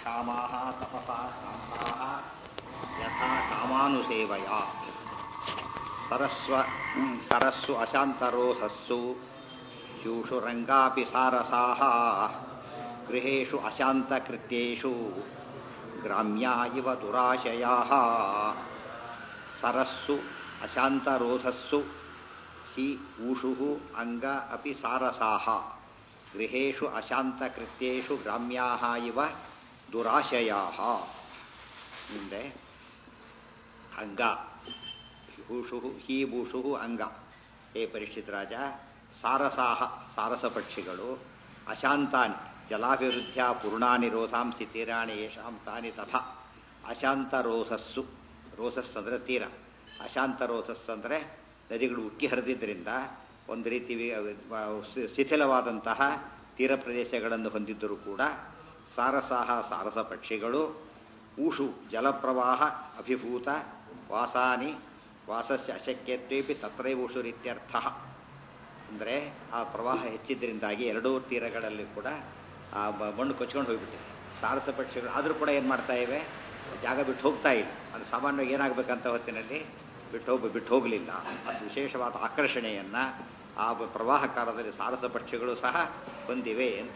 ಕಾಮಾಹ ತಪಸಾ ಶಾಂತಾಹ ಯಥಾ ಕಾಮಾನುಸೇವಯ ಸರಸ್ವ ಹ್ಮ್, ಸರಸ್ಸು ಅಶಾಂತರೋಧಸ್ಸು ಶೂಷುರಂಗಾಪಿ ಸಾರಸಾಹ ಗೃಹೇಷು ಅಶಾಂತಕೃತ್ಯೇಷು ಗ್ರಾಮ್ಯಾ ಇವ ದುರಾಶಯಾಃ ಸರಸ್ಸು ಅಶಾಂತರೋಧಸ್ಸು ಹಿ ಊಷುಃ ಅಂಗ ಅಪಿ ಸಾರಸಾಹ ಗೃಹೇಷು ಅಶಾಂತಕೃತ್ಯೇಷು ಗ್ರಾಮ್ಯಾಃ ಇವ ದುರಾಶಯಾಃ ಮುಂದೆ ಅಂಗ ಹೂಷು ಹಿ ಭೂಷು ಅಂಗ ಹೇ ಪರೀಕ್ಷಿತ್ ರಾಜ ಸಾರಸಾಹ ಸಾರಸ ಪಕ್ಷಿಗಳು ಅಶಾಂತಾನಿ ಜಲಾಭಿವೃದ್ಧ್ಯ ಪೂರ್ಣಾನಿರೋಧಾಂಸಿ ತೀರಾಣಿ ಯಶಾಂ ತಾನಿ ತಥಾ ಅಶಾಂತರೋಧಸ್ಸು ರೋಸಸ್ ಅಂದರೆ ತೀರ ಅಶಾಂತರೋಧಸ್ ಅಂದರೆ ನದಿಗಳು ಉಕ್ಕಿ ಹರಿದಿದ್ದರಿಂದ ಒಂದು ರೀತಿ ವಿ- ವ- ಶಿ- ಶಿಥಿಲವಾದಂತಹ ತೀರ ಪ್ರದೇಶಗಳನ್ನು ಹೊಂದಿದ್ದರೂ ಕೂಡ ಸಾರಸಾಹ ಸಾರಸ ಪಕ್ಷಿಗಳು ಊಷು ಜಲಪ್ರವಾಹ ಅಭಿಭೂತ ವಾಸಾನಿ ವಾಸಸ್ಯ ಅಶಕ್ಯತ್ವೇಪಿ ತತ್ರೈವ ಊಷುರಿತ್ಯರ್ಥ ಅಂದರೆ ಆ ಪ್ರವಾಹ ಹೆಚ್ಚಿದ್ದರಿಂದಾಗಿ ಎರಡೂ ತೀರಗಳಲ್ಲಿ ಕೂಡ ಆ ಮ- ಮಣ್ಣು ಕೊಚ್ಕೊಂಡು ಹೋಗ್ಬಿಟ್ಟಿದೆ ಸಾರಸ ಪಕ್ಷಿಗಳು ಆದರೂ ಕೂಡ ಏನು ಮಾಡ್ತಾ ಇವೆ ಜಾಗ ಬಿಟ್ಟು ಹೋಗ್ತಾ ಇಲ್ಲ ಅದು ಸಾಮಾನ್ಯವಾಗಿ ಏನಾಗಬೇಕಂತ ಹೊತ್ತಿನಲ್ಲಿ ಬಿಟ್ಟು ಹೋಗಿ ಬಿಟ್ಟು ಹೋಗಲಿಲ್ಲ ಅದು ವಿಶೇಷವಾದ ಆಕರ್ಷಣೆಯನ್ನು ಆ ಬ- ಪ್ರವಾಹ ಕಾಲದಲ್ಲಿ ಸಾರಸ ಪಕ್ಷಿಗಳು ಸಹ ಹೊಂದಿವೆ ಅಂತ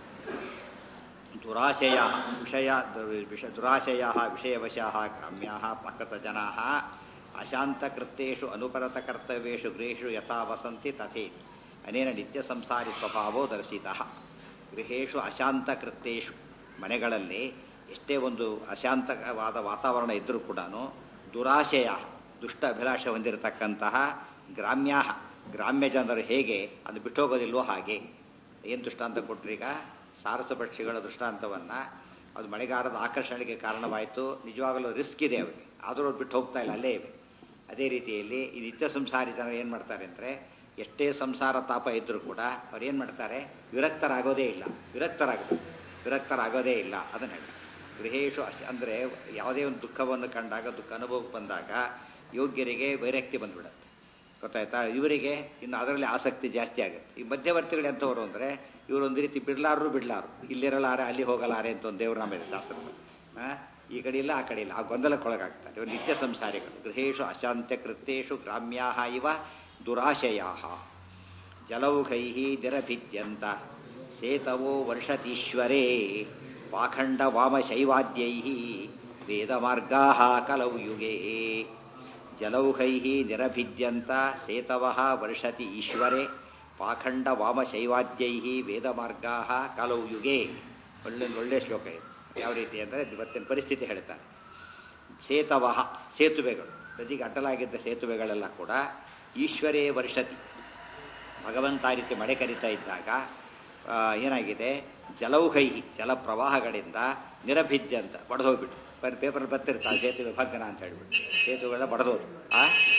ದುರಾಶಯ ವಿಷಯ ವಿಷ ದುರಾಶಯ ವಿಷಯವಶಾ ಗ್ರಾಮ್ಯಾ ಪ್ರಕೃತಜನಾ ಅಶಾಂತಕೃತ್ಯೇಷು ಅನುಪರತಕರ್ತವ್ಯೇಷು ಗೃಹೇಷು ಯಥಾ ವಸಂತಿ ತಥೇತಿ ಅನೇನ ನಿತ್ಯ ಸಂಸಾರಿ ಸ್ವಭಾವೋ ದರ್ಶಿತಃ ಗೃಹೇಷು ಅಶಾಂತಕೃತ್ಯೇಷು ಮನೆಗಳಲ್ಲಿ ಎಷ್ಟೇ ಒಂದು ಅಶಾಂತವಾದ ವಾತಾವರಣ ಇದ್ದರೂ ಕೂಡ ದುರಾಶಯ ದುಷ್ಟ ಅಭಿಲಾಷೆ ಹೊಂದಿರತಕ್ಕಂತಹ ಗ್ರಾಮ್ಯ ಗ್ರಾಮ್ಯ ಜನರು ಹೇಗೆ ಅದು ಬಿಟ್ಟೋಗೋದಿಲ್ವೋ ಹಾಗೆ ಏನು ದೃಷ್ಟಾಂತ ಕೊಟ್ರೀಗ ಸಾರಸ ಪಕ್ಷಿಗಳ ದೃಷ್ಟಾಂತವನ್ನು ಅದು ಮಳೆಗಾಲದ ಆಕರ್ಷಣೆಗೆ ಕಾರಣವಾಯಿತು ನಿಜವಾಗಲೂ ರಿಸ್ಕ್ ಇದೆ ಅವರಿಗೆ ಆದರೂ ಅವ್ರು ಬಿಟ್ಟು ಹೋಗ್ತಾ ಇಲ್ಲ ಅಲ್ಲೇ ಇವೆ ಅದೇ ರೀತಿಯಲ್ಲಿ ಈ ನಿತ್ಯ ಸಂಸಾರಿ ಜನರು ಏನು ಮಾಡ್ತಾರೆ ಅಂದರೆ ಎಷ್ಟೇ ಸಂಸಾರ ತಾಪ ಇದ್ದರೂ ಕೂಡ ಅವ್ರು ಏನು ಮಾಡ್ತಾರೆ ವಿರಕ್ತರಾಗೋದೇ ಇಲ್ಲ ವಿರಕ್ತರಾಗಬೇಕು ವಿರಕ್ತರಾಗೋದೇ ಇಲ್ಲ ಅದನ್ನು ಹೇಳಿ ಗೃಹೇಶು ಅಶ್ ಅಂದರೆ ಯಾವುದೇ ಒಂದು ದುಃಖವನ್ನು ಕಂಡಾಗ ದುಃಖ ಅನುಭವಕ್ಕೆ ಬಂದಾಗ ಯೋಗ್ಯರಿಗೆ ವೈರಕ್ತಿ ಬಂದ್ಬಿಡುತ್ತೆ ಗೊತ್ತಾಯ್ತಾ ಇವರಿಗೆ ಇನ್ನು ಅದರಲ್ಲಿ ಆಸಕ್ತಿ ಜಾಸ್ತಿ ಆಗುತ್ತೆ ಈ ಮಧ್ಯವರ್ತಿಗಳು ಎಂಥವ್ರು ಅಂದರೆ ಇವರು ಒಂದು ರೀತಿ ಬಿಡ್ಲಾರು ಬಿಡ್ಲಾರು ಇಲ್ಲಿರಲಾರೆ ಅಲ್ಲಿ ಹೋಗಲಾರೆ ಅಂತ ಒಂದು ದೇವ್ರ ನಾಮ ಇದೆ ಶಾಸ್ತ್ರದ ಆ, ಈ ಕಡೆ ಇಲ್ಲ ಆ ಕಡೆ ಇಲ್ಲ ಆ ಗೊಂದಲಕ್ಕೊಳಗಾಗ್ತಾರೆ ಇವರು ನಿತ್ಯ ಸಂಸಾರಿಗಳು ಗೃಹೇಶು ಅಶಾಂತ್ಯ ಕೃತ್ಯೇಷು ಗ್ರಾಮ್ಯಾ ಇವ ದುರಾಶಯಾ ಜಲೌಘೈ ನಿರಭಿದ್ಯಂತ ಸೇತವೋ ವರ್ಷತೀಶ್ವರೇ ಪಾಖಂಡ ವಾಮಶೈವಾದ್ಯೈ ವೇದಮಾರ್ಗಾ ಕಲವು ಯುಗೇ ಜಲೌಘೈ ನಿರಭಿದ್ಯಂತ ಸೇತವ ವರ್ಷತಿ ಈಶ್ವರೇ ಪಾಖಂಡ ವಾಮಶೈವಾದ್ಯೈ ವೇದಮಾರ್ಗಾ ಕಲವು ಯುಗೇ ಒಳ್ಳೆ ಒಳ್ಳೆ ಶ್ಲೋಕ ಇದು ಯಾವ ರೀತಿ ಅಂದರೆ ಇವತ್ತಿನ ಪರಿಸ್ಥಿತಿ ಹೇಳ್ತಾರೆ ಸೇತವ ಸೇತುವೆಗಳು ನದಿಗೆ ಅಡ್ಡಲಾಗಿದ್ದ ಸೇತುವೆಗಳೆಲ್ಲ ಕೂಡ ಈಶ್ವರೇ ವರ್ಷತಿ ಭಗವಂತ ಆ ರೀತಿ ಮಳೆ ಕರಿತಾ ಇದ್ದಾಗ ಆ, ಏನಾಗಿದೆ ಜಲೌಹೈ ಜಲಪ್ರವಾಹಗಳಿಂದ ನಿರಭಿದ್ಯ ಅಂತ ಬಡದೋಗ್ಬಿಟ್ಟು ಬರೀ ಪೇಪರ್ ಬರ್ತಿರ್ತಾರೆ ಸೇತುವೆ ಭಗ್ನ ಅಂತ ಹೇಳ್ಬಿಟ್ಟು ಸೇತುವೆಗಳ ಬಡದೋದು ಆ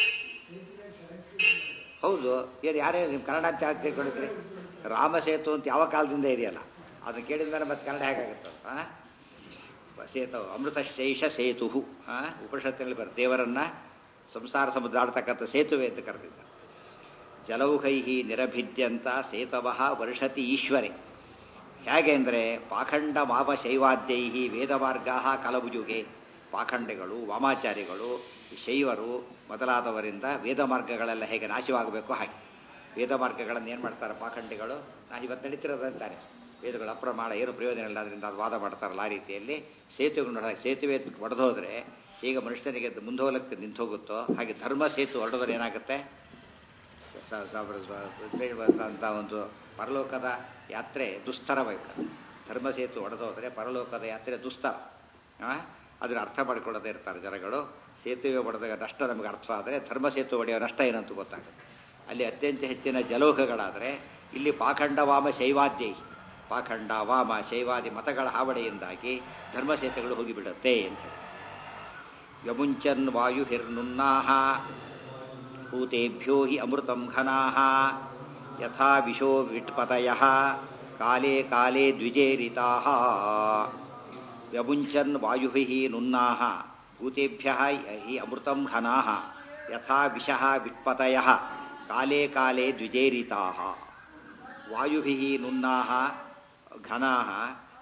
ಹೌದು ಏನು ಯಾರೇ ನಿಮ್ಮ ಕನ್ನಡ ಅಂತ ಯಾಕೆ ತಿಳ್ಕೊಂಡಿದ್ರಿ ರಾಮ ಸೇತು ಅಂತ ಯಾವ ಕಾಲದಿಂದ ಇದೆಯಲ್ಲ ಅದನ್ನ ಕೇಳಿದ ಮೇಲೆ ಮತ್ತೆ ಕನ್ನಡ ಹೇಗಾಗುತ್ತೆ ಆ ಸೇತು ಅಮೃತ ಶೈಷ ಸೇತು ಆ ಉಪನಿಷತ್ತಿನಲ್ಲಿ ಬರ್ ದೇವರನ್ನ ಸಂಸಾರ ಸಮುದ್ರ ಆಡ್ತಕ್ಕಂಥ ಸೇತುವೆ ಅಂತ ಕರೆದಿದ್ದಾರೆ ಜಲೌಹೈ ನಿರಭಿದ್ಯಂತ ಸೇತವ ವರ್ಷತಿ ಈಶ್ವರೆ ಹೇಗೆ ಅಂದರೆ ಪಾಖಂಡ ಮಾವ ಶೈವಾದ್ಯೈ ವೇದಮಾರ್ಗ ಕಲಬುಜುಗೆ ಪಾಖಂಡಗಳು ವಾಮಾಚಾರಿಗಳು ಶೈವರು ಮೊದಲಾದವರಿಂದ ವೇದ ಮಾರ್ಗಗಳೆಲ್ಲ ಹೇಗೆ ನಾಶವಾಗಬೇಕು ಹಾಗೆ ವೇದ ಮಾರ್ಗಗಳನ್ನು ಏನು ಮಾಡ್ತಾರೆ ಪಾಖಂಡಿಗಳು ನಾನು ಇವತ್ತು ನಡೀತಿರೋದಂತಾನೆ ವೇದಗಳು ಅಪ್ರಮಾಣ ಏನು ಪ್ರಯೋಜನ ಇಲ್ಲ ಅದರಿಂದ ಅದು ವಾದ ಮಾಡ್ತಾರಲ್ಲ ಆ ರೀತಿಯಲ್ಲಿ ಸೇತುವೆಗಳು ನೋಡ ಸೇತುವೆ ಒಡೆದೋದ್ರೆ ಈಗ ಮನುಷ್ಯನಿಗೆ ಮುಂದೆ ಹೋಗ್ಲಿಕ್ಕೆ ನಿಂತು ಹೋಗುತ್ತೋ ಹಾಗೆ ಧರ್ಮ ಸೇತು ಹೊಡೆದೋದ್ರೆ ಏನಾಗುತ್ತೆ ಸ- ಸಾವಿರ ಸ- ಅಂತ ಒಂದು ಪರಲೋಕದ ಯಾತ್ರೆ ದುಸ್ತರವಾಗುತ್ತೆ ಧರ್ಮ ಸೇತು ಹೊಡೆದೋದ್ರೆ ಪರಲೋಕದ ಯಾತ್ರೆ ದುಸ್ತರ ಆ? ಅದನ್ನ ಅರ್ಥ ಮಾಡ್ಕೊಳ್ಳೋದೇ ಇರ್ತಾರೆ ಜನಗಳು ಸೇತುವೆ ಹೊಡೆದಾಗ ನಷ್ಟ ನಮಗೆ ಅರ್ಥ ಆದರೆ ಧರ್ಮ ಸೇತು ಹೊಡೆಯೋ ನಷ್ಟ ಏನಂತ ಗೊತ್ತಾಗುತ್ತೆ ಅಲ್ಲಿ ಅತ್ಯಂತ ಹೆಚ್ಚಿನ ಜಲೋಹಗಳಾದರೆ ಇಲ್ಲಿ ಪಾಖಂಡ ವಾಮ ಶೈವಾದ್ಯೈ ಪಾಖಂಡ ವಾಮ ಶೈವಾದಿ ಮತಗಳ ಹಾವಳಿಯಿಂದಾಗಿ ಧರ್ಮ ಸೇತುಗಳು ಹೋಗಿಬಿಡುತ್ತೆ ಅಂತ ಹೇಳಿ. ಯಮುಂಚನ್ ವಾಯುಹಿರ್ನುನ್ನಾಹ ಭೂತೆಭ್ಯೋ ಹಿ ಅಮೃತಂ ಘನಾಃ ಯಥಾ ವಿಶೋ ವಿಟ್ಪತಯಃ ಕಾಲೇ ಕಾಲೇ ದ್ವಿಜೇರಿತಾಃ ವ್ಯಮುಂಚನ್ ವಾಯುಭಿಃ ನುನ್ನಾಃ ಭೂತೆಭ್ಯಃ ಹಿ ಅಮೃತಂ ಘನಾಃ ಯಥಾ ವಿಷಃ ವಿಟ್ಪತಯಃ ಕಾಲೇ ಕಾಲೇ ದ್ವಿಜೇರಿತಾಃ ವಾಯುಭಿಃ ನುನ್ನಾಃ ಘನಾಃ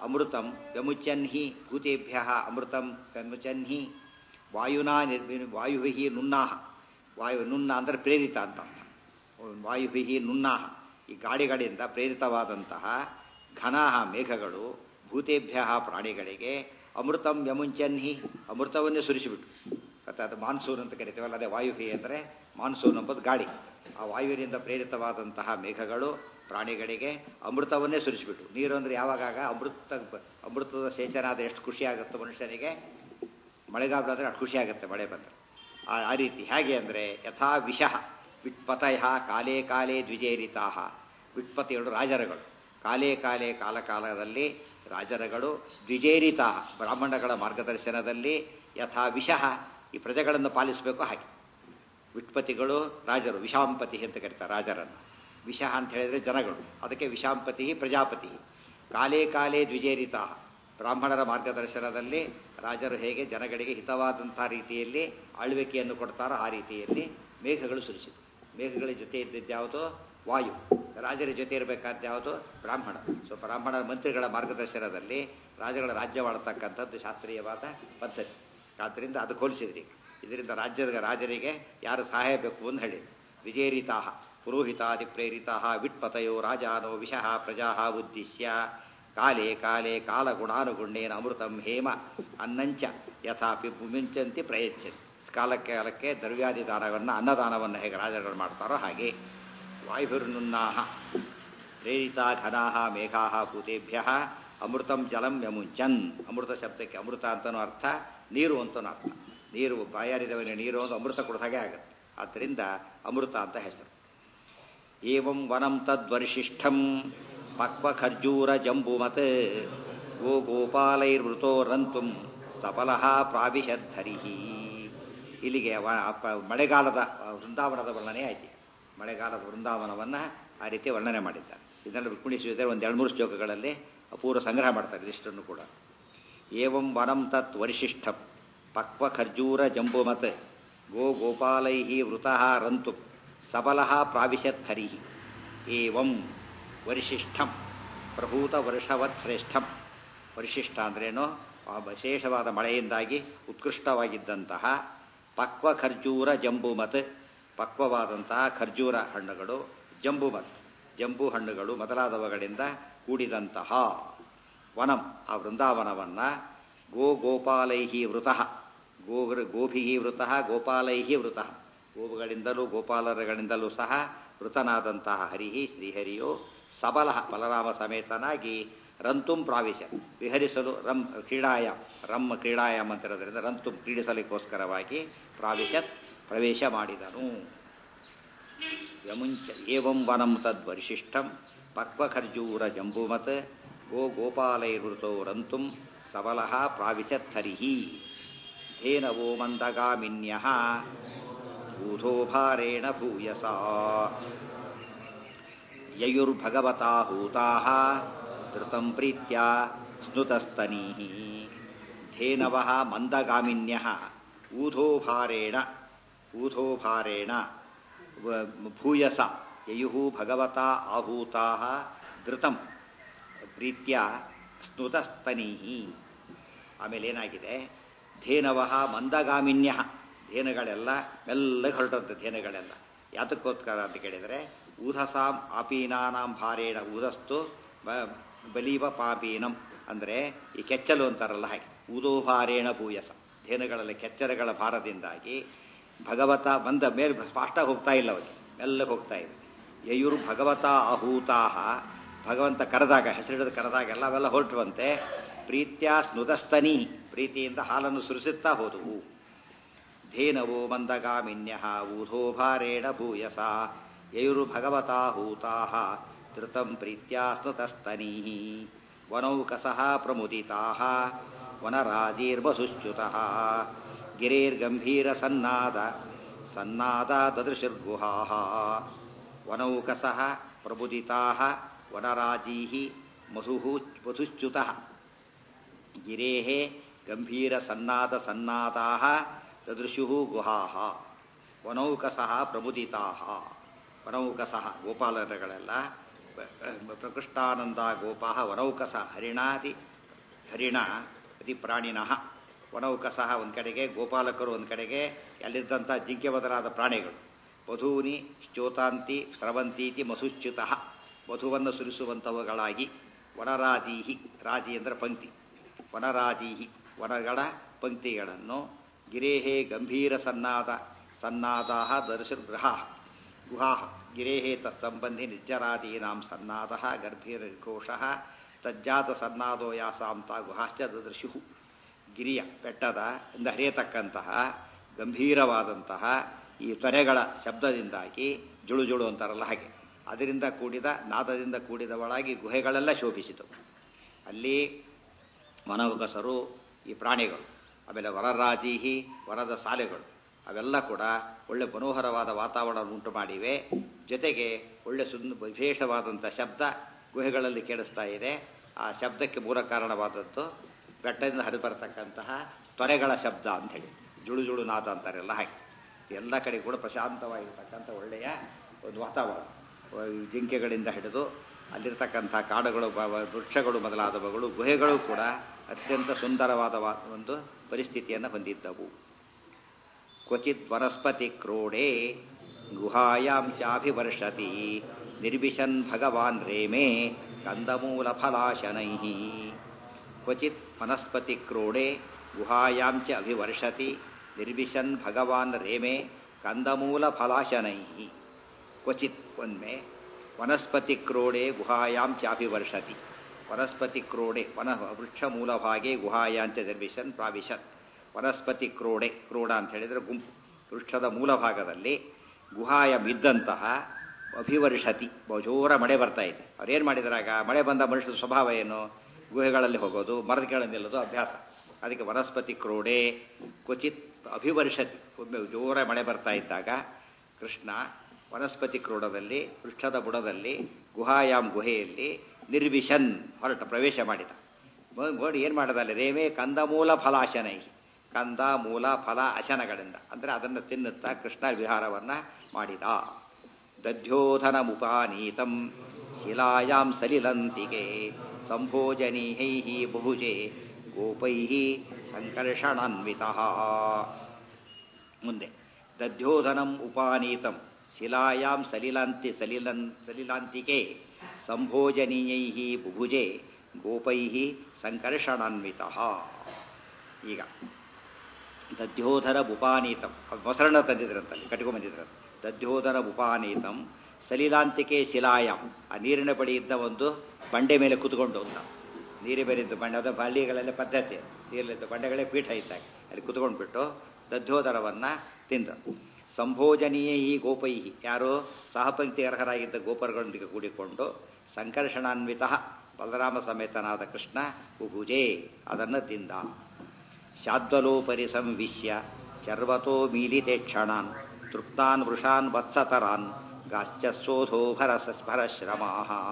ಅಮೃತಂ ವ್ಯಮುಚನ್ ಹಿ ಭೂತೇಭ್ಯ ಅಮೃತಂ ವ್ಯಮುಚನ್ ಹಿ ವಾಯುನಾ ನಿರ್ಮಿ ವಾಯುಭಿ ನುನ್ನಾಹ ವಾಯು ನುನ್ನ ಅಂದರೆ ಪ್ರೇರಿತ ಅಂತ ವಾಯುಭಿ ನುನ್ನಾಹ ಈ ಗಾಳಿಗಳಿಂದ ಪ್ರೇರಿತವಾದಂತಹ ಘನಾಹ ಮೇಘಗಳು ಭೂತೇಭ್ಯ ಪ್ರಾಣಿಗಳಿಗೆ ಅಮೃತಂ ಯಮುಂಚನ್ ಹಿ ಅಮೃತವನ್ನೇ ಸುರಿಸಿಬಿಟ್ಟು ಮತ್ತು ಅದು ಮಾನ್ಸೂನ್ ಅಂತ ಕರಿತೀವಲ್ಲ ಅದೇ ವಾಯುಹಿ ಅಂದರೆ ಮಾನ್ಸೂನ್ ಎಂಬುದು ಗಾಳಿ ಆ ವಾಯುವಿನಿಂದ ಪ್ರೇರಿತವಾದಂತಹ ಮೇಘಗಳು ಪ್ರಾಣಿಗಳಿಗೆ ಅಮೃತವನ್ನೇ ಸುರಿಸಿಬಿಟ್ಟು ನೀರು ಅಂದರೆ ಯಾವಾಗಾಗ ಅಮೃತ ಅಮೃತದ ಸೇಚನ ಆದ ಎಷ್ಟು ಖುಷಿ ಆಗುತ್ತೆ ಮನುಷ್ಯನಿಗೆ ಮಳೆಗಾಲ ಅಂದರೆ ಅಷ್ಟು ಖುಷಿ ಆಗುತ್ತೆ ಮಳೆ ಬಂದರೆ ಆ ಆ ರೀತಿ ಹೇಗೆ ಅಂದರೆ ಯಥಾ ವಿಷಃ ವಿಟ್ಪತಯ ಕಾಲೇ ಕಾಲೇ ದ್ವಿಜೇರಿತಾ ವಿಟ್ಪತಿಗಳು ರಾಜರುಗಳು ಕಾಲೇ ಕಾಲೇ ಕಾಲ ಕಾಲದಲ್ಲಿ ರಾಜರುಗಳು ದ್ವಿಜೇರಿತಾ ಬ್ರಾಹ್ಮಣಗಳ ಮಾರ್ಗದರ್ಶನದಲ್ಲಿ ಯಥಾ ವಿಷಃ ಈ ಪ್ರಜೆಗಳನ್ನು ಪಾಲಿಸಬೇಕು ಹಾಗೆ ವಿಟ್ಪತಿಗಳು ರಾಜರು ವಿಷಾಂಪತಿ ಅಂತ ಕರೀತಾರೆ ರಾಜರನ್ನು ವಿಷ ಅಂತ ಹೇಳಿದರೆ ಜನಗಳು ಅದಕ್ಕೆ ವಿಷಾಂಪತಿ ಪ್ರಜಾಪತಿ ಕಾಲೇ ಕಾಲೇ ದ್ವಿಜೇರಿತಾ ಬ್ರಾಹ್ಮಣರ ಮಾರ್ಗದರ್ಶನದಲ್ಲಿ ರಾಜರು ಹೇಗೆ ಜನಗಳಿಗೆ ಹಿತವಾದಂಥ ರೀತಿಯಲ್ಲಿ ಆಳ್ವಿಕೆಯನ್ನು ಕೊಡ್ತಾರೋ ಆ ರೀತಿಯಲ್ಲಿ ಮೇಘಗಳು ಸುರಿಸಿತು ಮೇಘಗಳ ಜೊತೆ ಇದ್ದಿದ್ದ್ಯಾವುದು ವಾಯು ರಾಜರ ಜೊತೆ ಇರಬೇಕಾದ ಯಾವುದು ಬ್ರಾಹ್ಮಣ ಸೊ ಬ್ರಾಹ್ಮಣ ಮಂತ್ರಿಗಳ ಮಾರ್ಗದರ್ಶನದಲ್ಲಿ ರಾಜಗಳ ರಾಜ್ಯವಾಡ್ತಕ್ಕಂಥದ್ದು ಶಾಸ್ತ್ರೀಯವಾದ ಪದ್ಧತಿ ಆದ್ದರಿಂದ ಅದು ಹೋಲಿಸಿದ್ರಿ ಇದರಿಂದ ರಾಜ್ಯದ ರಾಜರಿಗೆ ಯಾರು ಸಹಾಯ ಬೇಕು ಅಂತ ಹೇಳಿ ವಿಜೇರಿತಾ ಪುರೋಹಿತಾದಿ ಪ್ರೇರಿತಾ ವಿಟ್ಪತಯೋ ರಾಜಾನೋ ವಿಷಃ ಪ್ರಜಾ ಉದ್ದೇಶ್ಯ ಕಾಲೇ ಕಾಲೇ ಕಾಲಗುಣಾನುಗುಣೇನ ಅಮೃತಂ ಹೇಮ ಅನ್ನಂಚ ಯಥಾಪಿ ಮುಮಿಂಚಂತಿ ಪ್ರಯಚ್ಛಂತಿ ಕಾಲಕ್ಕೆ ಕಾಲಕ್ಕೆ ದ್ರವ್ಯಾದಿ ದಾನವನ್ನು ಅನ್ನದಾನವನ್ನು ಹೇಗೆ ರಾಜರುಗಳು ಮಾಡ್ತಾರೋ ಹಾಗೆ ವಾಯುಭಿರ್ನುನ್ನಾಹ ಪ್ರೇರಿತಾ ಘನಾಹ ಮೇಘಾಹ ಭೂತೇಭ್ಯ ಅಮೃತಂ ಜಲಂ ಯಮುಂಚನ್ ಅಮೃತ ಶಬ್ದಕ್ಕೆ ಅಮೃತ ಅಂತನೂ ಅರ್ಥ ನೀರು ಅಂತನೂ ಅರ್ಥ ನೀರು ಬಾಯಾರಿದವನಿಗೆ ನೀರು ಒಂದು ಅಮೃತ ಕೊಡೋ ಹಾಗೆ ಆಗುತ್ತೆ ಆದ್ದರಿಂದ ಅಮೃತ ಅಂತ ಹೆಸರು ಏವಂ ವನಂ ತದ್ವರಿಶಿಷ್ಠಂ ಪಕ್ವಖರ್ಜೂರ ಜಂಬುಮತ್ ಗೋ ಗೋಪಾಲೈರ್ವೃತೋ ರಂತುಂ ಸಫಲಃ ಪ್ರಾವಿಶದ್ಧರಿ ಇಲ್ಲಿಗೆ ವ- ಪ- ಮಳೆಗಾಲದ ವೃಂದಾವನದ ವರ್ಣನೆ ಆಯ್ತು ಮಳೆಗಾಲದ ವೃಂದಾವನವನ್ನು ಆ ರೀತಿ ವರ್ಣನೆ ಮಾಡಿದ್ದಾರೆ ಇದನ್ನು ರುಕ್ಮಿಣಿಸಿದರೆ ಒಂದು ಎರಡು ಮೂರು ಶ್ಲೋಕಗಳಲ್ಲಿ ಅಪೂರ್ವ ಸಂಗ್ರಹ ಮಾಡ್ತಾರೆ ಇದಿಷ್ಟನ್ನು ಕೂಡ ಏವಂ ವನಂ ತತ್ ವರಿಶಿಷ್ಠಂ ಪಕ್ವ ಖರ್ಜೂರ ಜಂಬುಮತ್ ಗೋ ಗೋಪಾಲೈ ವೃತಃ ರಂತು ಸಬಲಃ ಪ್ರಾವಿಶತ್ ಹರಿ ಏವಂ ವರಿಶಿಷ್ಠಂ ಪ್ರಭೂತ ವರ್ಷವತ್ ಶ್ರೇಷ್ಠಂ ಪರಿಶಿಷ್ಟ ಅಂದ್ರೇನು ಆ ವಿಶೇಷವಾದ ಮಳೆಯಿಂದಾಗಿ ಉತ್ಕೃಷ್ಟವಾಗಿದ್ದಂತಹ ಪಕ್ವ ಖರ್ಜೂರ ಜಂಬುಮತ್ ಪಕ್ವವಾದಂತಹ ಖರ್ಜೂರ ಹಣ್ಣುಗಳು ಜಂಬುಮತ್ ಜಂಬು ಹಣ್ಣುಗಳು ಮೊದಲಾದವುಗಳಿಂದ ಕೂಡಿದಂತಹ ವನಂ ಆ ವೃಂದಾವನವನ್ನು ಗೋ ಗೋಪಾಲೈಹಿ ವೃತಃ ಗೋ ಗೋಭಿಹಿ ವೃತಃ ಗೋಪಾಲೈಹಿ ವೃತಃ ಗೋವುಗಳಿಂದಲೂ ಗೋಪಾಲರುಗಳಿಂದಲೂ ಸಹ ವೃತನಾದಂತಹ ಹರಿಹಿ ಶ್ರೀಹರಿಯು ಸಬಲ ಬಲರಾಮ ಸಮೇತನಾಗಿ ರಂತುಂ ಪ್ರಾವೇಶ ವಿಹರಿಸಲು ರಂ ಕ್ರೀಡಾಯ ರಮ್ ಕ್ರೀಡಾಯಾಮ್ ಅಂತಿರೋದ್ರಿಂದ ರಂತುಂ ಕ್ರೀಡಿಸಲಿಕ್ಕೋಸ್ಕರವಾಗಿ ಪ್ರಾವಿಶತ್ ಪ್ರವೇಶ ಮಾಡಿದನು ಯಮುಂಚ ಏವಂ ವನಂ ತದ್ವರಿಶಿಷ್ಟಂ ಪಕ್ವಖರ್ಜೂರ ಜಂಬುಮತ್ ಗೋ ಗೋಪಾಲೈರ್ವೃತೋ ರಂತುಂ ಸಬಲಃ ಪ್ರಾವಿಶತ್ ಹರಿಹಿ ಧೇನವೋ ಮಂದಗಾಮಿನ್ಯಃ ಊಧೋ ಭಾರೇಣ ಭೂಯಸಾ ಯಯುರ್ಭಗವತಾ ಹೂತಾಃ ಧೃತಂ ಪ್ರೀತ್ಯಾ ಸ್ನುತಸ್ತನೀಃ ಧೇನವಃ ಮಂದಗಾಮಿನ್ಯಃ ಊಧೋ ಭಾರೇಣ ಊಧೋ ಭಾರೇಣ ವ- ಭೂಯಸ ಯಯುಃ ಭಗವತಾ ಆಹೂತಾಃ ಧೃತಂ ಪ್ರೀತ್ಯ ಸ್ನುತಸ್ತನೀಃ ಆಮೇಲೆ ಏನಾಗಿದೆ ಧೇನವಃ ಮಂದಗಾಮಿನ್ಯ ಧೇನುಗಳೆಲ್ಲ ಮೆಲ್ಲಗೆ ಹೊರಟಂತೆ ಧೇನುಗಳೆಲ್ಲ ಯಾತಕ್ಕೋಸ್ಕರ ಅಂತ ಕೇಳಿದರೆ ಊಧಸಾಂ ಆಪೀನಾನಾಂ ಭಾರೇಣ ಊದಸ್ತು ಬ- ಬಲೀವ ಪಾಪೀನಂ ಅಂದರೆ ಈ ಕೆಚ್ಚಲು ಅಂತಾರಲ್ಲ ಹಾಗೆ ಊದೋಭಾರೇಣ ಭೂಯಸ ಧೇನುಗಳಲ್ಲಿ ಕೆಚ್ಚರಗಳ ಭಾರದಿಂದಾಗಿ ಭಗವತ ಬಂದ ಮೇಲೆ ಫಾಸ್ಟ ಹೋಗ್ತಾ ಇಲ್ಲ ಅವರಿಗೆ ಮೆಲ್ಲಗೆ ಹೋಗ್ತಾ ಇದೆ ಯಯುರು ಭಗವತ ಆಹೂತಾಹ ಭಗವಂತ ಕರೆದಾಗ ಹೆಸರಿಡದ ಕರೆದಾಗ ಎಲ್ಲ ಅವೆಲ್ಲ ಹೊರಟುವಂತೆ ಪ್ರೀತ್ಯ ಸ್ನುತಸ್ತನಿ ಪ್ರೀತಿಯಿಂದ ಹಾಲನ್ನು ಸುರಿಸುತ್ತಾ ಹೋದವು ಧೇನವೋ ಮಂದಗಾಮಿನ್ಯ ಊಧೋ ಭಾರೇಣ ಭೂಯಸ ಯಯುರು ಭಗವತಾ ಹೂತಾಹ ಧೃತಂ ಪ್ರೀತ್ಯಾ ಸ್ನುತಸ್ತನೀ ವನೌಕಸಃ ಪ್ರಮುದಿತಾಃ ವನರಾಜೀರ್ವಸುಶ್ಚ್ಯುತಃ ಗಿರೇರ್ಗಂಭೀರಸನ್ನಾದ ಸನ್ನಾದ ದದೃಶಿರ್ಗುಹಾಃ ವನೌಕಸಃ ಪ್ರಬುದಿತಾಃ ವನರಾಜೀಃ ಮಧುಃ ವಧುಶ್ಚ್ಯುತಃ ಗಿರೇಃ ಗಂಭೀರಸನ್ನಾದ ಸನ್ನಾದಾಃ ದದೃಶುಃ ಗುಹಾಃ ವನೌಕಸಃ ಪ್ರಬುದಿತಾಃ ವನೌಕಸಃ ಗೋಪಾಲರುಗಳೆಲ್ಲ ಪ್ರಕೃಷ್ಟಾನಂದ ಗೋಪಾಹ ವನೌಕಸ ಹರಿಣಾದಿ ಹರಿಣ ಅತಿ ಪ್ರಾಣಿನಃ ವನೌಕಸಃ ಒಂದು ಕಡೆಗೆ ಗೋಪಾಲಕರು ಒಂದು ಕಡೆಗೆ ಅಲ್ಲಿದ್ದಂಥ ಜಿಂಕೆ ಬದಲಾದ ಪ್ರಾಣಿಗಳು ವಧೂನಿ ಶ್ಚೋತಾಂತಿ ಸ್ರವಂತೀತಿ ಮಧುಶ್ಚ್ಯುತಃ ಮಧುವನ್ನು ಸುರಿಸುವಂಥವುಗಳಾಗಿ ವನರಾಜೀಹಿ ರಾಜಿ ಅಂದರೆ ಪಂಕ್ತಿ ವನರಾಜೀಹಿ ವನಗಳ ಪಂಕ್ತಿಗಳನ್ನು ಗಿರೇಹೇ ಗಂಭೀರ ಸನ್ನಾದ ಸನ್ನಾದಾ ದರ್ಶಗೃಹ ಗುಹಾ ಗಿರೇಹೇ ತತ್ಸಂಬಂಧಿ ನಿರ್ಜರಾದೀನಾಂ ಸನ್ನಾದ ಗರ್ಭೀರಘೋಷ ತಜ್ಜಾತ ಸನ್ನಾದೋ ಯಾಸಾಂತ ಗುಹಾಶ್ಚ ದದೃಶು ಗಿರಿಯ ಬೆಟ್ಟದ ಇಂದ ಹರಿಯತಕ್ಕಂತಹ ಗಂಭೀರವಾದಂತಹ ಈ ತೊರೆಗಳ ಶಬ್ದದಿಂದಾಗಿ ಜುಳು ಜುಳು ಅಂತಾರಲ್ಲ ಹಾಗೆ ಅದರಿಂದ ಕೂಡಿದ ನಾದದಿಂದ ಕೂಡಿದವಳಾಗಿ ಗುಹೆಗಳೆಲ್ಲ ಶೋಭಿಸಿತು ಅಲ್ಲಿ ಮನೋಗಸರು ಈ ಪ್ರಾಣಿಗಳು ಆಮೇಲೆ ವರರಾಜೀಹಿ ವರದ ಸಾಲೆಗಳು ಅವೆಲ್ಲ ಕೂಡ ಒಳ್ಳೆ ಮನೋಹರವಾದ ವಾತಾವರಣ ಉಂಟು ಮಾಡಿವೆ ಜೊತೆಗೆ ಒಳ್ಳೆ ಸುಂದ ವಿಶೇಷವಾದಂಥ ಶಬ್ದ ಗುಹೆಗಳಲ್ಲಿ ಕೇಳಿಸ್ತಾ ಇದೆ ಆ ಶಬ್ದಕ್ಕೆ ಮೂಲ ಕಾರಣವಾದದ್ದು ಬೆಟ್ಟದಿಂದ ಹರಿದು ಬರತಕ್ಕಂತಹ ತೊರೆಗಳ ಶಬ್ದ ಅಂಥೇಳಿ ಜುಳು ಜುಳು ನಾದ ಅಂತಾರೆಲ್ಲ ಹಾಗೆ ಎಲ್ಲ ಕಡೆ ಕೂಡ ಪ್ರಶಾಂತವಾಗಿರ್ತಕ್ಕಂಥ ಒಳ್ಳೆಯ ಒಂದು ವಾತಾವರಣ ಜಿಂಕೆಗಳಿಂದ ಹಿಡಿದು ಅಲ್ಲಿರ್ತಕ್ಕಂಥ ಕಾಡುಗಳು ಬ- ಬ- ವೃಕ್ಷಗಳು ಮೊದಲಾದವುಗಳು ಗುಹೆಗಳು ಕೂಡ ಅತ್ಯಂತ ಸುಂದರವಾದ ವಾ- ಒಂದು ಪರಿಸ್ಥಿತಿಯನ್ನು ಹೊಂದಿದ್ದವು ಕ್ವಚಿತ್ ವನಸ್ಪತಿ ಕ್ರೋಡೆ ಗುಹಾಯಾಂ ಚಾಭಿವರ್ಷತಿ ನಿರ್ವಿಶನ್ ಭಗವಾನ್ ರೇಮೆ ಕಂದಮೂಲ ಫಲಾಶನೈ ಕ್ವಚಿತ್ ವನಸ್ಪತಿ ಕ್ರೋಡೆ ಗುಹಾಯಾಂ ಚ ಅಭಿವರ್ಷತಿ ನಿರ್ವಿಶನ್ ಭಗವಾನ್ ರೇಮೆ ಕಂದಮೂಲ ಫಲಾಶನೈ ಕ್ವಚಿತ್ ಒಮ್ಮೆ ವನಸ್ಪತಿ ಕ್ರೋಡೆ ಗುಹಾಯಾಂ ಚಾಭಿವರ್ಷತಿ ವನಸ್ಪತಿ ಕ್ರೋಡೆ ವನ ವೃಕ್ಷ ಮೂಲಭಾಗೆ ಗುಹಾಯಾಂಚ ನಿರ್ವಿಶನ್ ಪ್ರಾವಿಶತ್ ವನಸ್ಪತಿ ಕ್ರೋಡೆ ಕ್ರೋಡ ಅಂತ ಹೇಳಿದರೆ ಗುಂಪು ವೃಕ್ಷದ ಮೂಲಭಾಗದಲ್ಲಿ ಗುಹಾಯಂ ಇದ್ದಂತಹ ಅಭಿವರ್ಷತಿ ಜೋರ ಮಳೆ ಬರ್ತಾ ಇದೆ ಅವ್ರೇನು ಮಾಡಿದ್ರಾಗ ಮಳೆ ಬಂದ ಮನುಷ್ಯನ ಸ್ವಭಾವ ಏನು ಗುಹೆಗಳಲ್ಲಿ ಹೋಗೋದು ಮರದ ಕೆಳಗೆ ನಿಲ್ಲೋದು ಅಭ್ಯಾಸ ಅದಕ್ಕೆ ವನಸ್ಪತಿ ಕ್ರೋಡೆ ಕ್ವಚಿತ್ ಅಭಿವರ್ಷತಿ ಒಮ್ಮೆ ಜೋರ ಮಳೆ ಬರ್ತಾ ಇದ್ದಾಗ ಕೃಷ್ಣ ವನಸ್ಪತಿ ಕ್ರೋಡದಲ್ಲಿ ವೃಕ್ಷದ ಬುಡದಲ್ಲಿ ಗುಹಾಯಾಮ್ ಗುಹೆಯಲ್ಲಿ ನಿರ್ವಿಶನ್ ಹೊರಟ ಪ್ರವೇಶ ಮಾಡಿದ ಮ- ನೋಡಿ ಏನು ಮಾಡಿದ ಅಲ್ಲಿ ರೇಮೆ ಕಂದಮೂಲ ಫಲಾಶನೈ ಕಂದ ಮೂಲ ಫಲ ಅಶನಗಳಿಂದ ಅಂದರೆ ಅದನ್ನು ತಿನ್ನುತ್ತಾ ಕೃಷ್ಣ ವಿಹಾರವನ್ನು ಮಾಡಿದ ದಧ್ಯೋಧನಮುಪಾನೀತಂ ಶಿಲಾಯಾಂ ಸಲಿಲಂತಿಗೆ ಸಂಭೋಜನೀಹೈ ಬಹುಜೆ ಗೋಪೈ ಸಂಕರ್ಷಣಾನ್ವಿತಃ ಮುಂದೆ ದಧ್ಯೋಧನಂ ಉಪಾನೀತಂ ಶಿಲಾಯಾಂ ಸಲಿಲಾಂತಿ ಸಲಿಲನ್ ಸಲಿಲಾಂತಿಕೆ ಸಂಭೋಜನೀಯೈ ಬುಭುಜೆ ಗೋಪೈ ಸಂಕರ್ಷಣಾನ್ವಿತಃ ಈಗ ದಧ್ಯೋಧರ ಉಪಾನೀತಂ ಅದು ಮೊಸರನ್ನ ತಂದಿದ್ರಂತಲ್ಲಿ ಕಟ್ಕೊಂಡ್ಬಂದಿದ್ರಂತ ದಧ್ಯೋಧರ ಉಪಾನೀತಂ ಸಲಿಲಾಂತಿಕೆ ಶಿಲಾಯಾಂ ಆ ನೀರಿನ ಬಳಿ ಇದ್ದ ಒಂದು ಬಂಡೆ ಮೇಲೆ ಕೂತ್ಕೊಂಡು ಅಂತ ನೀರು ಬೇರಿದ್ದು ಬಂಡೆ ಅದು ಹಳ್ಳಿಗಳೆಲ್ಲ ಪದ್ಧತಿ ನೀರಲ್ಲಿದ್ದ ಬಂಡೆಗಳೇ ಪೀಠ ಇದ್ದಾಗ ಅಲ್ಲಿ ಕುತ್ಕೊಂಡ್ಬಿಟ್ಟು ದಧ್ಯೋದರವನ್ನು ತಿಂದ ಸಂಭೋಜನೀಯ ಈ ಗೋಪೈ ಯಾರು ಸಹಪಂಕ್ತಿ ಅರ್ಹರಾಗಿದ್ದ ಗೋಪರಗಳೊಂದಿಗೆ ಕೂಡಿಕೊಂಡು ಸಂಕರ್ಷಣಾನ್ವಿತ ಬಲರಾಮ ಸಮೇತನಾದ ಕೃಷ್ಣ ಉಭುಜೆ ಅದನ್ನು ತಿಂದ ಶಾದ್ವಲೋಪರಿ ಸಂವಿಶ್ಯ ಶರ್ವತೋ ಮೀಲಿತೆ ಕ್ಷಣಾನ್ ತೃಪ್ತಾನ್ ವೃಷಾನ್ ವತ್ಸತರಾನ್ ಗಾಶ್ಚ ಸೋಧೋ ಭರಸಸ್ಭರಶ್ರಮಾ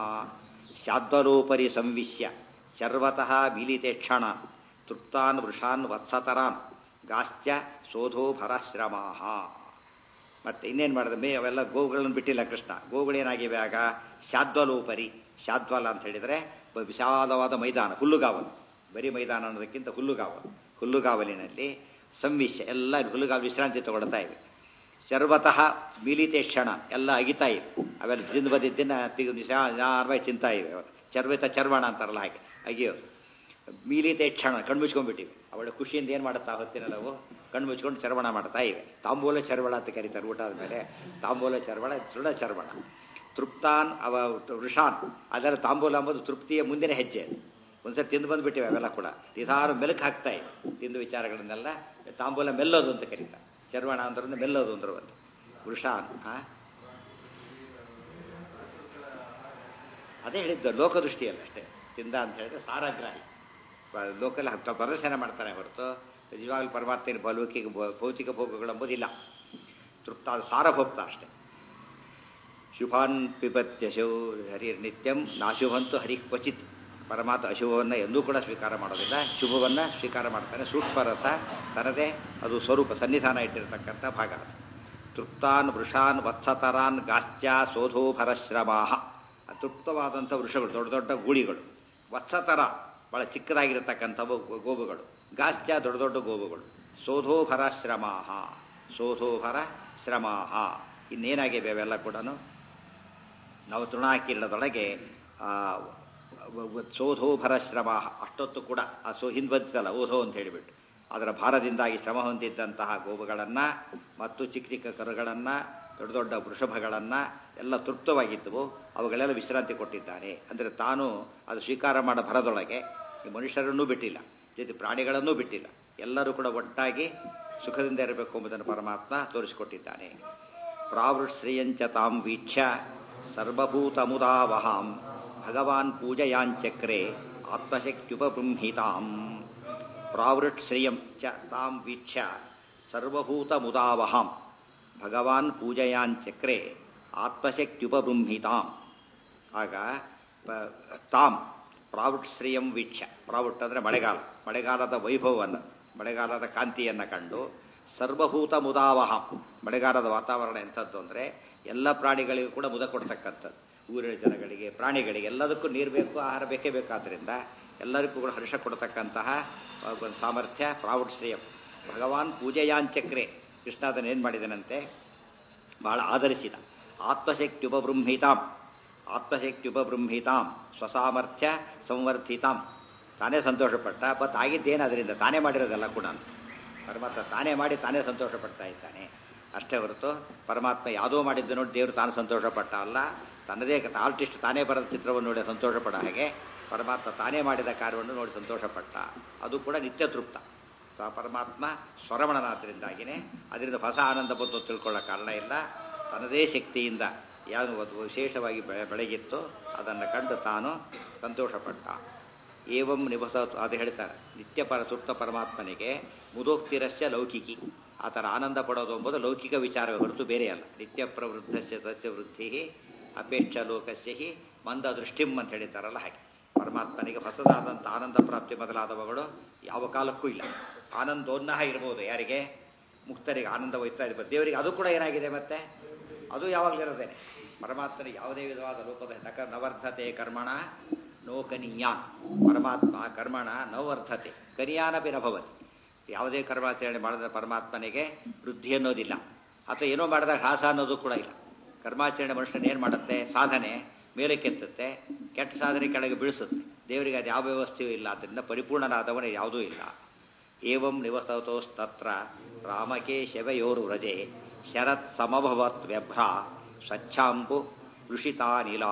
ಶಾದ್ವಲೋಪರಿ ಸಂವಿಶ್ಯ ಶರ್ವತಃ ಮೀಲಿತೆ ಕ್ಷಣಾನ್ ತೃಪ್ತಾನ್ ವೃಷಾನ್ ವತ್ಸತರಾನ್ ಗಾಶ್ಚ ಸೋಧೋ ಭರಶ್ರಮಾ ಮತ್ತೆ ಇನ್ನೇನು ಮಾಡಿದ ಮೇ ಅವೆಲ್ಲ ಗೋವುಗಳನ್ನು ಬಿಟ್ಟಿಲ್ಲ ಕೃಷ್ಣ ಗೋವುಗಳೇನಾಗಿವೆ ಆಗ ಶಾದ್ವಲೋಪರಿ ಶಾದ್ವಲ ಅಂತ ಹೇಳಿದರೆ ಬ- ವಿಶಾಲವಾದ ಮೈದಾನ ಹುಲ್ಲುಗಾವಲು ಬರೀ ಮೈದಾನ ಅನ್ನೋದಕ್ಕಿಂತ ಹುಲ್ಲುಗಾವಲು ಹುಲ್ಲುಗಾವಲಿನಲ್ಲಿ ಸಂವಿಶ್ಯ ಎಲ್ಲ ಹುಲ್ಲುಗಾವಲು ವಿಶ್ರಾಂತಿ ತಗೊಳ್ತಾ ಇವೆ ಸರ್ವತಃ ಮಿಲಿತೆ ಕ್ಷಣ ಎಲ್ಲ ಅಗಿತಾ ಇವೆ ಅವೆಲ್ಲ ತಿಂದು ಬಂದಿದ್ದನ್ನು ತೆಗೆದು ನಿಧಾನವಾಗಿ ತಿಂತಾ ಇವೆ ಅವು. ಚರ್ವಿತ ಚರ್ವಣ ಅಂತಾರಲ್ಲ ಹಾಗೆ ಅಗಿಯೋದು ಮೀಲಿತೆ ಕ್ಷಣ ಕಣ್ಮುಚ್ಕೊಂಡ್ಬಿಟ್ಟಿವೆ ಅವಳ ಖುಷಿಯಿಂದ ಏನು ಮಾಡುತ್ತಾ ಹೊತ್ತಿನ ನಾವು ಕಣ್ಣು ಮುಚ್ಕೊಂಡು ಚರ್ವಣ ಮಾಡ್ತಾ ಇವೆ ತಾಂಬೂಲ ಚರ್ವಣ ಅಂತ ಕರೀತಾರೆ ಊಟ ಆದಮೇಲೆ ತಾಂಬೂಲ ಚರ್ವಣ ದೃಢ ಚರ್ವಣ ತೃಪ್ತಾನ್ ಅವ ವೃಷಾನ್ ಅದರ ತಾಂಬೂಲ ಎಂಬುದು ತೃಪ್ತಿಯ ಮುಂದಿನ ಹೆಜ್ಜೆ ಅದು ಒಂದ್ಸರಿ ತಿಂದು ಬಂದುಬಿಟ್ಟಿವೆ ಅವೆಲ್ಲ ಕೂಡ ನಿಧಾನ ಮೆಲುಕು ಹಾಕ್ತಾ ಇವೆ ತಿಂದು ವಿಚಾರಗಳನ್ನೆಲ್ಲ ತಾಂಬೂಲ ಮೆಲ್ಲೋದು ಅಂತ ಕರೀತಾರೆ ಚರ್ವಣ ಅಂದ್ರೆ ಮೆಲ್ಲೋದು ಅಂದ್ರೆ ಒಂದು ವೃಷಾನ್ ಆ ಅದೇ ಹೇಳಿದ್ದು ಲೋಕದೃಷ್ಟಿಯಲ್ಲ ಅಷ್ಟೇ ತಿಂದ ಅಂತ ಹೇಳಿದ್ರೆ ಸಾರಾಗ್ರಾಹಿ ಬ- ಲೋಕಲ್ ಹ- ಪ್ರದರ್ಶನ ಮಾಡ್ತಾರೆ ಹೊರತು ನಿಜವಾಗ್ಲೂ ಪರಮಾತ್ಮನ ಬಲೌಕಿಕ ಭೌ- ಭೌತಿಕ ಭೋಗಗಳೆಂಬುದಿಲ್ಲ ತೃಪ್ತ ಅದು ಸಾರಭೋಕ್ತ ಅಷ್ಟೇ ಶುಭಾನ್ ಪಿಬತ್ಯಶೋ ಹರಿ ನಿತ್ಯಂ ನಾಶುಭಂತು ಹರಿ ಕ್ವಚಿತ್ ಪರಮಾತ್ಮ ಅಶುಭವನ್ನು ಎಂದೂ ಕೂಡ ಸ್ವೀಕಾರ ಮಾಡೋದಿಲ್ಲ ಶುಭವನ್ನು ಸ್ವೀಕಾರ ಮಾಡ್ತಾನೆ ಸೂಕ್ಷ್ಮರಸ ತನ್ನದೇ ಅದು ಸ್ವರೂಪ ಸನ್ನಿಧಾನ ಇಟ್ಟಿರತಕ್ಕಂಥ ಭಾಗ ಅದು ತೃಪ್ತಾನ್ ವೃಷಾನ್ ವತ್ಸತರಾನ್ ಗಾಶ್ಚ ಸೋಧೋಭರಶ್ರಮಾಹ ತೃಪ್ತವಾದಂಥ ವೃಷಗಳು ದೊಡ್ಡ ದೊಡ್ಡ ಗೂಳಿಗಳು ವತ್ಸತರ ಭಾಳ ಚಿಕ್ಕದಾಗಿರತಕ್ಕಂಥವು ಗೋ- ಗೋವುಗಳು ಗಾಶ್ಚ ದೊಡ್ಡ ದೊಡ್ಡ ಗೋವುಗಳು ಸೋಧೋಭರ ಶ್ರಮಾಹ ಸೋಧೋಭರ ಶ್ರಮಾಹ ಇನ್ನೇನಾಗಿವೆ ಅವೆಲ್ಲ ಕೂಡ ನಾವು ತೃಣಾಕಿರಣದೊಳಗೆ ಆ, ವ- ವ- ಸೋಧೋಭರ ಶ್ರಮ ಅಷ್ಟೊತ್ತು ಕೂಡ ಆ ಸೋ ಹಿಂದ್ವಂತಲ್ಲ ಓಧೋ ಅಂತ ಹೇಳಿಬಿಟ್ಟು ಅದರ ಭಾರದಿಂದಾಗಿ ಶ್ರಮ ಹೊಂದಿದ್ದಂತಹ ಗೋವುಗಳನ್ನು ಮತ್ತು ಚಿಕ್ಕ ಚಿಕ್ಕ ಕರುಗಳನ್ನು ದೊಡ್ಡ ದೊಡ್ಡ ವೃಷಭಗಳನ್ನು ಎಲ್ಲ ತೃಪ್ತವಾಗಿದ್ದವು ಅವುಗಳೆಲ್ಲ ವಿಶ್ರಾಂತಿ ಕೊಟ್ಟಿದ್ದಾನೆ ಅಂದರೆ ತಾನು ಅದು ಸ್ವೀಕಾರ ಮಾಡೋ ಭರದೊಳಗೆ ಈ ಮನುಷ್ಯರನ್ನೂ ಬಿಟ್ಟಿಲ್ಲ ಜೊತೆ ಪ್ರಾಣಿಗಳನ್ನೂ ಬಿಟ್ಟಿಲ್ಲ ಎಲ್ಲರೂ ಕೂಡ ಒಟ್ಟಾಗಿ ಸುಖದಿಂದ ಇರಬೇಕು ಎಂಬುದನ್ನು ಪರಮಾತ್ಮ ತೋರಿಸಿಕೊಟ್ಟಿದ್ದಾನೆ ಪ್ರಾವೃಶ್ರಿಯಂಚ ತಾಂ ವೀಕ್ಷ್ಯ ಸರ್ವಭೂತಮುದಾವಹಾಂ ಭಗವಾನ್ ಪೂಜಯಾಂಚಕ್ರೆ ಆತ್ಮಶಕ್ತ್ಯುಪಬೃಂಹಿತಾಂ ಪ್ರಾವೃಟ್ ಶ್ರಿಯಂ ಚ ತಾಂ ವೀಕ್ಷ್ಯ ಸರ್ವಭೂತಮುದಾವಹಾಂ ಭಗವಾನ್ ಪೂಜಯಾಂಚಕ್ರೆ ಆತ್ಮಶಕ್ತ್ಯುಪಬೃಂಹಿತಾಂ ಆಗ ಪ- ತಾಂ ಪ್ರಾವುಟ್ ಶ್ರೇಯಂ ವೀಕ್ಷ ಪ್ರಾವುಟ್ ಅಂದರೆ ಮಳೆಗಾಲ ಮಳೆಗಾಲದ ವೈಭವವನ್ನು ಮಳೆಗಾಲದ ಕಾಂತಿಯನ್ನು ಕಂಡು ಸರ್ವಭೂತ ಮುದಾವಹ ಮಳೆಗಾಲದ ವಾತಾವರಣ ಎಂಥದ್ದು ಅಂದರೆ ಎಲ್ಲ ಪ್ರಾಣಿಗಳಿಗೂ ಕೂಡ ಮುದ ಕೊಡ್ತಕ್ಕಂಥದ್ದು ಊರಿನ ಜನಗಳಿಗೆ ಪ್ರಾಣಿಗಳಿಗೆ ಎಲ್ಲದಕ್ಕೂ ನೀರು ಬೇಕು ಆಹಾರ ಬೇಕೇ ಬೇಕಾದ್ರಿಂದ ಎಲ್ಲರಿಗೂ ಕೂಡ ಹರ್ಷ ಕೊಡ್ತಕ್ಕಂತಹ ಒಂದು ಸಾಮರ್ಥ್ಯ ಪ್ರಾವುಟ್ ಶ್ರೇಯಂ ಭಗವಾನ್ ಪೂಜೆಯಾಂಚಕ್ರೆ ಕೃಷ್ಣ ಅದನ್ನು ಏನು ಮಾಡಿದನಂತೆ ಬಹಳ ಆಧರಿಸಿದ ಆತ್ಮಶಕ್ತಿ ಉಪಬೃಂಹಿತಾಂ ಆತ್ಮಶಕ್ತಿ ಉಪಬೃಂಹಿತಾಂ ಸ್ವಸಾಮರ್ಥ್ಯ ಸಂವರ್ಧಿತಾಂ ತಾನೇ ಸಂತೋಷಪಟ್ಟ ಬಟ್ ಆಗಿದ್ದೇನು ಅದರಿಂದ ತಾನೇ ಮಾಡಿರೋದೆಲ್ಲ ಕೂಡ ಪರಮಾತ್ಮ ತಾನೇ ಮಾಡಿ ತಾನೇ ಸಂತೋಷ ಪಡ್ತಾ ಇದ್ದಾನೆ ಅಷ್ಟೇ ಹೊರತು ಪರಮಾತ್ಮ ಯಾವುದೋ ಮಾಡಿದ್ದು ನೋಡಿ ದೇವರು ತಾನು ಸಂತೋಷ ಪಟ್ಟ ಅಲ್ಲ ತನ್ನದೇ ಆರ್ಟಿಸ್ಟ್ ತಾನೇ ಬರೆದ ಚಿತ್ರವನ್ನು ನೋಡಿ ಸಂತೋಷ ಪಡ ಹಾಗೆ ಪರಮಾತ್ಮ ತಾನೇ ಮಾಡಿದ ಕಾರ್ಯವನ್ನು ನೋಡಿ ಸಂತೋಷ ಪಟ್ಟ ಅದು ಕೂಡ ನಿತ್ಯ ತೃಪ್ತ ಸೊ ಆ ಪರಮಾತ್ಮ ಸ್ವರಮಣನಾದ್ದರಿಂದಾಗಿಯೇ ಅದರಿಂದ ಹೊಸ ಆನಂದ ಬಂತು ಅಂತ ತಿಳ್ಕೊಳ್ಳೋ ಕಾರಣ ಇಲ್ಲ ತನ್ನದೇ ಶಕ್ತಿಯಿಂದ ಯಾವುದು ಅದು ವಿಶೇಷವಾಗಿ ಬೆಳೆ ಬೆಳಗಿತ್ತು ಅದನ್ನು ಕಂಡು ತಾನು ಸಂತೋಷಪಟ್ಟ ಏವಂ ನಿವಸ ಅದು ಹೇಳ್ತಾರೆ ನಿತ್ಯ ಪರ ತೃಪ್ತ ಪರಮಾತ್ಮನಿಗೆ ಮುದೋಕ್ತಿರಸ್ಯ ಲೌಕಿಕಿ ಆ ಥರ ಆನಂದ ಪಡೋದು ಎಂಬುದು ಲೌಕಿಕ ವಿಚಾರವೇ ಹೊರತು ಬೇರೆ ಅಲ್ಲ ನಿತ್ಯ ಪ್ರವೃದ್ಧಸ್ಯ ತಸ್ಯ ವೃದ್ಧಿ ಅಪೇಕ್ಷ ಲೋಕಸ್ಯ ಹಿ ಮಂದ ದೃಷ್ಟಿಂ ಅಂತ ಹೇಳಿದ್ದಾರಲ್ಲ ಹಾಗೆ ಪರಮಾತ್ಮನಿಗೆ ಹೊಸದಾದಂಥ ಆನಂದ ಪ್ರಾಪ್ತಿ ಮೊದಲಾದವುಗಳು ಯಾವ ಕಾಲಕ್ಕೂ ಇಲ್ಲ ಆನಂದೋನ್ನಹ ಇರ್ಬೋದು ಯಾರಿಗೆ ಮುಕ್ತರಿಗೆ ಆನಂದ ಒಯ್ತಾ ಇರ್ಬೋದು ದೇವರಿಗೆ ಅದು ಕೂಡ ಏನಾಗಿದೆ ಮತ್ತೆ ಅದು ಯಾವಾಗಲೂ ಇರೋದೇನೆ ಪರಮಾತ್ಮನಿಗೆ ಯಾವುದೇ ವಿಧವಾದ ಲೋಕದ ನಕ ನವರ್ಧತೆ ಕರ್ಮಣ ನೋಕನೀಯ ಪರಮಾತ್ಮ ಕರ್ಮಣ ನವರ್ಧತೆ ಕನಿಯಾನಪಿ ನಭವತಿ ಯಾವುದೇ ಕರ್ಮಾಚರಣೆ ಮಾಡಿದ ಪರಮಾತ್ಮನಿಗೆ ವೃದ್ಧಿ ಅನ್ನೋದಿಲ್ಲ ಅಥವಾ ಏನೋ ಮಾಡಿದಾಗ ಹಾಸ ಅನ್ನೋದು ಕೂಡ ಇಲ್ಲ ಕರ್ಮಾಚರಣೆ ಮನುಷ್ಯನ ಏನು ಮಾಡುತ್ತೆ ಸಾಧನೆ ಮೇಲೆ ಕೆತ್ತುತ್ತೆ ಕೆಟ್ಟ ಸಾಧನೆ ಕೆಳಗೆ ಬೀಳಿಸುತ್ತೆ ದೇವರಿಗೆ ಅದು ಯಾವ ವ್ಯವಸ್ಥೆಯೂ ಇಲ್ಲ ಅದರಿಂದ ಪರಿಪೂರ್ಣನಾದವನೇ ಯಾವುದೂ ಇಲ್ಲ ಏವಂ ನಿವಸತೋಸ್ತತ್ರ ರಾಮಕೇಶವಯೋರು ವ್ರಜೆ ಶರತ್ ಸಮಭವತ್ ವ್ಯಭ್ರ ಸ್ವಚ್ಛಾಂಬು ಋಷಿತಾನಿಲ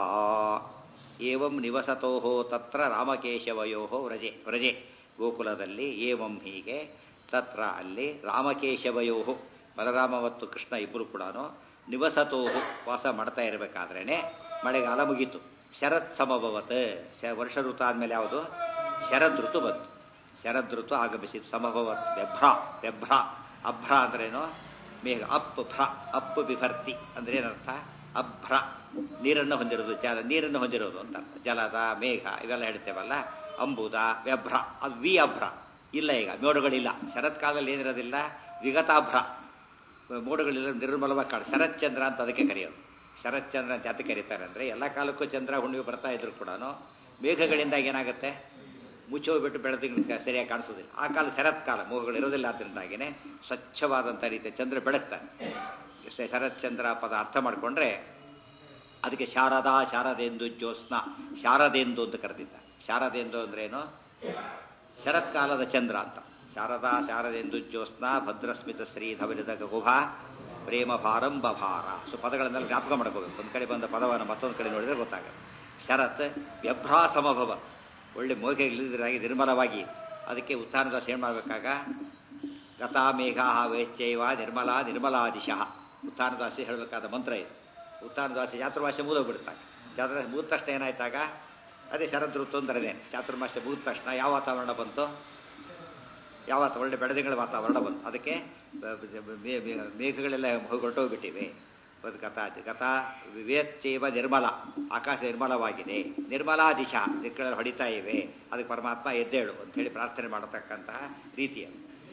ಏವಂ ನಿವಸತೋ ತತ್ರ ರಾಮಕೇಶವಯೋ ವ್ರಜೆ ವ್ರಜೆ ಗೋಕುಲದಲ್ಲಿ ಏವಂ ಹೀಗೆ ತತ್ರ ಅಲ್ಲಿ ರಾಮಕೇಶವಯೋ ಬಲರಾಮ ಮತ್ತು ಕೃಷ್ಣ ಇಬ್ಬರು ಕೂಡ ನಿವಸತೋ ವಾಸ ಮಾಡ್ತಾ ಇರಬೇಕಾದ್ರೇ ಮಳೆಗಾಲ ಮುಗೀತು ಶರತ್ ಸಮಭವತ್ ಶ ವರ್ಷ ಋತು ಆದಮೇಲೆ ಯಾವುದು ಶರದ್ ಋತು ಬಂತು ಶರದ್ ಋತು ಆಗಮಿಸಿತು ಸಮಭವತ್ ವ್ಯಭ್ರ ವ್ಯಭ್ರ ಅಭ್ರ ಅಂದ್ರೇನು ಮೇಘ ಅಪ್ ಭ್ರ ಅಪ್ ಬಿಭರ್ತಿ ಅಂದ್ರೆ ಏನರ್ಥ ಅಭ್ರ ನೀರನ್ನು ಹೊಂದಿರೋದು ಜಲ ನೀರನ್ನು ಹೊಂದಿರೋದು ಅಂತ ಅರ್ಥ. ಜಲದ ಮೇಘ ಇವೆಲ್ಲ ಹೇಳ್ತೇವಲ್ಲ ಅಂಬುದ ವ್ಯಭ್ರ ಅದು ವಿ ಅಭ್ರ ಇಲ್ಲ ಈಗ ಮೋಡಗಳಿಲ್ಲ ಶರತ್ಕಾಲದಲ್ಲಿ ಏನಿರೋದಿಲ್ಲ ವಿಗತಾಭ್ರ ಮೋಡಗಳಿಲ್ಲ ನಿರ್ಮಲವಾಗಿ ಕಾಡು ಶರತ್ಚಂದ್ರ ಅಂತ ಅದಕ್ಕೆ ಕರೆಯೋದು ಶರತ್ಚಂದ್ರ ಅಂತ ಯಾತಕ್ಕೆ ಕರೀತಾರೆ ಅಂದರೆ ಎಲ್ಲ ಕಾಲಕ್ಕೂ ಚಂದ್ರ ಹುಣ್ಣಿಮೆ ಬರ್ತಾ ಇದ್ರು ಕೂಡ ಮೇಘಗಳಿಂದಾಗಿ ಏನಾಗುತ್ತೆ ಮುಚ್ಚೋಗ್ಬಿಟ್ಟು ಬೆಳೆದಿಂಗ್ ಸರಿಯಾಗಿ ಕಾಣಿಸೋದಿಲ್ಲ ಆ ಕಾಲ ಶರತ್ಕಾಲ ಮೋಹಗಳು ಇರೋದಿಲ್ಲ ಅದರಿಂದಾಗಿನೇ ಸ್ವಚ್ಛವಾದಂಥ ರೀತಿಯ ಚಂದ್ರ ಬೆಳಗ್ತಾನೆ ಶ- ಶರತ್ಚಂದ್ರ ಪದ ಅರ್ಥ ಮಾಡಿಕೊಂಡ್ರೆ ಅದಕ್ಕೆ ಶಾರದಾ ಶಾರದೆಂದು ಜ್ಯೋತ್ಸ್ನ ಶಾರದೆಂದು ಅಂತ ಕರೆದಿದ್ದ ಶಾರದೆಂದು ಅಂದ್ರೇನು ಶರತ್ಕಾಲದ ಚಂದ್ರ ಅಂತ ಶಾರದಾ ಶಾರದೆಂದು ಜ್ಯೋತ್ಸ್ನ ಭದ್ರಸ್ಮಿತ ಶ್ರೀ ಧವಲಿದ ಗುಭ ಪ್ರೇಮ ಭಾರಂ ಬಭಾರ ಸೊ ಪದಗಳನ್ನೆಲ್ಲ ಜ್ಞಾಪಕ ಮಾಡ್ಕೋಬೇಕು ಒಂದು ಕಡೆ ಬಂದ ಪದವನ್ನು ಮತ್ತೊಂದು ಕಡೆ ನೋಡಿದ್ರೆ ಗೊತ್ತಾಗುತ್ತೆ ಶರತ್ ವ್ಯಭ್ರಾಸಮಭವ ಒಳ್ಳೆ ಮೋಗೆ ಇಲ್ಲದಿರಾಗಿ ನಿರ್ಮಲವಾಗಿ ಅದಕ್ಕೆ ಉತ್ಥಾನದಾಸ ಏನು ಮಾಡಬೇಕಾಗ ಗತಾ ಮೇಘ ವೇಶ್ಚೈವ ನಿರ್ಮಲಾ ನಿರ್ಮಲಾದಿಶಃ ಉತ್ಥಾನದಾಸಿ ಹೇಳಬೇಕಾದ ಮಂತ್ರ ಇದು ಉತ್ಥಾನದಾಸಿ ಚಾತುರ್ಮಾಸ ಮುಗಿದೋಗ್ಬಿಡ್ತಾರೆ ಚಾತುರ್ಮಾಸ ಮುಗಿದ ತಕ್ಷಣ ಏನಾಯ್ತಾಗ ಅದೇ ಶರದ್ ಋತು ಅಂದ್ರೇನೆ ಚಾತುರ್ಮಾಸ ಮುಗಿದ ತಕ್ಷಣ ಯಾವ ವಾತಾವರಣ ಬಂತು ಯಾವ ವಾತಾವರಣ ಒಳ್ಳೆ ಬೆಳೆದಿಗಳ ವಾತಾವರಣ ಬಂತು ಅದಕ್ಕೆ ಬ- ಬ- ಮೇ- ಮೇ- ಮೇಘಗಳೆಲ್ಲ ಹೊರಟೋಗ್ಬಿಟ್ಟಿವೆ ಒಂದು ಗತಾ ಗತಾ ವಿವೇಚ್ಚೇವ ನಿರ್ಮಲ ಆಕಾಶ ನಿರ್ಮಲವಾಗಿದೆ ನಿರ್ಮಲಾ ದಿಶಾ ದಿಕ್ಕಗಳಲ್ಲಿ ಹೊಡಿತಾ ಇವೆ ಅದಕ್ಕೆ ಪರಮಾತ್ಮ ಎದ್ದೇಳು ಅಂತ ಹೇಳಿ ಪ್ರಾರ್ಥನೆ ಮಾಡತಕ್ಕಂತಹ ರೀತಿಯ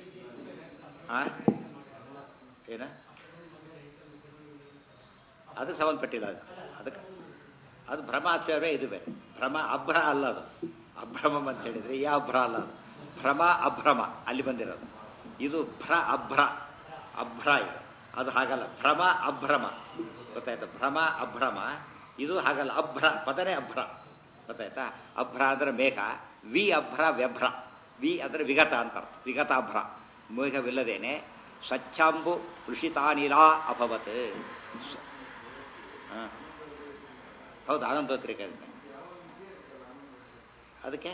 ಆ ಏನ ಅದು ಸಂಬಂಧಪಟ್ಟಿಲ್ಲ ಅದು ಅದಕ್ಕೆ ಅದು ಭ್ರಮಾಚಾರ್ಯ ಇದು ಬೇರೆ ಭ್ರಮ ಅಭ್ರ ಅಲ್ಲ ಅದು ಅಭ್ರಮಂ ಅಂತ ಹೇಳಿದ್ರೆ ಯಾವ ಭ್ರ ಅಲ್ಲ ಅದು ಭ್ರಮ ಅಭ್ರಮ ಅಲ್ಲಿ ಬಂದಿರೋದು ಇದು ಭ್ರ ಅಭ್ರ ಅಭ್ರ ಇದು ಅದು ಹಾಗಲ್ಲ ಭ್ರಮ ಅಭ್ರಮ ಗೊತ್ತಾಯ್ತಾ ಭ್ರಮ ಅಭ್ರಮ ಇದು ಹಾಗಲ್ಲ ಅಭ್ರ ಪದನೇ ಅಭ್ರ ಗೊತ್ತಾಯ್ತಾ ಅಭ್ರ ಅಂದ್ರೆ ಮೇಘ ವಿ ಅಭ್ರ ವ್ಯಭ್ರ ವಿ ಅಂದ್ರೆ ವಿಗತ ಅಂತ ಅರ್ಥ ವಿಗತಾಭ್ರ ಮೇಘವಿಲ್ಲದೇನೆ ಸ್ವಚ್ಛಾಂಬು ಕೃಷಿತಾನಿಲಾ ಅಭವತ್ ಸ- ಹಾ. ಹೌದು ಆನಂದೋತ್ರಿಕ ಅದಕ್ಕೆ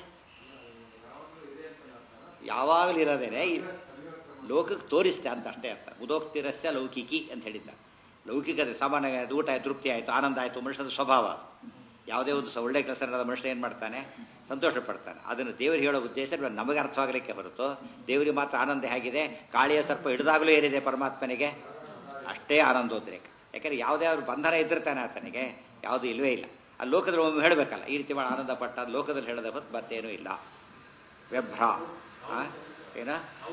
ಯಾವಾಗಲೂ ಇರೋದೇನೆ ಈ ಲೋಕಕ್ಕೆ ತೋರಿಸ್ತೆ ಅಂತ ಅಷ್ಟೇ ಅರ್ಥ ಉದೋಕ್ತಿರಸ್ಯ ಲೌಕಿಕಿ ಅಂತ ಹೇಳಿದ್ದ ಲೌಕಿಕತೆ ಸಾಮಾನ್ಯ ಊಟ ಆಯ್ತು ತೃಪ್ತಿ ಆಯಿತು ಆನಂದ ಆಯಿತು ಮನುಷ್ಯನ ಸ್ವಭಾವ ಯಾವುದೇ ಒಂದು ಸ- ಒಳ್ಳೆ ಕೆಲಸ ನಡೆದ ಮನುಷ್ಯ ಏನು ಮಾಡ್ತಾನೆ ಸಂತೋಷ ಪಡ್ತಾನೆ ಅದನ್ನು ದೇವರು ಹೇಳೋ ಉದ್ದೇಶ ನಮಗೆ ಅರ್ಥವಾಗಲಿಕ್ಕೆ ಹೊರತು ದೇವರಿಗೆ ಮಾತ್ರ ಆನಂದ ಹೇಗಿದೆ ಕಾಳಿಯ ಸರ್ಪ ಹಿಡಿದಾಗಲೂ ಏನಿದೆ ಪರಮಾತ್ಮನಿಗೆ ಅಷ್ಟೇ ಆನಂದೋದ್ರೇಕ ಯಾಕಂದ್ರೆ ಯಾವುದೇ ಅವ್ರು ಬಂಧನ ಇದ್ದಿರ್ತಾನೆ ಆತನಿಗೆ ಯಾವುದೂ ಇಲ್ಲವೇ ಇಲ್ಲ ಆ ಲೋಕದಲ್ಲಿ ಒಮ್ಮೆ ಹೇಳಬೇಕಲ್ಲ ಈ ರೀತಿ ಮಾಡಿ ಆನಂದ ಪಟ್ಟ ಅದ್ ಲೋಕದಲ್ಲಿ ಹೇಳದ ಹೊತ್ತು ಮತ್ತೇನೂ ಇಲ್ಲ ವ್ಯಭ್ರ ಆ? ಏನ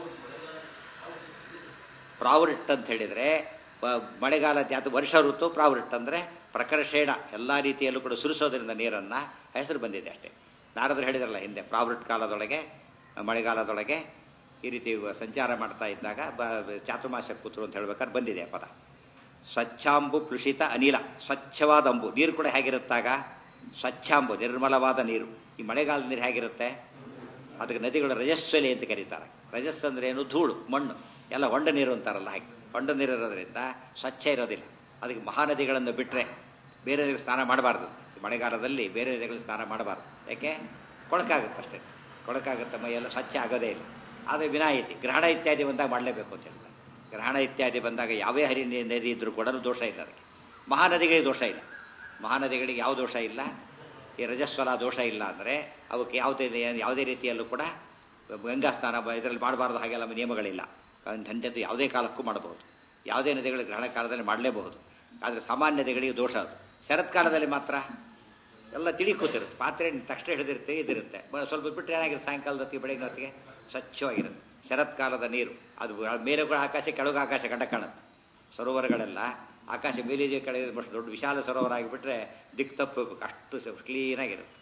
ಪ್ರಾವೃಟ್ ಅಂತ ಹೇಳಿದ್ರೆ ಪ- ಮಳೆಗಾಲದ ಅದು ವರ್ಷ ಋತು ಪ್ರಾವೃಟ್ ಅಂದ್ರೆ ಪ್ರಕರ್ಷೇಣ ಎಲ್ಲ ರೀತಿಯಲ್ಲೂ ಕೂಡ ಸುರಿಸೋದ್ರಿಂದ ನೀರನ್ನ ಹೆಸರು ಬಂದಿದೆ ಅಷ್ಟೇ ನಾರದರು ಹೇಳಿದ್ರಲ್ಲ ಹಿಂದೆ ಪ್ರಾವೃಟ್ ಕಾಲದೊಳಗೆ ಮಳೆಗಾಲದೊಳಗೆ ಈ ರೀತಿ ಸಂಚಾರ ಮಾಡ್ತಾ ಇದ್ದಾಗ ಬ ಚಾತುರ್ಮಾಸ ಕೂತರು ಅಂತ ಹೇಳ್ಬೇಕಾದ್ರೆ ಬಂದಿದೆ ಆ ಪದ ಸ್ವಚ್ಛಾಂಬು ಪ್ಲುಷಿತ ಅನಿಲ ಸ್ವಚ್ಛವಾದ ಅಂಬು ನೀರು ಕೂಡ ಹೇಗಿರುತ್ತಾಗ ಸ್ವಚ್ಛಾಂಬು ನಿರ್ಮಲವಾದ ನೀರು ಈ ಮಳೆಗಾಲದ ನೀರು ಹೇಗಿರುತ್ತೆ ಅದಕ್ಕೆ ನದಿಗಳು ರಜಸ್ವಲಿ ಅಂತ ಕರೀತಾರೆ ರಜಸ್ ಅಂದ್ರೆ ಏನು ಧೂಳು ಮಣ್ಣು ಎಲ್ಲ ಹೊಂಡ ನೀರು ಅಂತಾರಲ್ಲ ಹಾಗೆ ಹೊಂಡ ನೀರು ಇರೋದ್ರಿಂದ ಸ್ವಚ್ಛ ಇರೋದಿಲ್ಲ ಅದಕ್ಕೆ ಮಹಾನದಿಗಳನ್ನು ಬಿಟ್ಟರೆ ಬೇರೆ ನದಿಗಳು ಸ್ನಾನ ಮಾಡಬಾರ್ದು ಮಳೆಗಾಲದಲ್ಲಿ ಬೇರೆ ನದಿಗಳು ಸ್ನಾನ ಮಾಡಬಾರ್ದು ಯಾಕೆ ಕೊಳಕಾಗುತ್ತೆ ಅಷ್ಟೇ ಕೊಳಕಾಗುತ್ತೆ ಮೈಯೆಲ್ಲ ಸ್ವಚ್ಛ ಆಗೋದೇ ಇಲ್ಲ ಆದರೆ ವಿನಾಯಿತಿ ಗ್ರಹಣ ಇತ್ಯಾದಿ ಬಂದಾಗ ಮಾಡಲೇಬೇಕು ಅಂತ ಹೇಳ್ತಾರೆ ಗ್ರಹಣ ಇತ್ಯಾದಿ ಬಂದಾಗ ಯಾವೇ ಹರಿ ನಿ- ನದಿ ಇದ್ರೂ ಕೂಡ ದೋಷ ಇಲ್ಲ ಅದಕ್ಕೆ ಮಹಾನದಿಗಳಿಗೆ ದೋಷ ಇಲ್ಲ ಮಹಾನದಿಗಳಿಗೆ ಯಾವ ದೋಷ ಇಲ್ಲ ಈ ರಜಸ್ವಲ ದೋಷ ಇಲ್ಲ ಅಂದರೆ ಅವಕ್ಕೆ ಯಾವುದೇ ಯಾವುದೇ ರೀತಿಯಲ್ಲೂ ಕೂಡ ಗಂಗಾ ಸ್ನಾನ ಇದರಲ್ಲಿ ಮಾಡಬಾರ್ದು ಹಾಗೆಲ್ಲ ನಿಯಮಗಳಿಲ್ಲ ಅಂಥದ್ದು ಯಾವುದೇ ಕಾಲಕ್ಕೂ ಮಾಡಬಹುದು ಯಾವುದೇ ನದಿಗಳು ಗ್ರಹಣ ಕಾಲದಲ್ಲಿ ಮಾಡಲೇಬಹುದು ಆದರೆ ಸಾಮಾನ್ಯ ನದಿಗಳಿಗೆ ದೋಷ ಅದು ಶರತ್ಕಾಲದಲ್ಲಿ ಮಾತ್ರ ಎಲ್ಲ ತಿಳಿ ಕೂತಿರುತ್ತೆ ಪಾತ್ರೆ ತಕ್ಷಣ ಹಿಡಿದಿರುತ್ತೆ ಇದಿರುತ್ತೆ ಬ- ಸ್ವಲ್ಪ ಬಿಟ್ಟರೆ ಏನಾಗಿರುತ್ತೆ ಸಾಯಂಕಾಲದ ಹೊತ್ತಿಗೆ ಬೆಳಗಿನ ಹೊತ್ತಿಗೆ ಸ್ವಚ್ಛವಾಗಿರುತ್ತೆ ಶರತ್ಕಾಲದ ನೀರು ಅದು ಮೇಲೆ ಕೂಡ ಆಕಾಶ ಕೆಳಗೆ ಆಕಾಶ ಕಂಡ ಕಾಣುತ್ತೆ ಸರೋವರಗಳೆಲ್ಲ ಆಕಾಶ ಮೇಲಿದೆ ಕೆಳಗೆ ಅಷ್ಟು ದೊಡ್ಡ ವಿಶಾಲ ಸರೋವರ ಆಗಿಬಿಟ್ರೆ ದಿಕ್ ತಪ್ಪಬೇಕು ಅಷ್ಟು ಕ್ಲೀನಾಗಿರುತ್ತೆ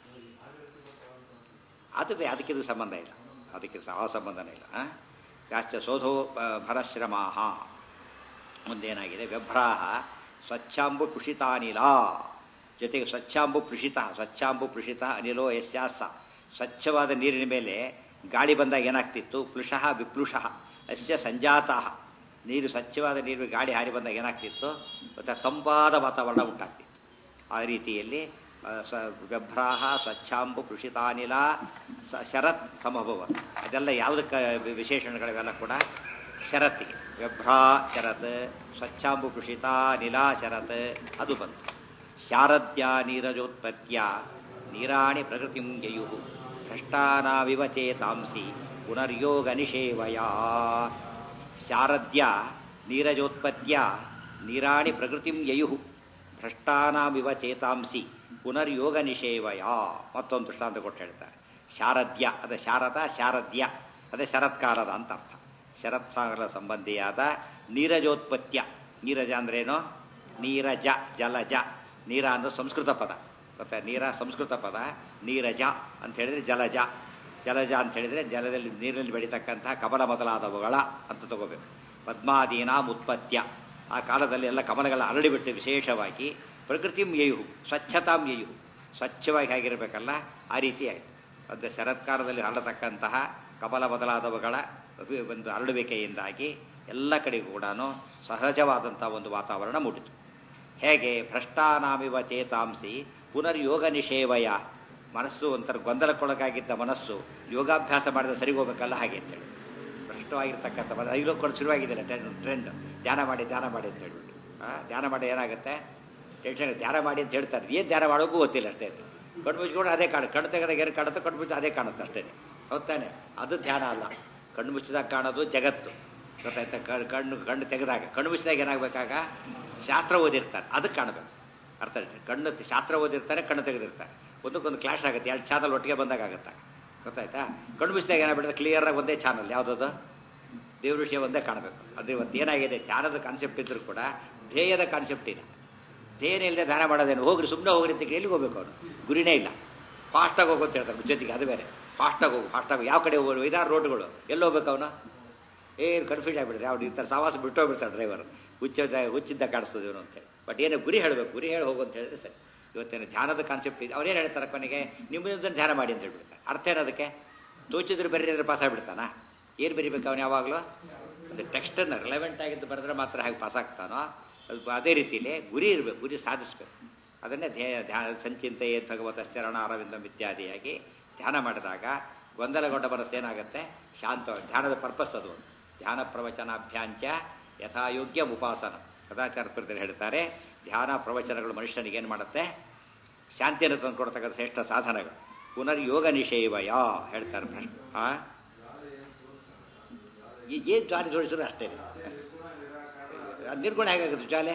ಅದು ಬೇ- ಅದಕ್ಕಿದು ಸಂಬಂಧ ಇಲ್ಲ ಅದಕ್ಕೆ ಸಹ ಆ ಸಂಬಂಧನೇ ಇಲ್ಲ ಆ? ಯಾಶ್ಚ ಶೋಧೋ ಪ- ಭರಶ್ರಮಾಹ ಮುಂದೇನಾಗಿದೆ ವ್ಯಭ್ರಾಹ ಸ್ವಚ್ಛಾಂಬು ಪುಷಿತಾನಿಲ ಜೊತೆಗೆ ಸ್ವಚ್ಛಾಂಬು ಪೃಷಿತ ಸ್ವಚ್ಛಾಂಬು ಪೃಷಿತ ಅನಿಲೋ ಯಸ್ಯಾಸ ಸ್ವಚ್ಛವಾದ ನೀರಿನ ಮೇಲೆ ಗಾಳಿ ಬಂದಾಗ ಏನಾಗ್ತಿತ್ತು ಪ್ಲುಷಃ ವಿಪ್ಲುಷಃ ಅಸ್ಯ ಸಂಜಾತಃ ನೀರು ಸ್ವಚ್ಛವಾದ ನೀರು ಗಾಳಿ ಹಾರಿ ಬಂದಾಗ ಏನಾಗ್ತಿತ್ತು ಮತ್ತು ತಂಪಾದ ವಾತಾವರಣ ಉಂಟಾಗ್ತಿತ್ತು ಆ ರೀತಿಯಲ್ಲಿ ಆ, ಸ ವ್ಯಭ್ರಾಹ ಸ್ವಚ್ಛಾಂಬು ಕೃಷಿತಾನಿಲ ಸ ಶರತ್ ಸಮಭವ ಅದೆಲ್ಲ ಯಾವುದಕ್ಕೆ ವಿಶೇಷಣಗಳಿವೆಲ್ಲ ಕೂಡ ಶರತ್ತಿಗೆ ವ್ಯಭ್ರಾ ಶರತ್ ಸ್ವಚ್ಛಾಂಬು ಕೃಷಿತ ನಿಲಾ ಶರತ್ ಅದು ಬಂತು ಶಾರದ್ಯ ನೀರಜೋತ್ಪತ್ಯ ನೀರಾಣಿ ಪ್ರಕೃತಿಂ ಯಯು ಭ್ರಷ್ಟಾನಾವಿವ ಚೇತಾಂಸಿ ಪುನರ್ಯೋಗ ನಿಷೇವಯ ಶಾರದ್ಯ ನೀರಜೋತ್ಪತ್ಯ ನೀರಾಣಿ ಪ್ರಕೃತಿಂ ಯಯು ಭ್ರಷ್ಟಾನಾಮಿವ ಚೇತಾಂಸಿ ಪುನರ್ಯೋಗ ನಿಷೇವಯ ಮತ್ತೊಂದು ದೃಷ್ಟಾಂತ ಕೊಟ್ಟು ಹೇಳ್ತಾರೆ ಶಾರದ್ಯ ಅದ ಶಾರದ ಶಾರದ್ಯ ಅದೇ ಶರತ್ಕಾಲದ ಅಂತ ಅರ್ಥ ಶರತ್ಕಾಲ ಸಂಬಂಧಿಯಾದ ನೀರಜೋತ್ಪತ್ಯ ನೀರಜ ಅಂದ್ರೇನು ನೀರಜ ಜಲಜ ನೀರ ಅಂದ್ರೆ ಸಂಸ್ಕೃತ ಪದ ಗೊತ್ತಾ ನೀರ ಸಂಸ್ಕೃತ ಪದ ನೀರಜ ಅಂತ ಹೇಳಿದ್ರೆ ಜಲಜ ಜಲಜ ಅಂತ ಹೇಳಿದ್ರೆ ಜಲದಲ್ಲಿ ನೀರಿನಲ್ಲಿ ಬೆಳೀತಕ್ಕಂತಹ ಕಮಲ ಮೊದಲಾದವುಗಳ ಅಂತ ತಗೋಬೇಕು ಪದ್ಮಾದೀನಾಂ ಉತ್ಪತ್ಯ ಆ ಕಾಲದಲ್ಲಿ ಎಲ್ಲ ಕಮಲಗಳ ಅರಳಿಬಿಟ್ಟು ವಿಶೇಷವಾಗಿ ಪ್ರಕೃತಿಂ ಯಯು ಸ್ವಚ್ಛತಾಂ ಯಯು ಸ್ವಚ್ಛವಾಗಿ ಹೇಗಿರಬೇಕಲ್ಲ ಆ ರೀತಿಯಾಗಿ ಅದು ಶರತ್ಕಾಲದಲ್ಲಿ ಹರಡತಕ್ಕಂತಹ ಕಮಲ ಮೊದಲಾದವುಗಳ ಒಂದು ಹರಡುವಿಕೆಯಿಂದಾಗಿ ಎಲ್ಲ ಕಡೆಗೂ ಕೂಡ ಸಹಜವಾದಂಥ ಒಂದು ವಾತಾವರಣ ಮೂಡಿತು ಹೇಗೆ ಭ್ರಷ್ಟಾನಾಮಿವ ಚೇತಾಂಸಿ ಪುನರ್ಯೋಗ ನಿಷೇವಯ ಮನಸ್ಸು ಒಂಥರ ಗೊಂದಲಕ್ಕೊಳಗಾಗಿದ್ದ ಮನಸ್ಸು ಯೋಗಾಭ್ಯಾಸ ಮಾಡಿದ್ರೆ ಸರಿ ಹೋಗ್ಬೇಕಲ್ಲ ಹಾಗೆ ಅಂತೇಳಿ ಭ್ರಷ್ಟವಾಗಿರ್ತಕ್ಕಂಥ ಮನ ಈಗಲೂ ಕೂಡ ಶುರುವಾಗಿದ್ದಿಲ್ಲ ಟ್ರೆಂಡ್ ಟ್ರೆಂಡ್ ಧ್ಯಾನ ಮಾಡಿ ಧ್ಯಾನ ಮಾಡಿ ಅಂತ ಹೇಳ್ಬಿಟ್ಟು ಆ, ಧ್ಯಾನ ಮಾಡಿ ಏನಾಗುತ್ತೆ ಟೆನ್ಷನ್ ಧ್ಯಾನ ಮಾಡಿ ಅಂತ ಹೇಳ್ತಾರೆ ಏನು ಧ್ಯಾನ ಮಾಡೋಕ್ಕೂ ಗೊತ್ತಿಲ್ಲ ಅಷ್ಟೇ ಕಣ್ಣು ಮುಚ್ಕೊಂಡು ಅದೇ ಕಾಣು ಕಣ್ಣು ತೆಗೆದಾಗ ಏನು ಕಾಣುತ್ತೋ ಕಣ್ಣು ಮುಚ್ಚಿ ಅದೇ ಕಾಣುತ್ತೆ ಅಷ್ಟೇ ಹೌದಾನೆ ಅದು ಧ್ಯಾನ ಅಲ್ಲ ಕಣ್ಣು ಮುಚ್ಚಿದಾಗ ಕಾಣೋದು ಜಗತ್ತು ಗೊತ್ತಾಯ್ತಾ ಕ- ಕಣ್ಣು ಕಣ್ಣು ತೆಗೆದಾಗ ಕಣ್ಣು ಮುಚ್ಚಿದಾಗ ಏನಾಗಬೇಕಾಗ ಶಾಸ್ತ್ರ ಓದಿರ್ತಾರೆ ಅದಕ್ಕೆ ಕಾಣಬೇಕು ಅರ್ಥ ಆಯ್ತಾ? ಕಣ್ಣು ಶಾಸ್ತ್ರ ಓದಿರ್ತಾರೆ ಕಣ್ಣು ತೆಗೆದಿರ್ತಾರೆ ಒಂದಕ್ಕೊಂದು ಕ್ಲಾಶ್ ಆಗುತ್ತೆ ಎರಡು ಚಾನಲ್ ಒಟ್ಟಿಗೆ ಬಂದಾಗ ಆಗುತ್ತೆ ಗೊತ್ತಾಯ್ತಾ ಕಣ್ಣು ಮುಚ್ಚಿದಾಗ ಏನಾಗ್ಬಿಡುತ್ತೆ ಕ್ಲಿಯರಾಗಿ ಒಂದೇ ಚಾನಲ್ ಯಾವುದದು ದೇವ್ರ ವಿಷಯ ಒಂದೇ ಕಾಣಬೇಕು ಅದು ಇವತ್ತು ಏನಾಗಿದೆ ಧ್ಯಾನದ ಕಾನ್ಸೆಪ್ಟ್ ಇದ್ರೂ ಕೂಡ ಧ್ಯೇಯದ ಕಾನ್ಸೆಪ್ಟ್ ಇಲ್ಲ ಧ್ಯೇಯನೇ ಇಲ್ಲದೆ ಧ್ಯಾನ ಮಾಡೋದೇನು ಹೋಗ್ರಿ ಸುಮ್ಮನೆ ಹೋಗ್ರಿ ಅಂತ ಎಲ್ಲಿಗೆ ಹೋಗ್ಬೇಕು ಅವನು ಗುರಿನೇ ಇಲ್ಲ ಫಾಸ್ಟಾಗಿ ಹೋಗು ಅಂತ ಹೇಳ್ತಾರೆ ಜೊತೆಗೆ ಅದು ಬೇರೆ ಫಾಸ್ಟಾಗಿ ಹೋಗು ಫಾಸ್ಟಾಗಿ ಯಾವ ಕಡೆ ಹೋಗೋದು ಐದಾರು ರೋಡ್ಗಳು ಎಲ್ಲಿ ಹೋಗ್ಬೇಕು ಅವನು ಏನು ಕನ್ಫ್ಯೂಸ್ ಆಗಿಬಿಡ್ತಾರೆ ಅವ್ನು ಈ ಥರ ಸವಾಸ ಬಿಟ್ಟು ಹೋಗ್ಬಿಡ್ತಾರೆ ಡ್ರೈವರ್ ಹುಚ್ಚಿದ್ದ ಹುಚ್ಚಿದ್ದ ಕಾಣಿಸ್ತದೆ ಇವನು ಅಂತೇಳಿ ಬಟ್ ಏನೋ ಗುರಿ ಹೇಳಬೇಕು ಗುರಿ ಹೇಳಿ ಹೋಗು ಅಂತ ಹೇಳಿದ್ರೆ ಸರಿ ಇವತ್ತೇನು ಧ್ಯಾನದ ಕಾನ್ಸೆಪ್ಟ್ ಇದೆ ಅವ್ರೇನು ಹೇಳ್ತಾರೆ ಕೊನೆಗೆ ನಿಮ್ಮದನ್ನು ಧ್ಯಾನ ಮಾಡಿ ಅಂತ ಹೇಳ್ಬಿಡ್ತಾರೆ ಅರ್ಥ ಏನದಕ್ಕೆ ತೋಚಿದ್ರೆ ಬರೀ ಪಾಸ್ ಆಗಿಬಿಡ್ತಾನ ಏನು ಬರಿಬೇಕು ಅವನು ಯಾವಾಗಲೂ ಒಂದು ಟೆಕ್ಸ್ಟನ್ನು ರಿಲೆವೆಂಟ್ ಆಗಿದ್ದು ಬರೆದ್ರೆ ಮಾತ್ರ ಹಾಗೆ ಪಾಸ್ ಆಗ್ತಾನೋ ಅದು ಅದೇ ರೀತಿಯಲ್ಲಿ ಗುರಿ ಇರಬೇಕು ಗುರಿ ಸಾಧಿಸ್ಬೇಕು ಅದನ್ನೇ ಧ್ಯೇಯ ಧ್ಯಾನ ಸಂಚಿಂತೆಯೇ ಭಗವತ ಚರಣ ಅರವಿಂದ ಇತ್ಯಾದಿಯಾಗಿ ಧ್ಯಾನ ಮಾಡಿದಾಗ ಗೊಂದಲಗೊಂಡ ಮನಸ್ಸು ಏನಾಗುತ್ತೆ ಶಾಂತ ಧ್ಯಾನದ ಪರ್ಪಸ್ ಅದು ಧ್ಯಾನ ಪ್ರವಚನಾಭ್ಯಾಂಚ ಯಥಾಯೋಗ್ಯ ಉಪಾಸನ ಸದಾಚಾರ ಹೇಳ್ತಾರೆ ಧ್ಯಾನ ಪ್ರವಚನಗಳು ಮನುಷ್ಯನಿಗೆ ಏನು ಮಾಡುತ್ತೆ ಶಾಂತಿಯನ್ನು ತಂದುಕೊಡ್ತಕ್ಕಂಥ ಶ್ರೇಷ್ಠ ಸಾಧನಗಳು ಪುನರ್ಯೋಗ ನಿಷೇವಯ ಹೇಳ್ತಾರೆ ಪ್ರಶ್ನೆ ಆ ಏನು ಜ್ವಾಲೆ ಜೋಡಿಸಿದ್ರು ಅಷ್ಟೇ ಅದು ನಿರ್ಗುಣ ಹೇಗಾಗುತ್ತೆ ಜ್ವಾಲೆ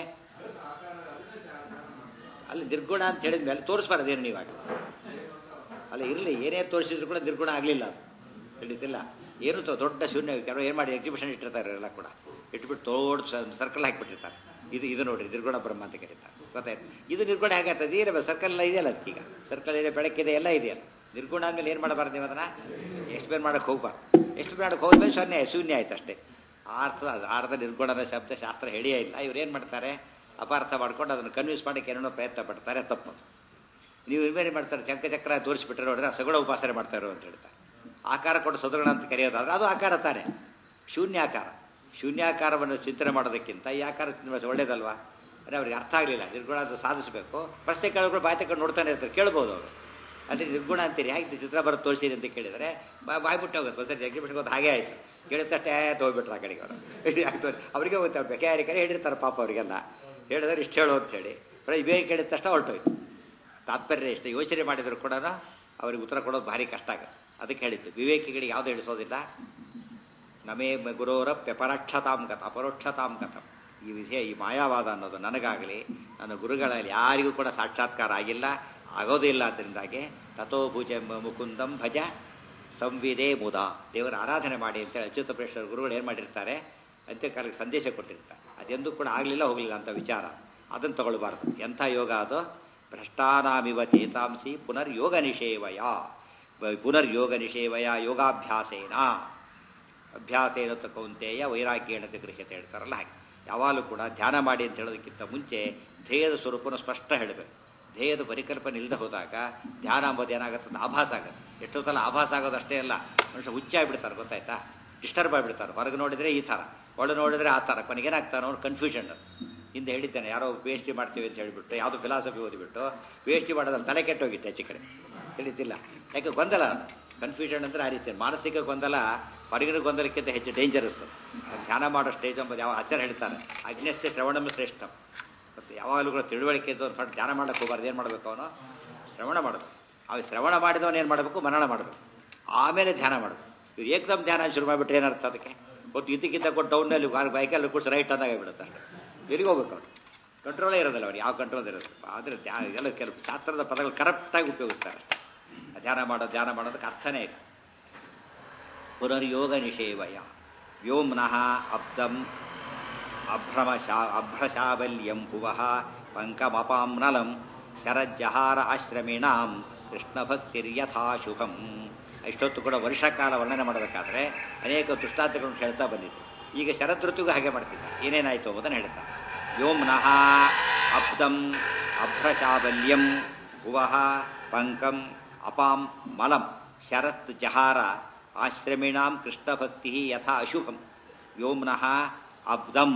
ಅಲ್ಲಿ ನಿರ್ಗುಣ ಅಂತ ಹೇಳಿದ ಮೇಲೆ ತೋರಿಸ್ಬಾರ್ದು ಏನು ನೀವಾಗ ಅಲ್ಲ ಇರಲಿ ಏನೇ ತೋರಿಸಿದ್ರು ಕೂಡ ನಿರ್ಗುಣ ಆಗಲಿಲ್ಲ ಅದು ತಿಳಿತಿಲ್ಲ ಏನು ತೊ- ದೊಡ್ಡ ಶೂನ್ಯ ಕೆಲವು ಏನು ಮಾಡಿ ಎಕ್ಸಿಬಿಷನ್ ಇಟ್ಟಿರ್ತಾರೆ ಎಲ್ಲ ಕೂಡ ಇಟ್ಬಿಟ್ಟು ದೊಡ್ಡ ಸರ್ಕಲ್ ಹಾಕಿಬಿಟ್ಟಿರ್ತಾರೆ ಇದು ಇದು ನೋಡ್ರಿ ನಿರ್ಗುಣ ಬ್ರಹ್ಮ ಅಂತ ಕರೀತಾರೆ ಗೊತ್ತಾಯ್ತು ಇದು ನಿರ್ಗುಣ ಹೇಗಾಗ್ತದೆ ಏನೇ ಸರ್ಕಲ್ ಎಲ್ಲ ಇದೆಯಲ್ಲ ಅದಕ್ಕೀಗ ಸರ್ಕಲ್ ಇದೆ ಬೆಳಕಿದೆ ಎಲ್ಲ ಇದೆಯಲ್ಲ ನಿರ್ಗುಣ ಆದ್ಮೇಲೆ ಏನು ಮಾಡಬಾರ್ದು ನೀವು ಅದನ್ನ ಎಕ್ಸ್ಪ್ಲೇನ್ ಮಾಡಕ್ಕೆ ಹೋಗ್ಬಾರ್ದು ಎಕ್ಸ್ಪ್ಲೇನ್ ಮಾಡಕ್ಕೆ ಹೋದ್ಮೇಲೆ ಶೂನ್ಯ ಶೂನ್ಯ ಆಯ್ತು ಅಷ್ಟೇ ಅರ್ಥ ಅರ್ಧ ನಿರ್ಗುಣದ ಶಬ್ದ ಶಾಸ್ತ್ರ ಹೇಳಿಯೇ ಇಲ್ಲ ಇವ್ರು ಏನು ಮಾಡ್ತಾರೆ ಅಪಾರ್ಥ ಮಾಡ್ಕೊಂಡು ಅದನ್ನು ಕನ್ವಿನ್ಸ್ ಮಾಡೋಕ್ಕೆ ಏನೋ ಪ್ರಯತ್ನ ಪಡ್ತಾರೆ ತಪ್ಪು ನೀವು ಇವೇನು ಮಾಡ್ತಾರೆ ಚಂಕ ಚಕ್ರ ತೋರಿಸ್ಬಿಟ್ರೆ ನೋಡಿದ್ರೆ ಸಗುಣ ಉಪಾಸನೆ ಮಾಡ್ತಾರೆ ಅಂತ ಹೇಳ್ತಾರೆ ಆಕಾರ ಕೊಟ್ಟು ಸದೃಢ ಅಂತ ಕರೆಯೋದಾದ್ರೆ ಅದು ಆಕಾರ ತಾನೆ ಶೂನ್ಯಾಕಾರ ಶೂನ್ಯಾಕಾರವನ್ನು ಚಿಂತನೆ ಮಾಡೋದಕ್ಕಿಂತ ಈ ಆಕಾರ ಚಿಂತನೆ ಮಾಡೋದು ಒಳ್ಳೇದಲ್ವಾ ಅಂದರೆ ಅವ್ರಿಗೆ ಅರ್ಥ ಆಗಲಿಲ್ಲ ನಿರ್ಗುಣ ಅಂತ ಸಾಧಿಸಬೇಕು ಪ್ರಶ್ನೆ ಕೇಳೋರು ಬಾಯಿ ತಕೊಂಡು ನೋಡ್ತಾನೆ ಇರ್ತಾರೆ ಕೇಳ್ಬೋದು ಅವರು ಅದೇ ನಿರ್ಗುಣ ಅಂತೀರಿ ಹೇಗೆ ಚಿತ್ರ ಬರೋದು ತೋರಿಸಿರಿ ಅಂತ ಕೇಳಿದರೆ ಬಾ ಬಾಯ್ ಬಿಟ್ಟು ಹೋಗುತ್ತೆ ಒಂದ್ಸರಿ ಎಕ್ಸಿಬಿಷನ್ಗೆ ಹೋದ ಹಾಗೆ ಆಯಿತು ಕೇಳಿದ ತಕ್ಷಣ ಹೋಗ್ಬಿಟ್ರು ಆ ಕಡೆಗೆ ಅವರು ಇದು ಯಾಕೆ ಅವರಿಗೆ ಗೊತ್ತಾಗ ಬೇಕಾರಿ ಕಡೆ ಹೇಳಿರ್ತಾರೆ ಪಾಪ ಅವರಿಗೆಲ್ಲ ಹೇಳಿದ್ರೆ ಇಷ್ಟು ಹೇಳು ಅಂತ ಹೇಳಿ ಬೇರೆ ಕೇಳಿದ ತಕ್ಷಣ ಹೊರಟೋಯ್ತು ತಾತ್ಪರ್ಯ ಇಷ್ಟ ಯೋಚನೆ ಮಾಡಿದ್ರು ಕೂಡ ಅವ್ರಿಗೆ ಉತ್ತರ ಕೊಡೋದು ಭಾರಿ ಕಷ್ಟ ಆಗುತ್ತೆ ಅದಕ್ಕೆ ಹೇಳಿದ್ದು ವಿವೇಕಿಗಳಿಗೆ ಯಾವುದು ಹಿಡಿಸೋದಿಲ್ಲ ನಮೇ ಮ- ಗುರೋರಪ್ಯ ಪರೋಕ್ಷತಾಂ ಕಥ ಅಪರೋಕ್ಷತಾಂ ಕಥಂ ಈ ವಿಷಯ ಈ ಮಾಯಾವಾದ ಅನ್ನೋದು ನನಗಾಗಲಿ ನನ್ನ ಗುರುಗಳಲ್ಲಿ ಯಾರಿಗೂ ಕೂಡ ಸಾಕ್ಷಾತ್ಕಾರ ಆಗಿಲ್ಲ ಆಗೋದೇ ಇಲ್ಲ ಅದರಿಂದಾಗಿ ತಥೋ ಭುಜ ಮ- ಮುಕುಂದಂ ಭಜ ಸಂವಿದೆ ಮುದ ದೇವರ ಆರಾಧನೆ ಮಾಡಿ ಅಂತೇಳಿ ಅಚ್ಯುತ ಪ್ರೇಷ್ಠರ ಗುರುಗಳು ಏನು ಮಾಡಿರ್ತಾರೆ ಅಂತ್ಯಕಾಲಕ್ಕೆ ಸಂದೇಶ ಕೊಟ್ಟಿರ್ತಾರೆ ಅದೆಂದೂ ಕೂಡ ಆಗಲಿಲ್ಲ ಹೋಗಲಿಲ್ಲ ಅಂತ ವಿಚಾರ ಅದನ್ನು ತಗೊಳ್ಬಾರ್ದು ಎಂಥ ಯೋಗ ಅದು ಭ್ರಷ್ಟಾನಾಮಿವ ಚೇತಾಂಸಿ ಪುನರ್ಯೋಗ ನಿಷೇವಯ ಪುನರ್ಯೋಗ ನಿಷೇವಯ ಯೋಗಾಭ್ಯಾಸೇನ ಅಭ್ಯಾಸೇನ ಕೌಂತೆಯ ವೈರಾಗ್ಯೇಣ ಗೃಹ್ಯತೆ ಹೇಳ್ತಾರಲ್ಲ ಹಾಗೆ ಯಾವಾಗಲೂ ಕೂಡ ಧ್ಯಾನ ಮಾಡಿ ಅಂತ ಹೇಳೋದಕ್ಕಿಂತ ಮುಂಚೆ ಧ್ಯೇಯದ ಸ್ವರೂಪನ ಸ್ಪಷ್ಟ ಹೇಳಬೇಕು ಧ್ಯೇಯದ ಪರಿಕಲ್ಪನೆ ಇಲ್ಲದೆ ಹೋದಾಗ ಧ್ಯಾನ ಅಂಬೋದು ಏನಾಗುತ್ತೆ ಅಂತ ಆಭಾಸ ಆಗುತ್ತೆ ಎಷ್ಟೋ ಸಲ ಆಭಾಸ ಆಗೋದು ಅಷ್ಟೇ ಅಲ್ಲ ಮನುಷ್ಯ ಹುಚ್ಚಾಗ್ಬಿಡ್ತಾರೆ ಗೊತ್ತಾಯ್ತಾ ಡಿಸ್ಟರ್ಬ್ ಆಗಿಬಿಡ್ತಾರೆ ಹೊರಗೆ ನೋಡಿದರೆ ಈ ಥರ ಒಳಗೆ ನೋಡಿದರೆ ಆ ಥರ ಕೊನೆಗೆ ಏನಾಗ್ತಾನೋ ಅವ್ನು ಕನ್ಫ್ಯೂಷನ್ ಅದು ಹಿಂದೆ ಹೇಳಿದ್ದೇನೆ ಯಾರೋ ಪಿ ಎಚ್ ಡಿ ಮಾಡ್ತೀವಿ ಅಂತ ಹೇಳಿಬಿಟ್ಟು ಯಾವುದೋ ಫಿಲಾಸಫಿ ಓದಿಬಿಟ್ಟು ಪಿ ಎಚ್ ಡಿ ಮಾಡೋದ್ರಲ್ಲಿ ತಲೆ ಕೆಟ್ಟೋಗಿತ್ತು ಹೆಚ್ಚು ಕಡೆ ತಿಳಿತಿಲ್ಲ ಯಾಕೆ ಗೊಂದಲ ಕನ್ಫ್ಯೂಷನ್ ಅಂದರೆ ಆ ರೀತಿ ಮಾನಸಿಕ ಗೊಂದಲ ಹೊರಗಿನ ಗೊಂದಲಕ್ಕಿಂತ ಹೆಚ್ಚು ಡೇಂಜರಸ್ ಧ್ಯಾನ ಮಾಡೋ ಸ್ಟೇಜ್ ಎಂಬುದು ಯಾವ ಆಚಾರ ಹೇಳ್ತಾರೆ ಅಗ್ನಸ್ಯ ಶ್ರವಣಮ ಶ್ರೇಷ್ಠ ಮತ್ತು ಯಾವಾಗಲೂ ಕೂಡ ತಿಳುವಳಿಕೆ ಇದ್ದವ್ರು ಫಟ್ ಧ್ಯಾನ ಮಾಡಕ್ಕೆ ಹೋಗ್ಬಾರ್ದು ಏನು ಮಾಡಬೇಕು ಅವನು ಶ್ರವಣ ಮಾಡಬೇಕು ಅವ ಶ್ರವಣ ಮಾಡಿದವನು ಏನು ಮಾಡಬೇಕು ಮನನ ಮಾಡಬೇಕು ಆಮೇಲೆ ಧ್ಯಾನ ಮಾಡಬೇಕು ಇವ್ರು ಏಕದಮ್ ಧ್ಯಾನ ಶುರು ಮಾಡಿಬಿಟ್ರೆ ಏನರ್ಥ ಅದಕ್ಕೆ ಹೊತ್ತು ಇದಕ್ಕಿಂತ ಕೊಟ್ಟು ಡೌನಲ್ಲಿ ಬೈಕಲ್ಲಿ ಕೂಡಿಸಿ ರೈಟ್ ಅಂದಾಗ ಬಿಡುತ್ತೆ ಅಷ್ಟೇ ಎಲ್ಲಿಗೆ ಹೋಗ್ಬೇಕು ಅವ್ರು ಕಂಟ್ರೋಲೇ ಇರೋದಿಲ್ಲ ಅವ್ರು ಯಾವ ಕಂಟ್ರೋಲ್ ಇರೋದು ಆದರೆ ಧ್ಯಾನ ಎಲ್ಲ ಕೆಲವು ಶಾಸ್ತ್ರದ ಪದಗಳು ಕರೆಕ್ಟಾಗಿ ಉಪಯೋಗಿಸ್ತಾರೆ ಅಷ್ಟೇ ಧ್ಯಾನ ಮಾಡೋ ಧ್ಯಾನ ಮಾಡೋದಕ್ಕೆ ಅರ್ಥನೇ ಇಲ್ಲ ಪುನರ್ಯೋಗ ನಿಷೇವಯ ವ್ಯೋಮ್ನಃ ಅಬ್ದಂ ಅಭ್ರಮಶಾ ಅಭ್ರಶಾಬಲ್ಯಂ ಭುವಃ ಪಂಕಮಪಾಂನಲಂ ಶರಜ್ಜಹಾರ ಆಶ್ರಮಿಣಾಂ ಕೃಷ್ಣಭಕ್ತಿರ್ಯಥಾ ಶುಭಂ ಇಷ್ಟೊತ್ತು ಕೂಡ ವರ್ಷಕಾಲ ವರ್ಣನೆ ಮಾಡಬೇಕಾದ್ರೆ ಅನೇಕ ದೃಷ್ಟಾಂತಗಳನ್ನು ಹೇಳ್ತಾ ಬಂದಿತ್ತು ಈಗ ಶರದೃತುಗೂ ಹಾಗೆ ಮಾಡ್ತಿದ್ದ ಏನೇನಾಯಿತು ಅನ್ನೋದನ್ನು ಹೇಳ್ತಾ ವ್ಯೋಮ್ನಃ ಅಬ್ದಂ ಅಭ್ರಶಾಬಲ್ಯಂ ಭುವಃ ಪಂಕಂ ಅಪಾಂ ಮಲಂ ಶರತ್ ಜಹಾರ ಆಶ್ರಮಿಣಾಂ ಕೃಷ್ಣಭಕ್ತಿ ಯಥಾ ಅಶುಭಂ ವ್ಯೋಮ್ನಃ ಅಬ್ದಂ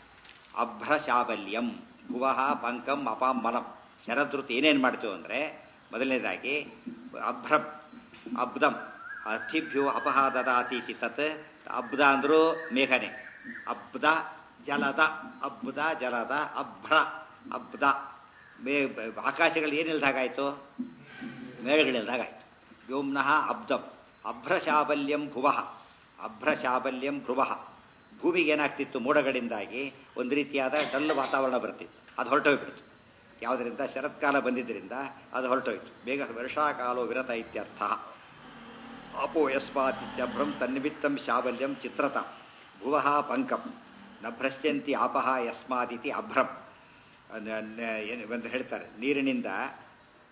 ಅಭ್ರಶಾಬಲ್ಯಂ ಭುವಃ ಪಂಕಂ ಅಪಾಂ ಮಲಂ ಶರದೃತು ಏನೇನು ಮಾಡ್ತೀವಿ ಅಂದರೆ ಮೊದಲನೇದಾಗಿ ಅಭ್ರ ಅಬ್ದಂ ಅರ್ಥಿಭ್ಯೋ ಅಪಹ ದದಾತೀತಿ ತತ್ ಅಬ್ದ ಅಂದರೂ ಮೇಘನೆ ಅಬ್ದ ಜಲದ ಅಬ್ದ ಜಲದ ಅಭ್ರ ಅಬ್ದ ಮೇ ಆಕಾಶಗಳು ಏನಿಲ್ದಾಗಾಯ್ತು ಮೇಘಗಳಿಲ್ದಾಗಾಯ್ತು ವ್ಯೋಮ್ನಃ ಅಬ್ದಂ ಅಭ್ರಶಾಬಲ್ಯಂ ಭುವಃ ಅಭ್ರಶಾಬಲ್ಯಂ ಭ್ರುವಃ ಭೂಮಿಗೆ ಏನಾಗ್ತಿತ್ತು ಮೋಡಗಳಿಂದಾಗಿ ಒಂದು ರೀತಿಯಾದ ಡಲ್ ವಾತಾವರಣ ಬರ್ತಿತ್ತು ಅದು ಹೊರಟೋಗ್ಬಿಡ್ತು ಯಾವುದರಿಂದ ಶರತ್ಕಾಲ ಬಂದಿದ್ದರಿಂದ ಅದು ಹೊರಟೋಯ್ತು ಬೇಗ ವರ್ಷಾಕಾಲೋ ವಿರತ ಇತ್ಯರ್ಥ ಅಪೋ ಯಸ್ಮಾತಿತ್ಯಭ್ರಂ ತನ್ನಿಮಿತ್ತಂ ಶಾಬಲ್ಯಂ ಚಿತ್ರತ ಭುವಃ ಪಂಕಂ ನ ಭ್ರಶ್ಯಂತಿ ಆಪಹ ಯಸ್ಮಾದಿತಿ ಅಭ್ರಂ ಅನ್- ಅನ್- ಏನು ಅಂತ ಹೇಳ್ತಾರೆ ನೀರಿನಿಂದ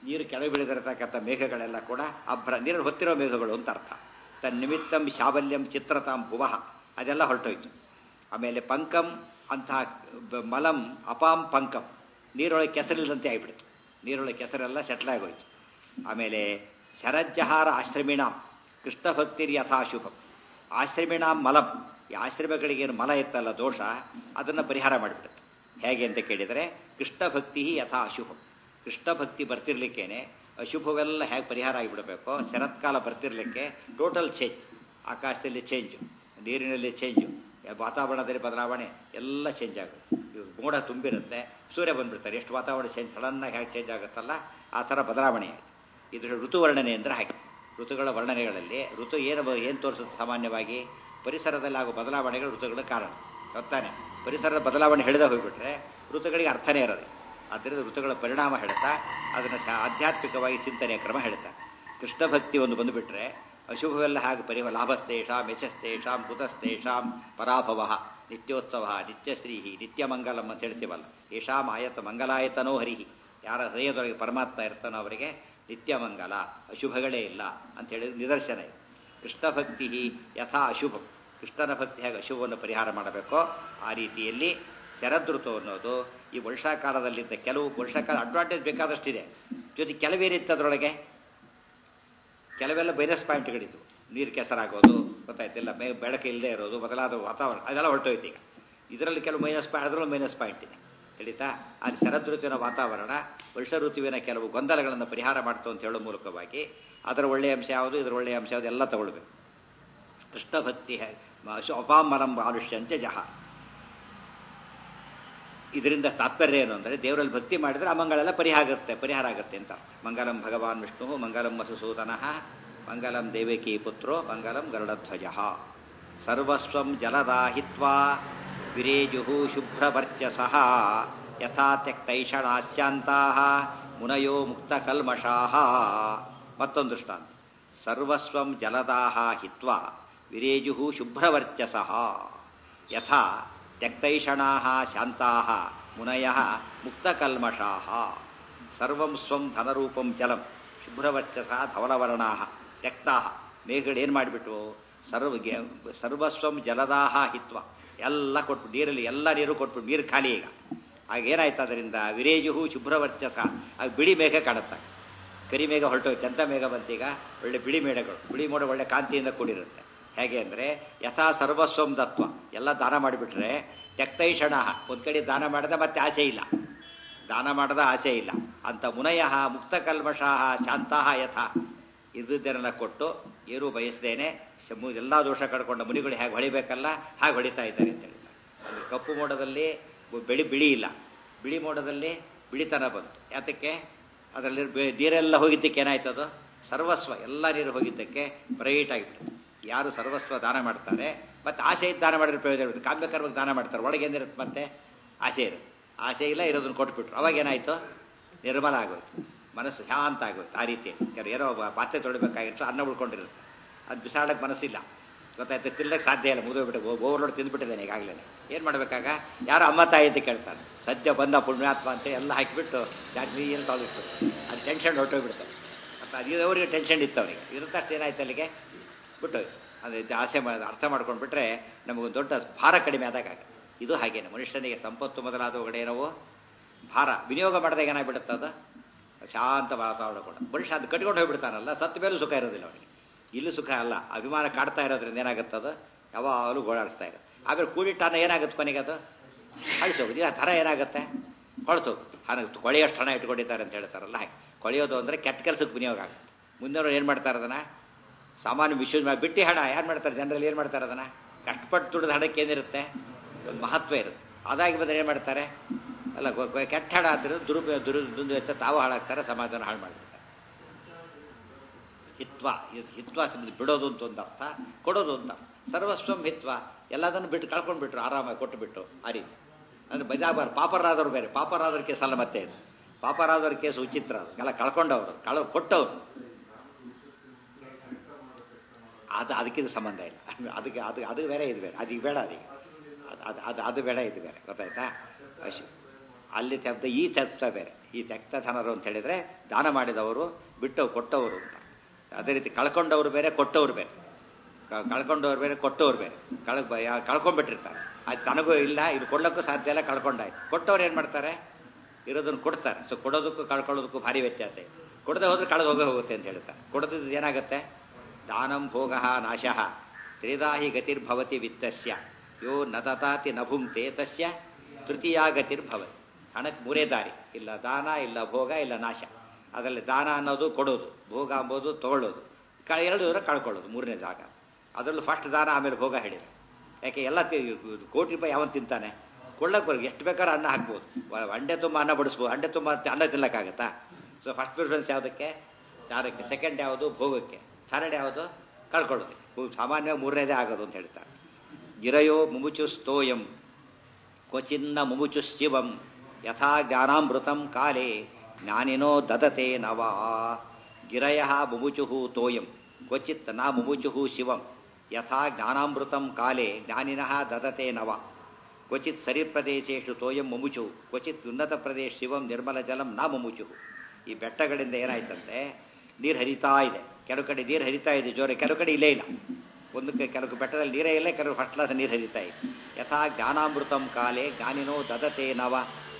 ನೀರು ಕೆಳಗೆ ಬೀಳಿದಿರತಕ್ಕಂಥ ಮೇಘಗಳೆಲ್ಲ ಕೂಡ ಅಭ್ರ ನೀರು ಹೊತ್ತಿರೋ ಮೇಘಗಳು ಅಂತ ಅರ್ಥ ತನ್ನ ನಿಮಿತ್ತಂ ಶಾಬಲ್ಯಂ ಚಿತ್ರತಾಂ ಭುವಃ ಅದೆಲ್ಲ ಹೊರಟೋಯ್ತು ಆಮೇಲೆ ಪಂಕಂ ಅಂತಹ ಬ- ಮಲಂ ಅಪಾಂ ಪಂಕಂ ನೀರೊಳಗೆ ಕೆಸರಿಲ್ಲದಂತೆ ಆಗಿಬಿಡ್ತು ನೀರೊಳಗೆ ಕೆಸರೆಲ್ಲ ಸೆಟ್ಲ್ ಆಗೋಯ್ತು ಆಮೇಲೆ ಶರಜ್ಜಹಾರ ಆಶ್ರಮಿಣಾಂ ಕೃಷ್ಣ ಭಕ್ತಿರ್ ಯಥಾಶುಭಂ ಆಶ್ರಮಿಣಾಂ ಮಲಂ ಈ ಆಶ್ರಮಗಳಿಗೇನು ಮಲ ಇತ್ತಲ್ಲ ದೋಷ ಅದನ್ನು ಪರಿಹಾರ ಮಾಡಿಬಿಡುತ್ತೆ ಹೇಗೆ ಅಂತ ಕೇಳಿದರೆ ಕೃಷ್ಣ ಭಕ್ತಿ ಯಥಾ ಅಶುಭಂ ಕೃಷ್ಣ ಭಕ್ತಿ ಬರ್ತಿರ್ಲಿಕ್ಕೇನೆ ಅಶುಭವೆಲ್ಲ ಹೇಗೆ ಪರಿಹಾರ ಆಗಿಬಿಡಬೇಕು ಶರತ್ಕಾಲ ಬರ್ತಿರ್ಲಿಕ್ಕೆ ಟೋಟಲ್ ಚೇಂಜ್ ಆಕಾಶದಲ್ಲಿ ಚೇಂಜು ನೀರಿನಲ್ಲಿ ಚೇಂಜು ವಾತಾವರಣದಲ್ಲಿ ಬದಲಾವಣೆ ಎಲ್ಲ ಚೇಂಜ್ ಆಗುತ್ತೆ ಇವಾಗ ಮೋಡ ತುಂಬಿರುತ್ತೆ ಸೂರ್ಯ ಬಂದ್ಬಿಡ್ತಾರೆ ಎಷ್ಟು ವಾತಾವರಣ ಚೇಂಜ್ ಸಡನ್ನಾಗಿ ಹೇಗೆ ಚೇಂಜ್ ಆಗುತ್ತಲ್ಲ ಆ ಥರ ಬದಲಾವಣೆ ಆಯಿತು ಇದು ಋತು ವರ್ಣನೆ ಅಂದರೆ ಹಾಗೆ ಋತುಗಳ ವರ್ಣನೆಗಳಲ್ಲಿ ಋತು ಏನು ಏನು ತೋರಿಸುತ್ತೆ ಸಾಮಾನ್ಯವಾಗಿ ಪರಿಸರದಲ್ಲಿ ಆಗೋ ಬದಲಾವಣೆಗಳು ಋತುಗಳ ಕಾರಣ ಗೊತ್ತಾನೆ ಪರಿಸರದ ಬದಲಾವಣೆ ಹೇಳಿದ ಹೋಗ್ಬಿಟ್ರೆ ಋತುಗಳಿಗೆ ಅರ್ಥನೇ ಇರೋದು ಆದ್ದರಿಂದ ಋತುಗಳ ಪರಿಣಾಮ ಹೇಳ್ತಾ ಅದನ್ನು ಶಾ ಆಧ್ಯಾತ್ಮಿಕವಾಗಿ ಚಿಂತನೆಯ ಕ್ರಮ ಹೇಳ್ತಾ ಕೃಷ್ಣ ಭಕ್ತಿ ಒಂದು ಬಂದುಬಿಟ್ರೆ ಅಶುಭವೆಲ್ಲ ಹಾಗೆ ಪರಿವ ಲಾಭಸ್ತೇಷಾಂ ಯಶಸ್ತೇಷಾಂ ಕುತಸ್ತೇಷಾಂ ಪರಾಭವ ನಿತ್ಯೋತ್ಸವ ನಿತ್ಯಶ್ರೀ ನಿತ್ಯಮಂಗಲಂ ಅಂತ ಹೇಳ್ತೀವಲ್ಲ ಯಶಾಂ ಆಯತ ಮಂಗಲಾಯತನೋ ಹರಿಹಿ ಯಾರ ಹೃದಯದೊಳಗೆ ಪರಮಾತ್ಮ ಇರ್ತಾನೋ ಅವರಿಗೆ ನಿತ್ಯಮಂಗಲ ಅಶುಭಗಳೇ ಇಲ್ಲ ಅಂತ ಹೇಳಿದ ನಿದರ್ಶನ ಇದೆ ಕೃಷ್ಣ ಭಕ್ತಿ ಯಥಾ ಅಶುಭಂ ಕೃಷ್ಣನ ಭಕ್ತಿ ಹೇಗೆ ಅಶುಭವನ್ನು ಪರಿಹಾರ ಮಾಡಬೇಕೋ ಆ ರೀತಿಯಲ್ಲಿ ಶರದೃತು ಅನ್ನೋದು ಈ ವರ್ಷಾಕಾಲದಲ್ಲಿದ್ದ ಕೆಲವು ವರ್ಷಾಕಾಲ ಅಡ್ವಾಂಟೇಜ್ ಬೇಕಾದಷ್ಟಿದೆ ಜೊತೆ ಕೆಲವೇನಿತ್ತು ಅದರೊಳಗೆ ಕೆಲವೆಲ್ಲ ಬೈರಸ್ ಪಾಯಿಂಟ್ಗಳಿದ್ವು ನೀರು ಕೆಸರಾಗೋದು ಗೊತ್ತಾಯ್ತಿಲ್ಲ ಮೇ ಬೆಳಕು ಇಲ್ಲದೆ ಇರೋದು ಬದಲಾದ ವಾತಾವರಣ ಅದೆಲ್ಲ ಹೊರಟೋಯ್ತು ಈಗ ಇದರಲ್ಲಿ ಕೆಲವು ಮೈನಸ್ ಪಾಯಿಂಟ್ ಅದರಲ್ಲೂ ಮೈನಸ್ ಪಾಯಿಂಟ್ ಇದೆ ತಿಳಿತಾ ಅದು ಶರದ್ ಋತುವಿನ ವಾತಾವರಣ ವರ್ಷ ಋತುವಿನ ಕೆಲವು ಗೊಂದಲಗಳನ್ನು ಪರಿಹಾರ ಮಾಡ್ತು ಅಂತ ಹೇಳೋ ಮೂಲಕವಾಗಿ ಅದರ ಒಳ್ಳೆಯ ಅಂಶ ಯಾವುದು ಇದರ ಒಳ್ಳೆಯ ಅಂಶ ಯಾವುದು ಎಲ್ಲ ತಗೊಳ್ಬೇಕು ಕೃಷ್ಣ ಭಕ್ತಿ ಅಪಾಮರಂ ಆಲುಷ್ಯಂತೆ ಜಹ ಇದರಿಂದ ತಾತ್ಪರ್ಯ ಏನು ಅಂದರೆ ದೇವರಲ್ಲಿ ಭಕ್ತಿ ಮಾಡಿದರೆ ಆ ಮಂಗಳೆಲ್ಲ ಪರಿಹಾರ ಆಗುತ್ತೆ ಪರಿಹಾರ ಆಗುತ್ತೆ ಅಂತ ಮಂಗಲಂ ಭಗವಾನ್ ವಿಷ್ಣು ಮಂಗಲಂ ವಸುಸೂದನಃ ಮಂಗಲಂ ದೇವಕಿ ಪುತ್ರೋ ಮಂಗಲಂ ಗರುಡಧ್ವಜ ಸರ್ವಸ್ವಂ ಜಲದಾಹಿತ್ವಾ ವಿರೇಜು ಶುಭ್ರವರ್ಚಸಃ ಯಥಾ ತ್ಯಕ್ತೈಷಣಾಸ್ಯಾಂತಾ ಮುನಯೋ ಮುಕ್ತಕಲ್ಮಷಾ ಮತ್ತೊಂದು ದೃಷ್ಟಾಂತ ಸರ್ವಸ್ವಂ ಜಲದಾಹ ಹಿತ್ವಾ ವಿರೇಜು ಶುಭ್ರವರ್ಚಸಃ ಯಥಾ ತ್ಯಕ್ತೈಷಣಾ ಶಾಂತಾ ಮುನಯ ಮುಕ್ತಕಲ್ಮಷಾ ಸರ್ವಂ ಸ್ವಂ ಧನರೂಪಂ ಜಲಂ ಶುಭ್ರವರ್ಚಸ ಧವಲವರ್ಣಾ ತ್ಯಕ್ತಾ ಮೇಘಗಳೇನು ಮಾಡಿಬಿಟ್ಟು ಸರ್ವ ಸರ್ವಸ್ವಂ ಜಲದಾಹ ಹಿತ್ವ ಎಲ್ಲ ಕೊಟ್ಬಿಟ್ಟು ನೀರಲ್ಲಿ ಎಲ್ಲ ನೀರು ಕೊಟ್ಬಿಟ್ಟು ನೀರು ಖಾಲಿ ಈಗ ಆಗ ಏನಾಯ್ತು ಅದರಿಂದ ವಿರೇಜುಹು ಶುಭ್ರವರ್ಚಸ ಆಗ ಬಿಳಿ ಮೇಘ ಕಾಣುತ್ತೆ ಕರಿ ಮೇಘ ಹೊರಟೋಯ್ತು ಎಂಥ ಮೇಘ ಬಂತೀಗ ಒಳ್ಳೆ ಬಿಳಿ ಮೇಘಗಳು ಬಿಳಿ ಮೋಡ ಒಳ್ಳೆ ಕಾಂತಿಯಿಂದ ಕೂಡಿರುತ್ತೆ ಹೇಗೆ ಅಂದರೆ ಯಥಾ ಸರ್ವಸ್ವಂ ದತ್ವ ಎಲ್ಲ ದಾನ ಮಾಡಿಬಿಟ್ರೆ ತ್ಯಕ್ತೈಷಣ ಒಂದು ಕಡೆ ದಾನ ಮಾಡಿದ ಮತ್ತೆ ಆಸೆ ಇಲ್ಲ ದಾನ ಮಾಡದ ಆಸೆ ಇಲ್ಲ ಅಂತ ಮುನಯ ಮುಕ್ತ ಕಲ್ಮಷಾಹ ಶಾಂತಾಹ ಯಥಾ ಇದ್ದುದನ್ನೆಲ್ಲ ಕೊಟ್ಟು ಏನೂ ಬಯಸ್ದೇನೆ ಸಮು ಎಲ್ಲ ದೋಷ ಕಡ್ಕೊಂಡ ಮುನಿಗಳು ಹೇಗೆ ಹೊಳಿಬೇಕಲ್ಲ ಹಾಗೆ ಹೊಡಿತಾ ಇದ್ದಾರೆ ಅಂತ ಹೇಳ್ತಾರೆ ಅಂದರೆ ಕಪ್ಪು ಮೋಡದಲ್ಲಿ ಬೆಳಿ ಬಿಳಿ ಇಲ್ಲ ಬಿಳಿ ಮೋಡದಲ್ಲಿ ಬಿಳಿತನ ಬಂತು ಯಾತಕ್ಕೆ ಅದರಲ್ಲಿ ಬೆ- ನೀರೆಲ್ಲ ಹೋಗಿದ್ದಕ್ಕೆ ಏನಾಯ್ತು ಅದು ಸರ್ವಸ್ವ ಎಲ್ಲ ನೀರು ಹೋಗಿದ್ದಕ್ಕೆ ಬ್ರೈಟ್ ಆಗಿಬಿಟ್ಟು ಯಾರು ಸರ್ವಸ್ವ ದಾನ ಮಾಡ್ತಾರೆ ಮತ್ತೆ ಆಸೆ ಇದ್ದು ದಾನ ಮಾಡಿದ್ರೆ ಪ್ರಯೋಜನ ಇರುತ್ತೆ ಕಾಮ್ಯಕರ್ಮಕ್ಕೆ ದಾನ ಮಾಡ್ತಾರೆ ಒಳಗೆ ಏನಿರುತ್ತೆ ಮತ್ತೆ ಆಸೆ ಇರುತ್ತೆ ಆಸೆ ಇಲ್ಲ ಇರೋದನ್ನ ಕೊಟ್ಬಿಟ್ರು ಅವಾಗ ಏನಾಯ್ತು ನಿರ್ಮಲ ಆಗೋಯ್ತು ಮನಸ್ಸು ಶಾಂತ ಆಗೋಯ್ತು ಆ ರೀತಿ ಯಾರು ಏನೋ ಒಬ್ಬ ಪಾತ್ರೆ ತೊಳಿಬೇಕಾಗಿತ್ತು ಅನ್ನ ಉಳ್ಕೊಂಡಿರುತ್ತೆ ಅದು ಬಿಸಾಡಕ್ಕೆ ಮನಸ್ಸಿಲ್ಲ ಗೊತ್ತಾಯ್ತು ತಿನ್ನಕ್ಕೆ ಸಾಧ್ಯ ಇಲ್ಲ ಮುಗಿದೋಗ್ಬಿಟ್ಟು ಓವರ್ಲೋಡ್ ತಿಂದ್ಬಿಟ್ಟಿದ್ದೇನೆ ಈಗಾಗಲೇ ಏನು ಮಾಡಬೇಕಾಗ ಯಾರೋ ಅಮ್ಮ ತಾಯಿ ಅಂತ ಕೇಳ್ತಾರೆ ಸದ್ಯ ಬಂದ ಪುಣ್ಯಾತ್ಮ ಅಂತ ಎಲ್ಲ ಹಾಕಿಬಿಟ್ಟು ಜಾಸ್ತಿ ಏನು ತೊಳಗಿಸ್ಬಿಟ್ಟು ಅದು ಟೆನ್ಷನ್ ಹೊರಟೋಗ್ಬಿಡ್ತಾರೆ ಮತ್ತು ಅದು ಅವರಿಗೆ ಟೆನ್ಷನ್ ಇತ್ತು ಅವರಿಗೆ ಇರುತ್ತಷ್ಟು ಏನಾಯ್ತು ಅಲ್ಲಿಗೆ ಬಿಟ್ಟು ಅದು ಇದು ಆಸೆ ಮಾಡಿ ಅರ್ಥ ಮಾಡ್ಕೊಂಡ್ಬಿಟ್ರೆ ನಮಗೊಂದು ದೊಡ್ಡ ಭಾರ ಕಡಿಮೆ ಆದಾಗ ಆಗುತ್ತೆ. ಇದು ಹಾಗೇನೆ ಮನುಷ್ಯನಿಗೆ ಸಂಪತ್ತು ಮೊದಲಾದವುಗಳೇನವು ಭಾರ ವಿನಿಯೋಗ ಮಾಡಿದಾಗ ಏನಾಗ್ಬಿಡುತ್ತೆ ಅದು ಶಾಂತ ವಾತಾವರಣ ಕೂಡ ಮನುಷ್ಯ ಅದು ಕಟ್ಕೊಂಡು ಹೋಗ್ಬಿಡ್ತಾನಲ್ಲ ಸತ್ತ ಮೇಲೂ ಸುಖ ಇರೋದಿಲ್ಲ ಅವನಿಗೆ ಇಲ್ಲೂ ಸುಖ ಅಲ್ಲ ಅಭಿಮಾನ ಕಾಡ್ತಾ ಇರೋದ್ರಿಂದ ಏನಾಗುತ್ತೆ ಅದು ಯಾವಾಗಲೂ ಗೋಳಾಡಿಸ್ತಾ ಇರುತ್ತೆ ಆಮೇಲೆ ಕೂಡಿಟ್ಟಾನ ಏನಾಗುತ್ತೆ ಕೊನೆಗೆ ಅದು ಅಳಿಸೋಗುದು ಆ ಥರ ಏನಾಗುತ್ತೆ ಕೊಳ್ತು ಹಾಗೆ ಕೊಳೆಯಷ್ಟು ಹಣ ಇಟ್ಕೊಂಡಿದ್ದಾರೆ ಅಂತ ಹೇಳ್ತಾರಲ್ಲ ಹಾಗೆ ಕೊಳೆಯೋದು ಅಂದರೆ ಕೆಟ್ಟ ಕೆಲಸಕ್ಕೆ ವಿನಿಯೋಗ ಆಗುತ್ತೆ ಮುಂದೆವ್ರು ಏನು ಮಾಡ್ತಾರೆ ಅದನ್ನು ಸಾಮಾನ್ಯ ವಿಶ್ವ ಬಿಟ್ಟಿ ಹಣ ಯಾರು ಮಾಡ್ತಾರೆ ಜನರಲ್ಲಿ ಏನು ಮಾಡ್ತಾರೆ ಅದನ್ನು ಕಷ್ಟಪಟ್ಟು ದುಡಿದ ಹಣಕ್ಕೆ ಏನಿರುತ್ತೆ ಒಂದು ಮಹತ್ವ ಇರುತ್ತೆ ಅದಾಗಿ ಬಂದರೆ ಏನು ಮಾಡ್ತಾರೆ ಅಲ್ಲ ಗೊ- ಗೊ- ಕೆಟ್ಟ ಹಣ ಆದ್ದರಿಂದ ದುರುಪಯೋಗ ದುರು ದುಂದು ತಾವು ಹಾಳಾಗ್ತಾರೆ ಸಮಾಜನ ಹಾಳು ಮಾಡ್ಬಿಡ್ತಾರೆ ಹಿತ್ವ ಇದು ಹಿತ್ವ ಶಬ್ದ ಬಿಡೋದು ಅಂತ ಒಂದು ಅರ್ಥ ಕೊಡೋದು ಅಂತ ಸರ್ವಸ್ವಂ ಹಿತ್ವ ಎಲ್ಲದನ್ನು ಬಿಟ್ಟು ಕಳ್ಕೊಂಡ್ಬಿಟ್ರು ಆರಾಮಾಗಿ ಕೊಟ್ಟುಬಿಟ್ಟು ಆ ರೀತಿ ಅಂದರೆ ಬಜಾಬಾರ್ ಪಾಪರಾದವ್ರು ಬೇರೆ ಪಾಪರಾದವ್ರ ಕೇಸ್ ಅಲ್ಲ ಮತ್ತೆ ಇದು ಪಾಪರಾದವ್ರ ಕೇಸ್ ವಿಚಿತ್ರ ಅದು ಎಲ್ಲ ಕಳ್ಕೊಂಡವರು ಕಳ ಕೊಟ್ಟವ್ರು ಅದು ಅದಕ್ಕಿದು ಸಂಬಂಧ ಇಲ್ಲ ಅದಕ್ಕೆ ಅದು ಅದು ಬೇರೆ ಇದು ಬೇರೆ ಅದಕ್ಕೆ ಬೇಡ ಅದಕ್ಕೆ ಅದು ಅದು ಅದು ಅದು ಬೇಡ ಇದು ಬೇರೆ ಗೊತ್ತಾಯ್ತಾ ಅಶು ಅಲ್ಲಿ ಶಬ್ದ ಈ ಶಬ್ದ ಬೇರೆ ಈ ತೆಕ್ತಧನರು ಅಂತ ಹೇಳಿದರೆ ದಾನ ಮಾಡಿದವರು ಬಿಟ್ಟು ಕೊಟ್ಟವರು ಅಂತ ಅದೇ ರೀತಿ ಕಳ್ಕೊಂಡವರು ಬೇರೆ ಕೊಟ್ಟವರು ಬೇರೆ ಕ- ಕಳ್ಕೊಂಡವ್ರು ಬೇರೆ ಕೊಟ್ಟವ್ರು ಬೇರೆ ಕಳ್ ಯಾ- ಕಳ್ಕೊಂಡ್ಬಿಟ್ಟಿರ್ತಾರೆ ಅದು ತನಗೂ ಇಲ್ಲ ಇದು ಕೊಡ್ಲಿಕ್ಕೂ ಸಾಧ್ಯ ಇಲ್ಲ ಕಳ್ಕೊಂಡಾಯ್ತು ಕೊಟ್ಟವ್ರು ಏನು ಮಾಡ್ತಾರೆ ಇರೋದನ್ನು ಕೊಡ್ತಾರೆ ಸೊ ಕೊಡೋದಕ್ಕೂ ಕಳ್ಕೊಳ್ಳೋದಕ್ಕೂ ಭಾರಿ ವ್ಯತ್ಯಾಸ ಇದೆ ಕೊಡದೆ ಹೋದ್ರೆ ಕಳೆದು ಹೋಗೇ ಹೋಗುತ್ತೆ ಅಂತ ಹೇಳ್ತಾರೆ ಕೊಡದಿದ್ದು ಏನಾಗುತ್ತೆ ದಾನಂ ಭೋಗ ನಾಶಃ ತ್ರಿದಾಹಿ ಗತಿರ್ಭವತಿ ವಿತ್ತಸ್ಯ ಯೋ ನ ದತಾತಿ ನ ಭುಂಕ್ತೆ ತಸ್ಯ ತೃತೀಯ ಗತಿರ್ಭವತಿ ಹಣಕ್ಕೆ ಮೂರೇ ದಾರಿ ಇಲ್ಲ ದಾನ ಇಲ್ಲ ಭೋಗ ಇಲ್ಲ ನಾಶ ಅದರಲ್ಲಿ ದಾನ ಅನ್ನೋದು ಕೊಡೋದು ಭೋಗ ಅಂಬೋದು ತಗೊಳ್ಳೋದು ಕ ಎರಡು ದೂರ ಕಳ್ಕೊಳ್ಳೋದು ಮೂರನೇ ಜಾಗ ಅದರಲ್ಲೂ ಫಸ್ಟ್ ದಾನ ಆಮೇಲೆ ಭೋಗ ಹೇಳಿದೆ ಯಾಕೆ ಎಲ್ಲ ತಿ- ಕೋಟಿ ರೂಪಾಯಿ ಯಾವನ್ ತಿಂತಾನೆ ಕೊಳ್ಳಕ್ಕೆ ಬರ್ ಎಷ್ಟು ಬೇಕಾದ್ರೂ ಅನ್ನ ಹಾಕ್ಬೋದು ವ- ಅಂಡೆ ತುಂಬ ಅನ್ನ ಬಡಿಸ್ಬೋದು ಅಂಡೆ ತುಂಬ ಅನ್ನ ತಿನ್ನಕ್ಕಾಗತ್ತಾ ಸೊ ಫಸ್ಟ್ ಪ್ರಿಫರೆನ್ಸ್ ಯಾವುದಕ್ಕೆ ದಾನಕ್ಕೆ ಸೆಕೆಂಡ್ ಯಾವುದು ಭೋಗಕ್ಕೆ ಥರ್ಡ್ ಯಾವುದು ಕಳ್ಕೊಳ್ಳೋದು ಹೂ- ಸಾಮಾನ್ಯವಾಗಿ ಮೂರನೇದೇ ಆಗೋದು ಅಂತ ಹೇಳ್ತಾರೆ ಗಿರಯೋ ಮುಮುಚು ಸ್ತೋಯಂ ಕ್ವಚಿನ್ನ ಮುಮುಚು ಶಿವಂ ಯಥಾ ಜ್ಞಾನಾಮೃತಂ ಕಾಲೇ ಜ್ಞಾನಿನೋ ದದತೆ ನವ ಗಿರಯ ಮುಮುಚು ತೋಯಂ ಕ್ವಚಿತ್ ನ ಮುಮುಚು ಶಿವಂ ಯಥಾ ಜ್ಞಾನಾಮೃತಂ ಕಾಲೇ ಜ್ಞಾನಿನಃ ದದತೆ ನವ ಕ್ವಚಿತ್ ಸರಿಪ್ರದೇಶೇಶು ತೋಯಂ ಮುಮುಚು ಕ್ವಚಿತ್ ಉನ್ನತ ಪ್ರದೇಶ ಶಿವಂ ನಿರ್ಮಲ ಜಲಂ ನ ಮುಮುಚು ಈ ಬೆಟ್ಟಗಳಿಂದ ಏನಾಯ್ತಂತೆ ನೀರು ಹರಿತಾ ಇದೆ ಕೆಲವು ಕಡೆ ನೀರು ಹರಿತಾ ಇದೆ ಜೋರ ಕೆಲವು ಕಡೆ ಇಲ್ಲೇ ಇಲ್ಲ ಒಂದು ಕ- ಕೆಲವು ಬೆಟ್ಟದಲ್ಲಿ ನೀರೇ ಇಲ್ಲ ಕೆಲವು ಫಸ್ಟ್ ಕ್ಲಾಸ್ ನೀರು ಹರಿತಾ ಇದೆ ಯಥಾ ಜ್ಞಾನಾಮೃತಂ ಕಾಲೇ ಜ್ಞಾನಿನೋ ದದತೆ ನವ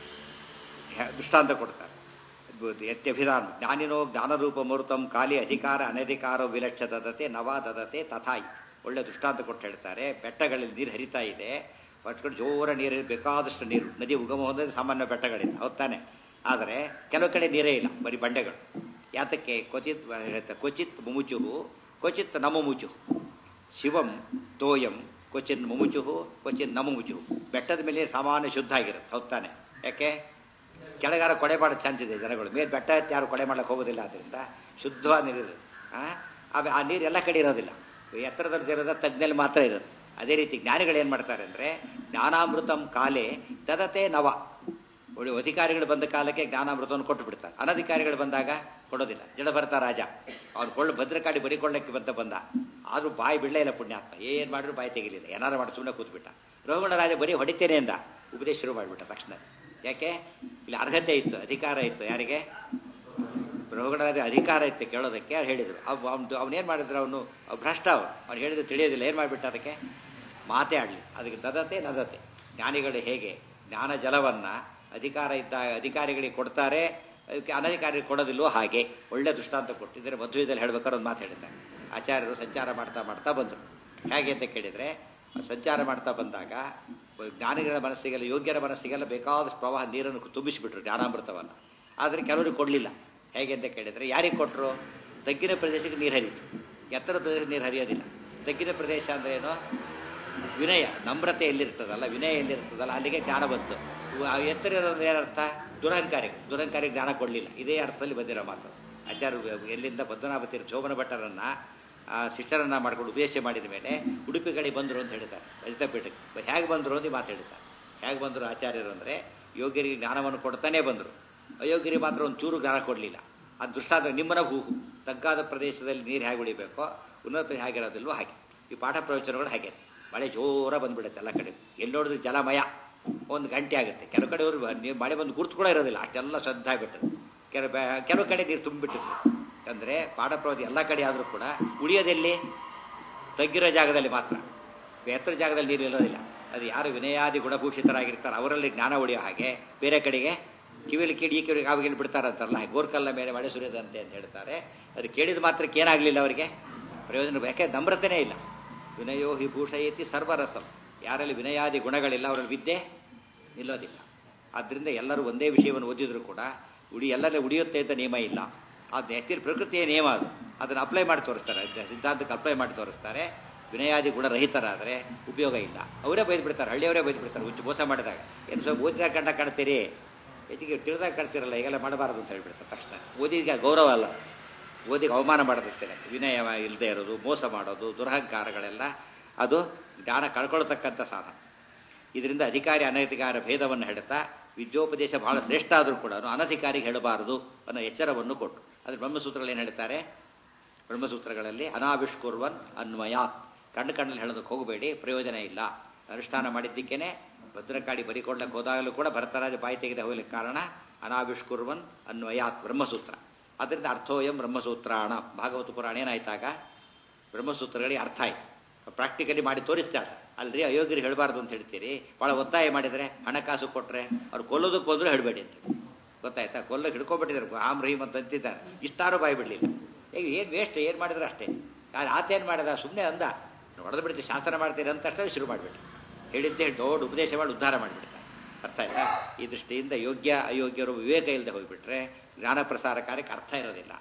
ಹೆ- ದೃಷ್ಟಾಂತ ಕೊಡ್ತಾರೆ ಬ- ಯತ್ಯಭಿಧಾನ ಜ್ಞಾನಿನೋ ಜ್ಞಾನರೂಪ ಮೂರ್ತಂ ಕಾಲಿ ಅಧಿಕಾರ ಅನಧಿಕಾರ ವಿಲಕ್ಷ ದದತೆ ನವ ದದತೆ ತಥಾಯಿ ಒಳ್ಳೆ ದೃಷ್ಟಾಂತ ಕೊಟ್ಟು ಹೇಳ್ತಾರೆ ಬೆಟ್ಟಗಳಲ್ಲಿ ನೀರು ಹರಿತಾ ಇದೆ ಕಡೆ ಜೋರ ನೀರು ಬೇಕಾದಷ್ಟು ನೀರು ನದಿ ಉಗಮ ಹೋದ್ರೆ ಸಾಮಾನ್ಯ ಬೆಟ್ಟಗಳಿಂದ ಹೌದ್ ತಾನೆ ಆದರೆ ಕೆಲವು ಕಡೆ ನೀರೇ ಇಲ್ಲ ಬರೀ ಬಂಡೆಗಳು ಯಾತಕ್ಕೆ ಕ್ವಚಿತ್ ಹೇಳ್ತಾರೆ ಕ್ವಚಿತ್ ಮುಮುಚುಹು ಕ್ವಚಿತ್ ನಮುಮುಚು ಶಿವಂ ತೋಯಂ ಕ್ವಚಿನ್ ಮುಮುಚುಹು ಕ್ವಚಿನ್ ನಮುಮುಚುಹು ಬೆಟ್ಟದ ಮೇಲೆ ಸಾಮಾನ್ಯ ಶುದ್ಧ ಆಗಿರುತ್ತೆ ಹೌದ್ ತಾನೆ ಯಾಕೆ ಕೆಳಗಾರ ಕೊಡೆ ಮಾಡೋ ಚಾನ್ಸ್ ಇದೆ ಜನಗಳು ಮೇಲೆ ಬೆಟ್ಟ ಎತ್ತಿ ಯಾರು ಕೊಡೆ ಮಾಡ್ಲಿಕ್ಕೆ ಹೋಗೋದಿಲ್ಲ ಅದರಿಂದ ಶುದ್ಧವಾದ ನೀರು ಇರುತ್ತೆ ಆ ಆ ನೀರು ಎಲ್ಲ ಕಡೆ ಇರೋದಿಲ್ಲ ಎತ್ತರದಲ್ಲಿ ಇರೋದ ತಜ್ಞಲ್ಲಿ ಮಾತ್ರ ಇರೋದು ಅದೇ ರೀತಿ ಜ್ಞಾನಿಗಳು ಏನು ಮಾಡ್ತಾರೆ ಅಂದರೆ ಜ್ಞಾನಾಮೃತಂ ಕಾಲೇ ತದತೆ ನವ ಒಳ್ಳೆ ಅಧಿಕಾರಿಗಳು ಬಂದ ಕಾಲಕ್ಕೆ ಜ್ಞಾನಾಮೃತವನ್ನು ಕೊಟ್ಟು ಬಿಡ್ತಾರೆ ಅನಧಿಕಾರಿಗಳು ಬಂದಾಗ ಕೊಡೋದಿಲ್ಲ ಜಡಭರತ ರಾಜ ಅವ್ನು ಕೊಳ್ಳ ಭದ್ರಕಾಡಿ ಬರಿಕೊಳ್ಳಕ್ಕೆ ಬಂತ ಬಂದ ಆದರೂ ಬಾಯಿ ಬಿಡಲೇ ಇಲ್ಲ ಪುಣ್ಯಾತ್ಮ ಏನು ಮಾಡಿದ್ರು ಬಾಯಿ ತೆಗಿಲಿಲ್ಲ ಏನಾರು ಮಾಡಿ ಸುಮ್ಮನೆ ಕೂತ್ಬಿಟ್ಟ ರೋಗಣ ರಾಜ ಬರೀ ಹೊಡಿತೇನೆ ಅಂದ ಉಪದೇಶ ಶುರು ಮಾಡಿಬಿಟ್ಟ ತಕ್ಷಣ ಯಾಕೆ ಇಲ್ಲಿ ಅರ್ಹತೆ ಇತ್ತು ಅಧಿಕಾರ ಇತ್ತು ಯಾರಿಗೆ ರೋಗಣರಾಜ ಅಧಿಕಾರ ಇತ್ತು ಕೇಳೋದಕ್ಕೆ ಅವ್ರು ಹೇಳಿದರು ಅವ್ ಅವ್ನು ಅವನೇನು ಮಾಡಿದ್ರು ಅವನು ಭ್ರಷ್ಟ ಅವನು ಅವ್ನು ಹೇಳಿದ್ರು ತಿಳಿಯೋದಿಲ್ಲ ಏನು ಮಾಡಿಬಿಟ್ಟ ಅದಕ್ಕೆ ಮಾತೇ ಆಡಲಿ ಅದಕ್ಕೆ ದದತೆ ನದತೆ ಜ್ಞಾನಿಗಳು ಹೇಗೆ ಜ್ಞಾನ ಜಲವನ್ನು ಅಧಿಕಾರ ಇದ್ದ ಅಧಿಕಾರಿಗಳಿಗೆ ಕೊಡ್ತಾರೆ ಅದಕ್ಕೆ ಅನಧಿಕಾರಿಗೆ ಕೊಡೋದಿಲ್ವೋ ಹಾಗೆ ಒಳ್ಳೆ ದೃಷ್ಟಾಂತ ಕೊಟ್ಟಿದ್ದಾರೆ ಮಧ್ವದಲ್ಲಿ ಹೇಳ್ಬೇಕಾದ್ರೆ ಒಂದು ಮಾತು ಹೇಳಿದ್ದಾರೆ ಆಚಾರ್ಯರು ಸಂಚಾರ ಮಾಡ್ತಾ ಮಾಡ್ತಾ ಬಂದರು ಹೇಗೆ ಅಂತ ಕೇಳಿದರೆ ಸಂಚಾರ ಮಾಡ್ತಾ ಬಂದಾಗ ಜ್ಞಾನಿಗಳ ಮನಸ್ಸಿಗೆಲ್ಲ ಯೋಗ್ಯರ ಮನಸ್ಸಿಗೆಲ್ಲ ಬೇಕಾದಷ್ಟು ಪ್ರವಾಹ ನೀರನ್ನು ತುಂಬಿಸಿಬಿಟ್ರು ಜ್ಞಾನಾಮೃತವನ್ನು ಆದರೆ ಕೆಲವರಿಗೆ ಕೊಡಲಿಲ್ಲ ಹೇಗೆ ಅಂತ ಕೇಳಿದರೆ ಯಾರಿಗೆ ಕೊಟ್ಟರು ತಗ್ಗಿನ ಪ್ರದೇಶಕ್ಕೆ ನೀರು ಹರಿಯಿತು ಎತ್ತರ ಪ್ರದೇಶಕ್ಕೆ ನೀರು ಹರಿಯೋದಿಲ್ಲ ತಗ್ಗಿನ ಪ್ರದೇಶ ಅಂದ್ರೆ ಏನು ವಿನಯ ನಮ್ರತೆ ಎಲ್ಲಿರ್ತದಲ್ಲ ವಿನಯ ಎಲ್ಲಿರ್ತದಲ್ಲ ಅಲ್ಲಿಗೆ ಜ್ಞಾನ ಬಂತು ಇವು ಆ ಎತ್ತರ ಇರೋದು ಏನರ್ಥ ದುರಹಂಕಾರಿಗೆ ದುರಹಂಕಾರಿಗೆ ಜ್ಞಾನ ಕೊಡಲಿಲ್ಲ ಇದೇ ಅರ್ಥದಲ್ಲಿ ಬಂದಿರೋ ಮಾತು ಆಚಾರ್ಯ ಎಲ್ಲಿಂದ ಪದ್ಮನಾಭ ಚೋಮನ ಭಟ್ಟರನ್ನ ಆ ಶಿಷ್ಯರನ್ನ ಮಾಡ್ಕೊಂಡು ಉಪದೇಶ ಮಾಡಿದ ಮೇಲೆ ಉಡುಪಿ ಕಡೆ ಬಂದರು ಅಂತ ಹೇಳ್ತಾರೆ ರಜಿತಪೀಠಕ್ಕೆ ಹೇಗೆ ಬಂದರು ಅಂತ ಈ ಮಾತು ಹೇಳ್ತಾರೆ ಹೇಗೆ ಬಂದರು ಆಚಾರ್ಯರು ಅಂದರೆ ಯೋಗ್ಯರಿಗೆ ಜ್ಞಾನವನ್ನು ಕೊಡ್ತಾನೆ ಬಂದರು ಅಯೋಗ್ಯರಿಗೆ ಮಾತ್ರ ಒಂದು ಚೂರು ಜ್ಞಾನ ಕೊಡಲಿಲ್ಲ ಅದು ದೃಷ್ಟಾಂತ ನಿಮ್ಮನ ಹೂವು ತಗ್ಗಾದ ಪ್ರದೇಶದಲ್ಲಿ ನೀರು ಹೇಗೆ ಉಳಿಬೇಕೋ ಉನ್ನತ ಹೇಗಿರೋದಿಲ್ವೋ ಹಾಗೆ ಈ ಪಾಠ ಪ್ರವಚನಗಳು ಹಾಗೆ ಮಳೆ ಜೋರ ಬಂದ್ಬಿಡುತ್ತೆ ಎಲ್ಲ ಕಡೆ ಎಲ್ಲಿ ನೋಡಿದ್ರು ಜಲಮಯ ಒಂದು ಗಂಟೆ ಆಗುತ್ತೆ ಕೆಲವು ಕಡೆ ಅವರು ನೀರು ಮಳೆ ಬಂದು ಗುರ್ತು ಕೂಡ ಇರೋದಿಲ್ಲ ಅಷ್ಟೆಲ್ಲ ಶ್ರದ್ಧೆ ಆಗಿಬಿಟ್ಟது ಕೆಲವು ಬೆ- ಕೆಲವು ಕಡೆ ನೀರು ತುಂಬಿಬಿಟ್ಟಿತ್ತು ಅಂದರೆ ಪಾಠ ಪ್ರವಚನ ಎಲ್ಲ ಕಡೆ ಆದರೂ ಕೂಡ ಉಳಿಯೋದೆಲ್ಲಿ ತಗ್ಗಿರೋ ಜಾಗದಲ್ಲಿ ಮಾತ್ರ ಎತ್ತರ ಜಾಗದಲ್ಲಿ ನೀರು ಇರೋದಿಲ್ಲ ಅದು ಯಾರು ವಿನಯಾದಿ ಗುಣಭೂಷಿತರಾಗಿರ್ತಾರೆ ಅವರಲ್ಲಿ ಜ್ಞಾನ ಉಳಿಯೋ ಹಾಗೆ ಬೇರೆ ಕಡೆಗೆ ಕಿವಿಲಿ ಕಿಡಿ ಈ ಕಿವಿಗೆ ಆವಾಗಿಲ್ಲಿ ಬಿಡ್ತಾರಂತಾರಲ್ಲ ಹಾಗೆ ಗೋರ್ಕಲ್ಲ ಮೇಲೆ ಮಳೆ ಸುರಿಯದಂತೆ ಅಂತ ಹೇಳ್ತಾರೆ ಅದು ಕೇಳಿದ ಮಾತ್ರಕ್ಕೆ ಏನಾಗಲಿಲ್ಲ ಅವರಿಗೆ ಪ್ರಯೋಜನ ಯಾಕೆ ನಮ್ರತೆನೇ ಇಲ್ಲ ವಿನಯೋ ಹಿ ಭೂಷಯತಿ ಸರ್ವರಸಂ ಯಾರಲ್ಲಿ ವಿನಯಾದಿ ಗುಣಗಳಿಲ್ಲ ಅವರಲ್ಲಿ ವಿದ್ಯೆ ನಿಲ್ಲೋದಿಲ್ಲ ಆದ್ದರಿಂದ ಎಲ್ಲರೂ ಒಂದೇ ವಿಷಯವನ್ನು ಓದಿದ್ರು ಕೂಡ ಉಡಿ ಎಲ್ಲರೇ ಉಳಿಯುತ್ತೆ ಅಂತ ನಿಯಮ ಇಲ್ಲ ಅದು ಎತ್ತಿರ ಪ್ರಕೃತಿಯ ನಿಯಮ ಅದು ಅದನ್ನು ಅಪ್ಲೈ ಮಾಡಿ ತೋರಿಸ್ತಾರೆ ಅದ್ ಸಿದ್ಧಾಂತಕ್ಕೆ ಅಪ್ಲೈ ಮಾಡಿ ತೋರಿಸ್ತಾರೆ ವಿನಯಾದಿ ಗುಣರಹಿತರಾದರೆ ಉಪಯೋಗ ಇಲ್ಲ ಅವರೇ ಬೈದು ಬಿಡ್ತಾರೆ ಹಳ್ಳಿಯವರೇ ಬೈದು ಬಿಡ್ತಾರೆ ಹುಚ್ಚು ಮೋಸ ಮಾಡಿದಾಗ ಏನು ಸ್ವಲ್ಪ ಓದಿದಾಗ ಕಂಡ ಕಾಣ್ತೀರಿ ಹೆಚ್ಚಿಗೆ ತಿಳಿದಾಗ ಕಾಣ್ತಿರಲ್ಲ ಈಗೆಲ್ಲ ಮಾಡಬಾರದು ಅಂತ ಹೇಳ್ಬಿಡ್ತಾರೆ ತಕ್ಷಣ ಓದಿಗೆ ಗೌರವ ಅಲ್ಲ ಓದಿಗೆ ಅವಮಾನ ಮಾಡೋದಿರ್ತೇನೆ ವಿನಯ ಇಲ್ಲದೆ ಇರೋದು ಮೋಸ ಮಾಡೋದು ದುರಹಂಕಾರಗಳೆಲ್ಲ ಅದು ಜ್ಞಾನ ಕಳ್ಕೊಳ್ತಕ್ಕಂಥ ಸಾಧನ ಇದರಿಂದ ಅಧಿಕಾರಿ ಅನಧಿಕಾರ ಭೇದವನ್ನು ಹೇಳ್ತಾ ವಿದ್ಯೋಪದೇಶ ಬಹಳ ಶ್ರೇಷ್ಠ ಆದರೂ ಕೂಡ ಅನಧಿಕಾರಿಗೆ ಹೇಳಬಾರದು ಅನ್ನೋ ಎಚ್ಚರವನ್ನು ಕೊಟ್ಟು ಅದು ಬ್ರಹ್ಮಸೂತ್ರಗಳು ಏನು ಹೇಳ್ತಾರೆ ಬ್ರಹ್ಮಸೂತ್ರಗಳಲ್ಲಿ ಅನಾವಿಷ್ಕುರ್ವನ್ ಅನ್ವಯ ಕಣ್ಣು ಕಣ್ಣಲ್ಲಿ ಹೇಳೋದಕ್ಕೆ ಹೋಗಬೇಡಿ ಪ್ರಯೋಜನ ಇಲ್ಲ ಅನುಷ್ಠಾನ ಮಾಡಿದ್ದಕ್ಕೇನೆ ಭದ್ರಕಾಡಿ ಬರಿಕೊಳ್ಳಕ್ಕೆ ಹೋದಾಗಲೂ ಕೂಡ ಭರತರಾಜ ಬಾಯಿ ತೆಗೆದ ಹೋಗ್ಲಿಕ್ಕೆ ಕಾರಣ ಅನಾವಿಷ್ಕುರ್ವನ್ ಅನ್ವಯಾತ್ ಬ್ರಹ್ಮಸೂತ್ರ ಅದರಿಂದ ಅರ್ಥೋಯಂ ಬ್ರಹ್ಮಸೂತ್ರಾಣ ಭಾಗವತ ಪುರಾಣ ಏನಾಯ್ತಾಗ ಬ್ರಹ್ಮಸೂತ್ರಗಳಿಗೆ ಅರ್ಥ ಆಯ್ತು ಪ್ರಾಕ್ಟಿಕಲಿ ಮಾಡಿ ತೋರಿಸ್ತಾಳೆ ಅಲ್ರಿ ಅಯೋಗ್ಯರು ಹೇಳಬಾರ್ದು ಅಂತ ಹೇಳ್ತೀರಿ ಭಾಳ ಒತ್ತಾಯ ಮಾಡಿದರೆ ಹಣಕಾಸು ಕೊಟ್ಟರೆ ಅವ್ರು ಕೊಲ್ಲೋದಕ್ಕೆ ಬಂದರೂ ಹೇಳಬೇಡಿ ಅಂತ ಗೊತ್ತಾಯ್ತಾ ಕೊಲ್ಲಕ್ಕೆ ಹಿಡ್ಕೊಂಡ್ಬಿಟ್ಟಿದ್ದಾರೆ ಆಮ್ ರಹೀಮ್ ಅಂತ ಅಂತಿದ್ದಾರೆ ಇಷ್ಟಾರು ಬಾಯಿ ಬಿಡಲಿಲ್ಲ ಈಗ ಏನು ವೇಸ್ಟ್ ಏನು ಮಾಡಿದ್ರು ಅಷ್ಟೇ ಆದ್ರೆ ಆತೇನು ಮಾಡಿದ ಸುಮ್ಮನೆ ಅಂದ ಹೊಡೆದು ಬಿಡ್ತೀವಿ ಶಾಸನ ಮಾಡ್ತೀರಿ ಅಂತ ಅಷ್ಟೇ ಶುರು ಮಾಡಿಬಿಟ್ಟು ಹೇಳಿದ್ದೆ ದೊಡ್ಡ ಉಪದೇಶ ಮಾಡಿ ಉದ್ಧಾರ ಮಾಡಿಬಿಡ್ತಾರೆ ಅರ್ಥ ಆಯ್ತಾ ಈ ದೃಷ್ಟಿಯಿಂದ ಯೋಗ್ಯ ಅಯೋಗ್ಯರು ವಿವೇಕ ಇಲ್ಲದೆ ಹೋಗಿಬಿಟ್ರೆ ಜ್ಞಾನ ಪ್ರಸಾರ ಕಾರ್ಯಕ್ಕೆ ಅರ್ಥ ಇರೋದಿಲ್ಲ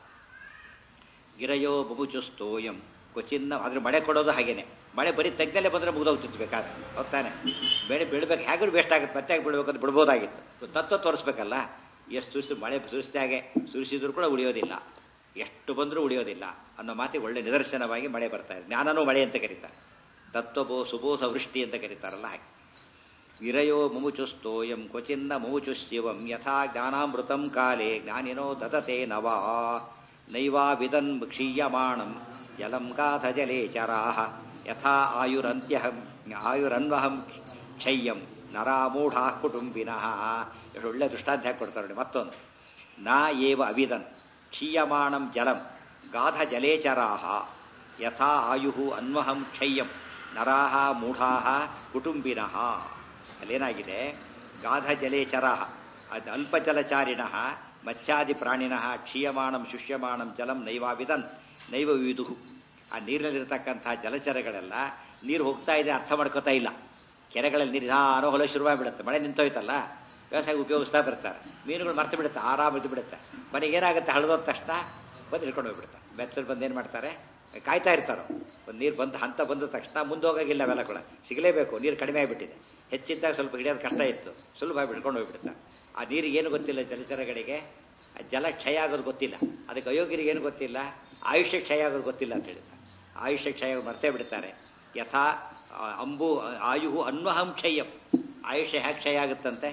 ಗಿರಯೋ ಬಬುಚುಸ್ತೋಯಂ ಕೊಚಿನ್ನ ಅದ್ರ ಮಳೆ ಕೊಡೋದು ಹಾಗೇನೆ ಮಳೆ ಬರೀ ತೆಗ್ದಲ್ಲೇ ಬಂದರೆ ಮುಗಿದೋಗ್ತಿತ್ತು ಬೇಕಾದ್ರೆ ಹೊತ್ತಾನೆ ಬೆಳೆ ಬೀಳ್ಬೇಕು ಹೇಗೂ ವೇಸ್ಟ್ ಆಗುತ್ತೆ ಮತ್ತೆ ಹೇಗೆ ಬೀಳ್ಬೇಕು ಅಂತ ಬಿಡ್ಬೋದಾಗಿತ್ತು ತತ್ವ ತೋರಿಸ್ಬೇಕಲ್ಲ ಎಷ್ಟು ಸುರಿಸಿ ಮಳೆ ಸುರಿಸಿದಾಗೆ ಸುರಿಸಿದ್ರು ಕೂಡ ಉಳಿಯೋದಿಲ್ಲ ಎಷ್ಟು ಬಂದರೂ ಉಳಿಯೋದಿಲ್ಲ ಅನ್ನೋ ಮಾತಿಗೆ ಒಳ್ಳೆ ನಿದರ್ಶನವಾಗಿ ಮಳೆ ಬರ್ತಾ ಇದೆ ಜ್ಞಾನನೂ ಮಳೆ ಅಂತ ಕರೀತಾರೆ ತತ್ವಬೋ ಸುಬೋಧ ವೃಷ್ಟಿ ಅಂತ ಕರೀತಾರಲ್ಲ ಹಾಗೆ ವಿರಯೋ ಮುಮುಚುಸ್ತೋಯಂ ಕ್ವಚಿನ್ನ ಮುಮುಚುಶಿವಂ ಯಥಾ ಜ್ಞಾನಾಮೃತಂ ಕಾಲೇ ಜ್ಞಾನಿನೋ ದದತೆ ನವಾ ನೈವಾ ವಿದನ್ ಕ್ಷೀಯಮಾಣಂ ಜಲಂ ಗಾಧ ಜಲೇ ಚರಾಹ ಯಥಾ ಆಯುರಂತ್ಯಹಂ ಆಯುರನ್ವಹಂ ಕ್ಷಯ್ಯಂ ನರಾಮೂಢಾ ಕುಟುಂಬಿನಃ ಎಷ್ಟು ಒಳ್ಳೆ ದೃಷ್ಟಾಂತ ಹಾಕಿ ಕೊಡ್ತಾರೆ ನೋಡಿ ಮತ್ತೊಂದು ನಾ ಏವ ಅವಿದನ್ ಕ್ಷೀಯಮಾಣಂ ಜಲಂ ಗಾಧ ಜಲೇಚರಾಹ ಯಥಾ ಆಯು ಅನ್ವಹಂ ಕ್ಷಯ್ಯಂ ನರಾಹ ಮೂಢಾಹ ಕುಟುಂಬಿನಃ ಅಲ್ಲೇನಾಗಿದೆ ಗಾಧ ಜಲೇಚರಾಹ ಅದು ಅಲ್ಪಜಲಚಾರಿಣಃ ಮತ್ಸ್ಯಾದಿ ಪ್ರಾಣಿನಃ ಕ್ಷೀಯಮಾಣಂ ಶುಷ್ಯಮಾಣಂ ಜಲಂ ನೈವಾವಿದನ್ ನೈವ ವಿದು ಆ ನೀರಿನಲ್ಲಿರ್ತಕ್ಕಂಥ ಜಲಚರಗಳೆಲ್ಲ ನೀರು ಹೋಗ್ತಾ ಇದೆ ಅರ್ಥ ಮಾಡ್ಕೋತಾ ಇಲ್ಲ ಕೆರೆಗಳಲ್ಲಿ ನೀರು ನಿಧಾನ ಹೊಲ ಶುರುವಾಗಿಬಿಡುತ್ತೆ ಮಳೆ ನಿಂತೋಯ್ತಲ್ಲ ವ್ಯವಸಾಯ ಉಪಯೋಗಿಸ್ತಾ ಬರ್ತಾರೆ ಮೀನುಗಳು ಮರ್ತು ಬಿಡುತ್ತೆ ಆರಾಮ ಇದ್ದು ಬಿಡುತ್ತೆ ಮನೆಗೆ ಏನಾಗುತ್ತೆ ಹಳದೋದ ತಕ್ಷಣ ಬಂದು ಹಿಡ್ಕೊಂಡು ಹೋಗ್ಬಿಡುತ್ತೆ ಬೆಚ್ಚಲು ಬಂದು ಏನು ಮಾಡ್ತಾರೆ ಕಾಯ್ತಾ ಇರ್ತಾರೋ ಒಂದು ನೀರು ಬಂದು ಹಂತ ಬಂದ ತಕ್ಷಣ ಮುಂದೆ ಹೋಗೋಗಿಲ್ಲ ಅವೆಲ್ಲ ಕೂಡ ಸಿಗಲೇಬೇಕು ನೀರು ಕಡಿಮೆ ಆಗಿಬಿಟ್ಟಿದೆ ಹೆಚ್ಚಿದ್ದಾಗ ಸ್ವಲ್ಪ ಹಿಡಿಯೋದು ಕಷ್ಟ ಇತ್ತು ಸುಲಭ ಹಿಡ್ಕೊಂಡು ಹೋಗ್ಬಿಡುತ್ತೆ ಆ ನೀರಿಗೆ ಏನು ಗೊತ್ತಿಲ್ಲ ಜಲಚರಗಳಿಗೆ ಆ ಜಲ ಕ್ಷಯ ಆಗೋದು ಗೊತ್ತಿಲ್ಲ ಅದಕ್ಕೆ ಅಯೋಗ್ಯರಿಗೆ ಏನು ಗೊತ್ತಿಲ್ಲ ಆಯುಷ್ಯ ಕ್ಷಯ ಆಗೋದು ಗೊತ್ತಿಲ್ಲ ಅಂತ ಹೇಳ್ತಾರೆ ಆಯುಷ್ಯ ಕ್ಷಯ ಮರ್ತೇ ಬಿಡ್ತಾರೆ ಯಥಾ ಆ, ಅಂಬು ಆಯು ಅನ್ವಹಂ ಕ್ಷಯ್ಯಂ ಆಯುಷ್ಯ ಹೇಗೆ ಕ್ಷಯ ಆಗುತ್ತಂತೆ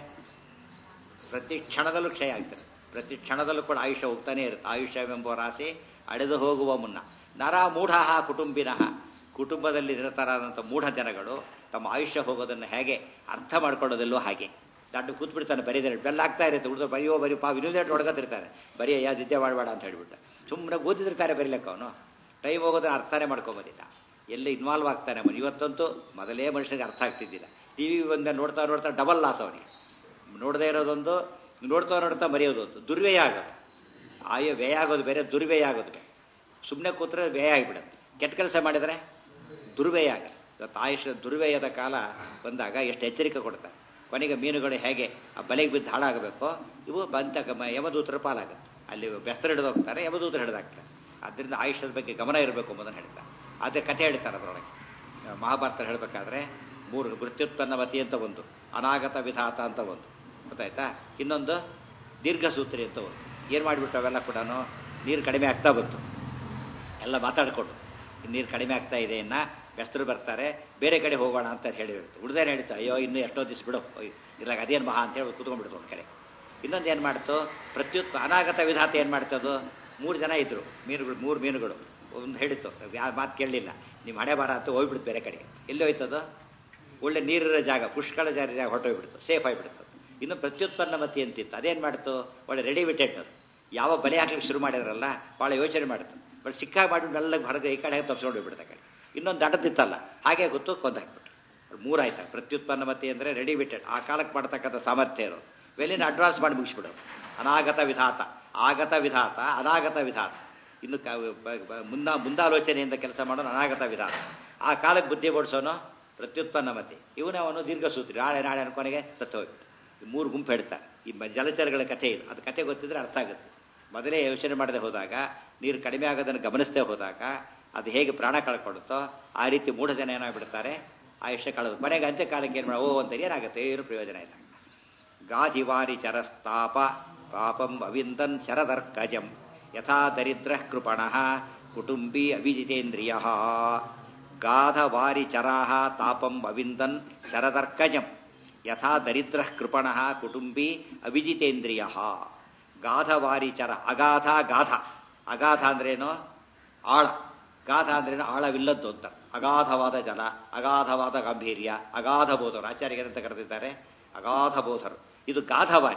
ಪ್ರತಿ ಕ್ಷಣದಲ್ಲೂ ಕ್ಷಯ ಆಗ್ತದೆ ಪ್ರತಿ ಕ್ಷಣದಲ್ಲೂ ಕೂಡ ಆಯುಷ್ಯ ಹೋಗ್ತಾನೆ ಇರುತ್ತೆ ಆಯುಷ್ಯವೆಂಬ ರಾಶಿ ಅಡೆದು ಹೋಗುವ ಮುನ್ನ ನರ ಮೂಢ ಕುಟುಂಬಿನಃ ಕುಟುಂಬದಲ್ಲಿ ನಿರತರಾದಂಥ ಮೂಢ ಜನಗಳು ತಮ್ಮ ಆಯುಷ್ಯ ಹೋಗೋದನ್ನು ಹೇಗೆ ಅರ್ಥ ಮಾಡ್ಕೊಳ್ಳೋದಿಲ್ಲೋ ಹಾಗೆ ದಡ್ಡ ಕೂತ್ಬಿಡ್ತಾನೆ ಬರೀದಾರೆ ಬೆಲ್ಲ ಆಗ್ತಾ ಇರುತ್ತೆ ಉಳಿದು ಬರೆಯೋ ಬರೀ ಪಾ ವಿನಿಲೇಟ್ ಹೊಡ್ಕೊತಿರ್ತಾರೆ ಬರೀ ಯಾ ನಿದ್ದೆ ಮಾಡಬೇಡ ಅಂತ ಹೇಳ್ಬಿಟ್ಟು ಸುಮ್ಮನೆ ಓದಿದಿರ್ತಾರೆ ಬರೀಲಕ್ಕ ಅವನು ಟೈಮ್ ಹೋಗೋದನ್ನ ಅರ್ಥನೇ ಮಾಡ್ಕೊಬೋದಿಲ್ಲ ಎಲ್ಲಿ ಇನ್ವಾಲ್ವ್ ಆಗ್ತಾನೆ ಅವನು ಇವತ್ತಂತೂ ಮೊದಲೇ ಮನುಷ್ಯನಿಗೆ ಅರ್ಥ ಆಗ್ತಿದ್ದಿಲ್ಲ ಟಿ ವಿ ಬಂದ ನೋಡ್ತಾ ನೋಡ್ತಾ ಡಬಲ್ ಲಾಸ್ ಅವನಿಗೆ ನೋಡದೇ ಇರೋದೊಂದು ನೋಡ್ತಾ ನೋಡ್ತಾ ಮರೆಯೋದೊಂದು ದುರ್ವ್ಯಯ ಆಗೋದು ಆಯೋ ವ್ಯಯ ಆಗೋದು ಬೇರೆ ದುರ್ವ್ಯಯ ಆಗೋದು ಬೇರೆ ಸುಮ್ಮನೆ ಕೂತ್ರೆ ವ್ಯಯ ಆಗಿಬಿಡುತ್ತೆ ಕೆಟ್ಟ ಕೆಲಸ ಮಾಡಿದರೆ ದುರ್ವ್ಯಯ ಆಗ ಇವತ್ತು ಆಯುಷ್ ದುರ್ವ್ಯಯದ ಕಾಲ ಬಂದಾಗ ಎಷ್ಟು ಎಚ್ಚರಿಕೆ ಕೊಡ್ತಾರೆ ಕೊನೆಗೆ ಮೀನುಗಳು ಹೇಗೆ ಆ ಬಲೆಗೆ ಬಿದ್ದು ಹಾಳಾಗಬೇಕು ಇವು ಬಂತ ಯಮದೂತರ ಪಾಲಾಗುತ್ತೆ ಅಲ್ಲಿ ಬೆಸ್ತರು ಹಿಡಿದು ಹೋಗ್ತಾರೆ ಯಮದೂತರು ಹಿಡಿದಾಕ್ತಾರೆ ಆದ್ದರಿಂದ ಆಯುಷ್ಯದ ಬಗ್ಗೆ ಗಮನ ಇರಬೇಕು ಎಂಬುದನ್ನು ಹೇಳ್ತಾರೆ ಅದೇ ಕಥೆ ಹೇಳ್ತಾರೆ ಅದರೊಳಗೆ ಮಹಾಭಾರತ ಹೇಳಬೇಕಾದ್ರೆ ಮೂರು ಮೃತ್ಯುತ್ಪನ್ನವತಿ ಅಂತ ಒಂದು ಅನಾಗತ ವಿಧಾತ ಅಂತ ಒಂದು ಗೊತ್ತಾಯ್ತಾ ಇನ್ನೊಂದು ದೀರ್ಘಸೂತ್ರಿ ಅಂತ ಒಂದು ಏನು ಮಾಡಿಬಿಟ್ಟು ಅವೆಲ್ಲ ಕೂಡ ನೀರು ಕಡಿಮೆ ಆಗ್ತಾ ಬಂತು ಎಲ್ಲ ಮಾತಾಡಿಕೊಂಡು ನೀರು ಕಡಿಮೆ ಆಗ್ತಾ ಇದೆ ಇನ್ನ ಬೆಸ್ತರು ಬರ್ತಾರೆ ಬೇರೆ ಕಡೆ ಹೋಗೋಣ ಅಂತ ಹೇಳಿ ಹೇಳ್ತು ಉಳ್ದೇನು ಹೇಳ್ತು ಅಯ್ಯೋ ಇನ್ನೂ ಎಷ್ಟೋ ದಿವಸ ಬಿಡು ಇದ್ರಾಗ ಅದೇನು ಮಹಾ ಅಂತ ಹೇಳಿ ಕೂತ್ಕೊಂಡ್ಬಿಡ್ತು ಒಂದು ಕಡೆ ಇನ್ನೊಂದು ಏನು ಮಾಡ್ತು ಪ್ರತ್ಯುತ್ ಅನಾಗತ ವಿಧಾತ ಏನು ಮಾಡ್ತದು ಮೂರು ಜನ ಇದ್ದರು ಮೀನುಗಳು ಮೂರು ಮೀನುಗಳು ಒಂದು ಹೇಳಿತ್ತು ಯಾವ ಮಾತು ಕೇಳಲಿಲ್ಲ ನಿಮ್ಮ ಹಣೆ ಬಾರ ಅಂತ ಹೋಗ್ಬಿಡ್ತು ಬೇರೆ ಕಡೆಗೆ ಎಲ್ಲಿ ಹೋಯ್ತದು ಒಳ್ಳೆ ನೀರಿರೋ ಜಾಗ ಪುಷ್ಕಳ ಜಾಗ ಜಾಗ ಹೊರಟೋಗ್ಬಿಡ್ತು ಸೇಫ್ ಆಗಿಬಿಡ್ತು ಇನ್ನು ಪ್ರತ್ಯುತ್ಪನ್ನ ಮತಿ ಅಂತಿತ್ತು ಅದೇನು ಮಾಡ್ತು ಒಳ್ಳೆ ರೆಡಿ ವಿಟೆಡ್ ಅದು ಯಾವ ಬಲೆ ಹಾಕ್ಲಿಕ್ಕೆ ಶುರು ಮಾಡಿದ್ರಲ್ಲ ಭಾಳ ಯೋಚನೆ ಮಾಡ್ತು ಬಟ್ ಸಿಕ್ಕ ಮಾಡಿ ಮೆಲ್ಲಗೆ ಹೊರಗೆ ಈ ಕಡೆ ತಪ್ಸ್ಕೊಂಡು ಹೋಗ್ಬಿಡ್ತು ಆ ಕಡೆ ಇನ್ನೊಂದು ದಡದಿತ್ತಲ್ಲ ಹಾಗೆ ಗೊತ್ತು ಕೊಂದು ಹಾಕ್ಬಿಟ್ರು ಮೂರಾಯ್ತು ಪ್ರತ್ಯುತ್ಪನ್ನ ಮತಿ ಅಂದರೆ ರೆಡಿ ವಿಟೆಡ್ ಆ ಕಾಲಕ್ಕೆ ಮಾಡ್ತಕ್ಕಂಥ ಸಾಮರ್ಥ್ಯ ಇರೋದು ವೆಲಿನ ಅಡ್ವಾನ್ಸ್ ಮಾಡಿ ಮುಗಿಸ್ಬಿಡೋದು ಅನಾಗತ ವಿಧಾತ ಆಗತ ವಿಧಾತ ಅನಾಗತ ವಿಧಾತ ಇನ್ನು ಕ ಬ- ಬ- ಮುನ್ನ ಮುಂದಾಲೋಚನೆಯಿಂದ ಕೆಲಸ ಮಾಡೋನು ಅನಾಗತ ವಿಧಾತ ಆ ಕಾಲಕ್ಕೆ ಬುದ್ಧಿ ಓಡಿಸೋನು ಪ್ರತ್ಯುತ್ಪನ್ನ ಮತಿ ಇವನೇ ಅವನು ದೀರ್ಘಸೂತ್ರಿ ನಾಳೆ ನಾಳೆ ಅನ್ಕೊನೆಗೆ ಸತ್ತು ಹೋಗ್ಬಿಟ್ಟು ಈ ಮೂರು ಗುಂಪು ಹೇಳ್ತಾರೆ ಈ ಮ- ಜಲಚರಗಳ ಕಥೆ ಇದು ಅದು ಕಥೆ ಗೊತ್ತಿದ್ರೆ ಅರ್ಥ ಆಗುತ್ತೆ ಮೊದಲೇ ಯೋಚನೆ ಮಾಡದೆ ಹೋದಾಗ ನೀರು ಕಡಿಮೆ ಆಗೋದನ್ನು ಗಮನಿಸದೆ ಹೋದಾಗ ಅದು ಹೇಗೆ ಪ್ರಾಣ ಕಳ್ಕೊಡುತ್ತೋ ಆ ರೀತಿ ಮೂಢ ಜನ ಏನಾಗ್ಬಿಡ್ತಾರೆ ಆಯುಷ್ಯ ಕಳೆದು ಕೊನೆಗೆ ಅಂತ್ಯಕಾಲಕ್ಕೆ ಏನು ಮಾಡ ಓ ಅಂತಾರೆ ಏನಾಗುತ್ತೆ ಏನು ಪ್ರಯೋಜನ ಇಲ್ಲ ಗಾಧಿವಾರಿ ಚರಸ್ತಾಪ ಪಾಪಂ ಅವಿಂದನ್ ಶರದರ್ಕಜಂ ಯಥಾ ದರಿದ್ರ ಕೃಪಣ ಕುಟುಂಬಿ ಅವಿಜಿತೇಂದ್ರಿಯ ಗಾಧವಾರಿ ಚರಾಹ ತಾಪಂ ಅವಿಂದನ್ ಶರದರ್ಕಜಂ ಯಥಾ ದರಿದ್ರ ಕೃಪಣ ಕುಟುಂಬಿ ಅವಿಜಿತೇಂದ್ರಿಯ ಗಾಧವಾರಿ ಚರ ಅಗಾಧ ಗಾಧ ಅಗಾಧ ಅಂದ್ರೇನು ಆಳ ಗಾಧ ಅಂದ್ರೇನು ಆಳವಿಲ್ಲದ್ದು ಅಂತ ಅಗಾಧವಾದ ಜಲ ಅಗಾಧವಾದ ಗಾಂಭೀರ್ಯ ಅಗಾಧ ಬೋಧರು ಆಚಾರ್ಯರಂತ ಕರೆದಿದ್ದಾರೆ ಅಗಾಧ ಬೋಧರು ಇದು ಗಾಧವಾರಿ